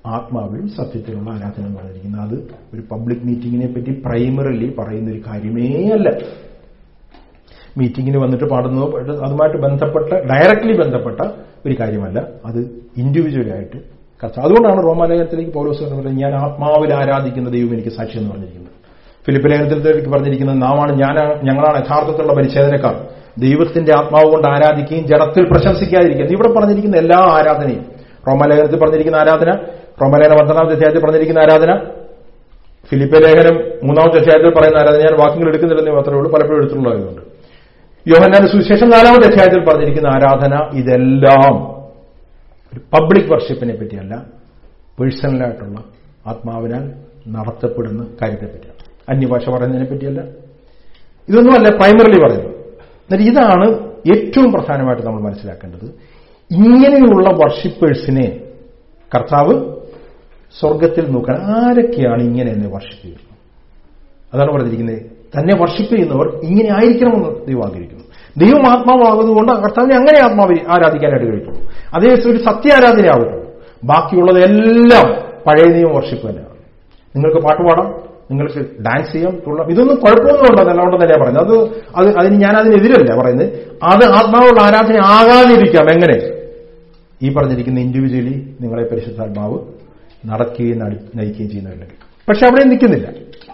ആത്മാവിലും സത്യത്തിലുള്ള ആരാധന എന്ന് പറഞ്ഞിരിക്കുന്നത് അത് ഒരു പബ്ലിക് മീറ്റിങ്ങിനെ പറ്റി പ്രൈമറിലി പറയുന്ന ഒരു കാര്യമേ അല്ല മീറ്റിങ്ങിന് വന്നിട്ട് പാടുന്നതോ അതുമായിട്ട് ബന്ധപ്പെട്ട ഡയറക്ട്ലി ബന്ധപ്പെട്ട ഒരു കാര്യമല്ല അത് ഇൻഡിവിജ്വലായിട്ട് കർത്ത അതുകൊണ്ടാണ് റോമാലയത്തിലേക്ക് പൗലോസ് പറഞ്ഞത് ഞാൻ ആത്മാവിൽ ആരാധിക്കുന്ന ദൈവം എനിക്ക് സാക്ഷി എന്ന് പറഞ്ഞിരിക്കുന്നത് ഫിലിപ്പ് ലേഖനത്തിലേക്ക് പറഞ്ഞിരിക്കുന്നത് നാമാണ് ഞാൻ ഞങ്ങളാണ് യഥാർത്ഥത്തിലുള്ള പരിച്ഛേദനക്കാർ ദൈവത്തിന്റെ ആത്മാവ് കൊണ്ട് ആരാധിക്കുകയും ജഡത്തിൽ പ്രശംസിക്കാതിരിക്കുന്നത് ഇവിടെ പറഞ്ഞിരിക്കുന്ന എല്ലാ ആരാധനയും റോമാലേഖനത്തിൽ പറഞ്ഞിരിക്കുന്ന ആരാധന റോമാലേഖന പന്ത്രണ്ടാമത്തെ അധ്യായത്തിൽ പറഞ്ഞിരിക്കുന്ന ആരാധന ഫിലിപ്പ് ലേഖനം മൂന്നാമത്തെ അധ്യായത്തിൽ പറയുന്ന ആരാധന ഞാൻ വാക്കുകൾ എടുക്കുന്നില്ലെന്ന് മാത്രമേ ഉള്ളൂ പലപ്പോഴും എടുത്തുള്ളതുകൊണ്ട് യോഹന്നാന്റെ സുവിശേഷം നാലാമത്തെ അധ്യായത്തിൽ പറഞ്ഞിരിക്കുന്ന ആരാധന ഇതെല്ലാം ഒരു പബ്ലിക് വർഷിപ്പിനെ പറ്റിയല്ല പേഴ്സണലായിട്ടുള്ള ആത്മാവിനാൽ നടത്തപ്പെടുന്ന കാര്യത്തെ പറ്റിയാണ് അന്യഭാഷ പറയുന്നതിനെ പറ്റിയല്ല ഇതൊന്നുമല്ല പ്രൈമറിലി പറയുന്നത് എന്നാൽ ഇതാണ് ഏറ്റവും പ്രധാനമായിട്ട് നമ്മൾ മനസ്സിലാക്കേണ്ടത് ഇങ്ങനെയുള്ള വർഷിപ്പേഴ്സിനെ കർത്താവ് സ്വർഗത്തിൽ നോക്കാൻ ആരൊക്കെയാണ് ഇങ്ങനെ എന്നെ വർഷിപ്പ് ചെയ്യുന്നത് അതാണ് പറഞ്ഞിരിക്കുന്നത് തന്നെ വർഷിപ്പ് ചെയ്യുന്നവർ ഇങ്ങനെ ആയിരിക്കണമെന്ന് ദൈവം ആഗ്രഹിക്കുന്നു ദൈവം ആത്മാവാകുന്നതുകൊണ്ട് കർത്താവിനെ അങ്ങനെ ആത്മാവ് ആരാധിക്കാനായിട്ട് കഴിക്കുള്ളൂ അതേ ഒരു സത്യാരാധന ആകത്തുള്ളൂ ബാക്കിയുള്ളതെല്ലാം പഴയ നിയമം വർഷിപ്പ് തന്നെയാണ് നിങ്ങൾക്ക് പാട്ട് പാടാം നിങ്ങൾക്ക് ഡാൻസ് ചെയ്യാം തുള്ളാം ഇതൊന്നും കുഴപ്പമൊന്നും ഉണ്ടോ നല്ലോണം തന്നെയാണ് പറയുന്നത് അത് അത് അതിന് ഞാൻ അതിനെതിരല്ല പറയുന്നത് അത് ആത്മാവുള്ള ആരാധന ആകാതിരിക്കാം എങ്ങനെ ഈ പറഞ്ഞിരിക്കുന്ന ഇൻഡിവിജ്വലി നിങ്ങളെ പരിശുദ്ധാത്മാവ് നടക്കുകയും നയിക്കുകയും ചെയ്യുന്നുണ്ടെങ്കിൽ പക്ഷെ അവിടെ നിൽക്കുന്നില്ല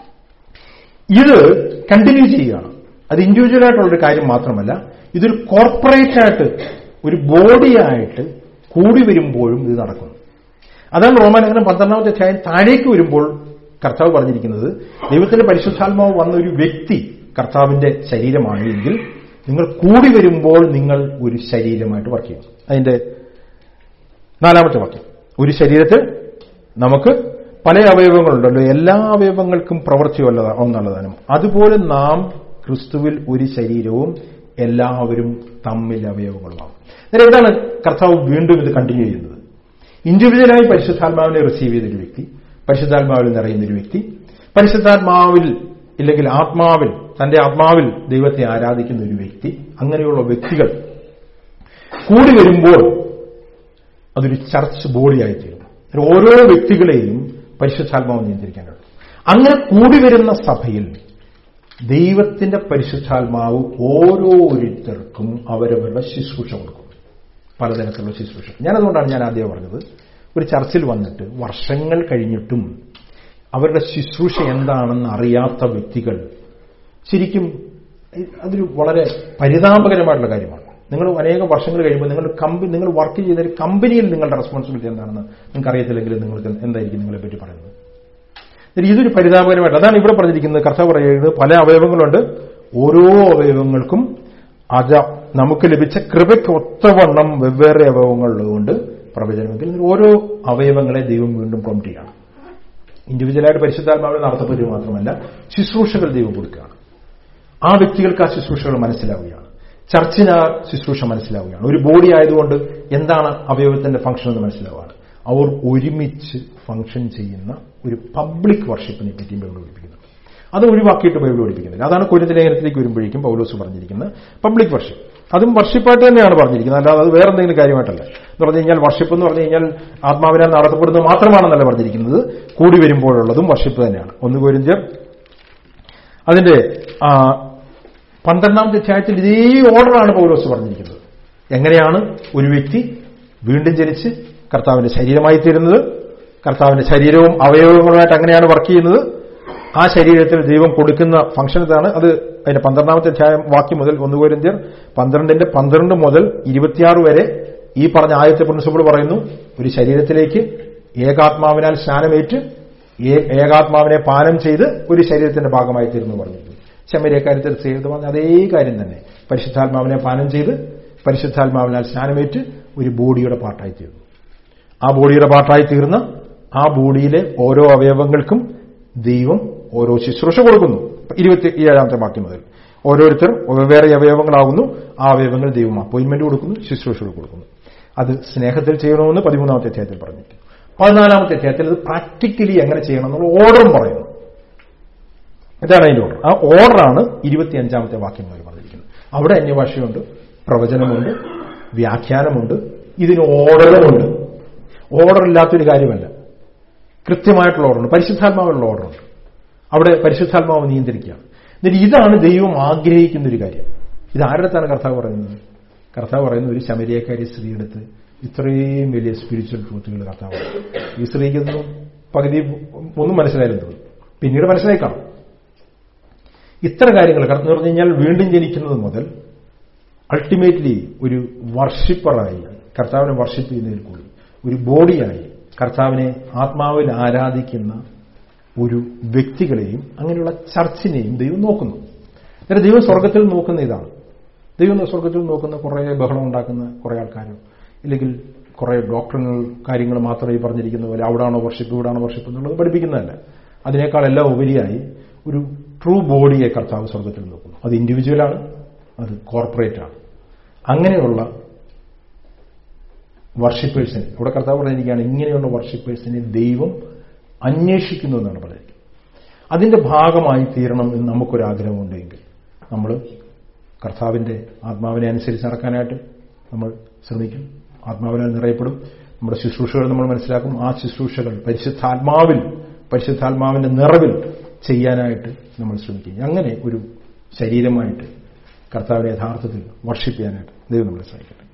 ഇത് കണ്ടിന്യൂ ചെയ്യുകയാണ് അത് ഇൻഡിവിജ്വൽ ആയിട്ടുള്ളൊരു കാര്യം മാത്രമല്ല ഇതൊരു കോർപ്പറേറ്റ് ആയിട്ട് ഒരു ബോഡിയായിട്ട് കൂടി വരുമ്പോഴും ഇത് നടക്കുന്നു അതാണ് റോമാലേഖനം പന്ത്രണ്ടാമത്തെ അധ്യായം താഴേക്ക് വരുമ്പോൾ കർത്താവ് പറഞ്ഞിരിക്കുന്നത് ദൈവത്തിന്റെ പരിശുദ്ധാത്മാവ് വന്ന ഒരു വ്യക്തി കർത്താവിന്റെ ശരീരമാണ് എങ്കിൽ നിങ്ങൾ കൂടി വരുമ്പോൾ നിങ്ങൾ ഒരു ശരീരമായിട്ട് വർക്ക് ചെയ്യും അതിന്റെ നാലാമത്തെ വാക്യം ഒരു ശരീരത്തിൽ നമുക്ക് പല അവയവങ്ങളുണ്ടല്ലോ എല്ലാ അവയവങ്ങൾക്കും പ്രവൃത്തി ഒന്നുള്ളതാനും അതുപോലെ നാം ക്രിസ്തുവിൽ ഒരു ശരീരവും എല്ലാവരും തമ്മിൽ അവയവങ്ങളുമാകും അന്നേരം എന്താണ് കർത്താവ് വീണ്ടും ഇത് കണ്ടിന്യൂ ചെയ്യുന്നത് ഇൻഡിവിജ്വലായി പരിശുദ്ധാത്മാവിനെ റിസീവ് ചെയ്തൊരു വ്യക്തി പരിശുദ്ധാത്മാവിൽ നിറയുന്ന ഒരു വ്യക്തി പരിശുദ്ധാത്മാവിൽ ഇല്ലെങ്കിൽ ആത്മാവിൽ തന്റെ ആത്മാവിൽ ദൈവത്തെ ആരാധിക്കുന്ന ഒരു വ്യക്തി അങ്ങനെയുള്ള വ്യക്തികൾ കൂടി വരുമ്പോൾ അതൊരു ചർച്ച് ബോഡിയായി തീരും ഓരോ വ്യക്തികളെയും പരിശുദ്ധാത്മാവ് നിയന്ത്രിക്കാൻ കഴിയും അങ്ങനെ കൂടി വരുന്ന സഭയിൽ ദൈവത്തിന്റെ പരിശുദ്ധാത്മാവ് ഓരോരുത്തർക്കും അവരവരുടെ ശുശ്രൂഷ കൊടുക്കും പലതരത്തിലുള്ള ശുശ്രൂഷ ഞാനതുകൊണ്ടാണ് ഞാൻ ആദ്യം പറഞ്ഞത് ഒരു ചർച്ചിൽ വന്നിട്ട് വർഷങ്ങൾ കഴിഞ്ഞിട്ടും അവരുടെ ശുശ്രൂഷ എന്താണെന്ന് അറിയാത്ത വ്യക്തികൾ ശരിക്കും അതൊരു വളരെ പരിതാപകരമായിട്ടുള്ള കാര്യമാണ് നിങ്ങൾ അനേകം വർഷങ്ങൾ കഴിയുമ്പോൾ നിങ്ങൾ കമ്പനി നിങ്ങൾ വർക്ക് ചെയ്ത ഒരു കമ്പനിയിൽ നിങ്ങളുടെ റെസ്പോൺസിബിലിറ്റി എന്താണെന്ന് നിങ്ങൾക്ക് അറിയത്തില്ലെങ്കിൽ നിങ്ങൾക്ക് എന്തായിരിക്കും നിങ്ങളെ പറ്റി പറയുന്നത് ഇതൊരു പരിതാപകരമായിട്ട് അതാണ് ഇവിടെ പറഞ്ഞിരിക്കുന്നത് കർത്താവ് പറയുന്നത് പല അവയവങ്ങളുണ്ട് ഓരോ അവയവങ്ങൾക്കും അത് നമുക്ക് ലഭിച്ച കൃപയ്ക്ക് ഒത്തവണ്ണം വെവ്വേറെ അവയവങ്ങളുള്ളതുകൊണ്ട് പ്രവചനമെങ്കിൽ ഓരോ അവയവങ്ങളെ ദൈവം വീണ്ടും പ്രൊമറ്റ് ചെയ്യണം ഇൻഡിവിജ്വലായിട്ട് പരിശുദ്ധാത്മാവിനെ നടത്തപ്പെടുക മാത്രമല്ല ശുശ്രൂഷകൾ ദൈവം കൊടുക്കുകയാണ് ആ വ്യക്തികൾക്ക് ആ ശുശ്രൂഷകൾ മനസ്സിലാവുകയാണ് ചർച്ചിന് ആ ശുശ്രൂഷ മനസ്സിലാവുകയാണ് ഒരു ബോഡി ആയതുകൊണ്ട് എന്താണ് അവയവത്തിന്റെ ഫംഗ്ഷൻ എന്ന് മനസ്സിലാവുകയാണ് അവർ ഒരുമിച്ച് ഫംഗ്ഷൻ ചെയ്യുന്ന ഒരു പബ്ലിക് വർഷിപ്പിനെ പറ്റിയും ബൈബിൾ പഠിപ്പിക്കുന്നു അത് ഒഴിവാക്കിയിട്ട് ബൈബിൾ പഠിപ്പിക്കുന്നില്ല അതാണ് കൊരിന്ത ലേഖനത്തിലേക്ക് വരുമ്പോഴേക്കും പൗലോസ് പറഞ്ഞിരിക്കുന്നത് പബ്ലിക് വർഷിപ്പ് അതും വർഷിപ്പായിട്ട് തന്നെയാണ് പറഞ്ഞിരിക്കുന്നത് അല്ലാതെ അത് വേറെ എന്തെങ്കിലും കാര്യമായിട്ടല്ല എന്ന് പറഞ്ഞു കഴിഞ്ഞാൽ വർഷിപ്പ് എന്ന് പറഞ്ഞു കഴിഞ്ഞാൽ ആത്മാവിനാൽ നടത്തപ്പെടുന്നത് മാത്രമാണെന്നല്ല പറഞ്ഞിരിക്കുന്നത് കൂടി വരുമ്പോഴുള്ളതും വർഷിപ്പ് തന്നെയാണ് ഒന്ന് കോരിന്ത്യർ അതിന്റെ പന്ത്രണ്ടാമത്തെ അധ്യായത്തിൽ ഇതേ ഓർഡറാണ് പൗലോസ് പറഞ്ഞിരിക്കുന്നത് എങ്ങനെയാണ് ഒരു വ്യക്തി വീണ്ടും ജനിച്ച് കർത്താവിന്റെ ശരീരമായി തീരുന്നത് കർത്താവിന്റെ ശരീരവും അവയവങ്ങളുമായിട്ട് അങ്ങനെയാണ് വർക്ക് ചെയ്യുന്നത് ആ ശരീരത്തിൽ ദൈവം കൊടുക്കുന്ന ഫംഗ്ഷൻ ഇതാണ് അത് അതിന്റെ പന്ത്രണ്ടാമത്തെ അധ്യായം വാക്യം മുതൽ ഒന്ന് കോരിന്ത്യർ പന്ത്രണ്ടിന്റെ പന്ത്രണ്ട് മുതൽ ഇരുപത്തിയാറ് വരെ ഈ പറഞ്ഞ ആദ്യത്തെ പ്രിൻസിപ്പിൾ പറയുന്നു ഒരു ശരീരത്തിലേക്ക് ഏകാത്മാവിനാൽ സ്നാനമേറ്റ് ഏകാത്മാവിനെ പാനം ചെയ്ത് ഒരു ശരീരത്തിന്റെ ഭാഗമായി തീർന്നു പറഞ്ഞിരിക്കുന്നു ശമരക്കാര്യത്തിൽ ചെയ്ത് പറഞ്ഞ അതേ കാര്യം തന്നെ പരിശുദ്ധാത്മാവിനെ പാനം ചെയ്ത് പരിശുദ്ധാത്മാവിനാൽ സ്നാനമേറ്റ് ഒരു ബോഡിയുടെ പാട്ടായി തീർന്നു ആ ബോഡിയുടെ പാട്ടായി തീർന്ന ആ ബോഡിയിലെ ഓരോ അവയവങ്ങൾക്കും ദൈവം ഓരോ ശുശ്രൂഷ കൊടുക്കുന്നു ഇരുപത്തി ഏഴാമത്തെ വാക്യം മുതൽ ഓരോരുത്തർ വെവ്വേറെ അവയവങ്ങളാകുന്നു ആ അവയവങ്ങൾ ദൈവം അപ്പോയിന്റ്മെന്റ് കൊടുക്കുന്നു ശുശ്രൂഷകൾ കൊടുക്കുന്നു അത് സ്നേഹത്തിൽ ചെയ്യണമെന്ന് പതിമൂന്നാമത്തെ അധ്യായത്തിൽ പറഞ്ഞിരിക്കുന്നു പതിനാലാമത്തെ അധ്യായത്തിൽ അത് പ്രാക്ടിക്കലി എങ്ങനെ ചെയ്യണം എന്നുള്ള ഓർഡറും പറയുന്നു ഇതാണ് അതിന്റെ ഓർഡർ ആ ഓർഡറാണ് ഇരുപത്തിയഞ്ചാമത്തെ വാക്യം മുതൽ പറഞ്ഞിരിക്കുന്നത് അവിടെ അന്യഭാഷയുണ്ട് പ്രവചനമുണ്ട് വ്യാഖ്യാനമുണ്ട് ഇതിന് ഓർഡറുമുണ്ട് ഓർഡർ ഇല്ലാത്തൊരു കാര്യമല്ല കൃത്യമായിട്ടുള്ള ഓർഡറുണ്ട് പരിശുദ്ധാത്മാവിലുള്ള ഓർഡറുണ്ട് അവിടെ പരിശുദ്ധാത്മാവ് നിയന്ത്രിക്കുകയാണ് എന്നിട്ട് ഇതാണ് ദൈവം ആഗ്രഹിക്കുന്ന ഒരു കാര്യം ഇത് ആരുടെ അടുത്താണ് കർത്താവ് പറയുന്നത് കർത്താവ് പറയുന്ന ഒരു ശമരിയക്കാരി സ്ത്രീയെടുത്ത് ഇത്രയും വലിയ സ്പിരിച്വൽ ട്രൂത്തുകൾ കർത്താവ് പറയും. ഈ സ്ത്രീക്കൊന്നും പകുതി ഒന്നും മനസ്സിലായില്ലെന്ന് തോന്നുന്നു പിന്നീട് മനസ്സിലായി കാണും ഇത്ര കാര്യങ്ങൾ കർത്താവ് എന്ന് പറഞ്ഞു കഴിഞ്ഞാൽ വീണ്ടും ജനിക്കുന്നത് മുതൽ അൾട്ടിമേറ്റ്ലി ഒരു വർഷിപ്പറായി കർത്താവിനെ വർഷിപ്പ് ചെയ്യുന്നതിൽ കൂടി ഒരു ബോഡിയായി കർത്താവിനെ ആത്മാവിൽ ആരാധിക്കുന്ന ഒരു വ്യക്തികളെയും അങ്ങനെയുള്ള ചർച്ചിനെയും ദൈവം നോക്കുന്നു എന്നിട്ട് ദൈവം സ്വർഗത്തിൽ നോക്കുന്ന ഇതാണ് ദൈവം സ്വർഗത്തിൽ നോക്കുന്ന കുറേ ബഹളം ഉണ്ടാക്കുന്ന കുറേ ആൾക്കാരും ഇല്ലെങ്കിൽ കുറേ ഡോക്ടറുകൾ കാര്യങ്ങൾ മാത്രമേ ഈ പറഞ്ഞിരിക്കുന്ന പോലെ അവിടാണോ വർഷിപ്പ് ഇവിടാണോ വർഷിപ്പ് എന്നുള്ളത് പഠിപ്പിക്കുന്നതല്ല അതിനേക്കാൾ എല്ലാം ഉപരിയായി ഒരു ട്രൂ ബോഡിയെ കർത്താവ് സ്വർഗത്തിൽ നോക്കുന്നു അത് ഇൻഡിവിജ്വലാണ് അത് കോർപ്പറേറ്റ് ആണ് അങ്ങനെയുള്ള വർഷിപ്പേഴ്സിനെ ഇവിടെ കർത്താവ് പറഞ്ഞിരിക്കുകയാണ് ഇങ്ങനെയുള്ള വർഷിപ്പേഴ്സിനെ ദൈവം അന്വേഷിക്കുന്നു എന്നാണ് പറയുന്നത് അതിന്റെ ഭാഗമായി തീരണം എന്ന് നമുക്കൊരാഗ്രഹമുണ്ടെങ്കിൽ നമ്മൾ കർത്താവിന്റെ ആത്മാവിനെ അനുസരിച്ച് നടക്കാനായിട്ട് നമ്മൾ ശ്രമിക്കും ആത്മാവിനാൽ നിറയപ്പെടും നമ്മുടെ ശുശ്രൂഷകൾ നമ്മൾ മനസ്സിലാക്കും ആ ശുശ്രൂഷകൾ പരിശുദ്ധാത്മാവിൽ പരിശുദ്ധാത്മാവിന്റെ നിറവിൽ ചെയ്യാനായിട്ട് നമ്മൾ ശ്രമിക്കും അങ്ങനെ ഒരു ശരീരമായിട്ട് കർത്താവിനെ യഥാർത്ഥത്തിൽ വർഷിപ്പ് ചെയ്യാനായിട്ട് ദൈവം നമ്മളെ സഹായിക്കട്ടെ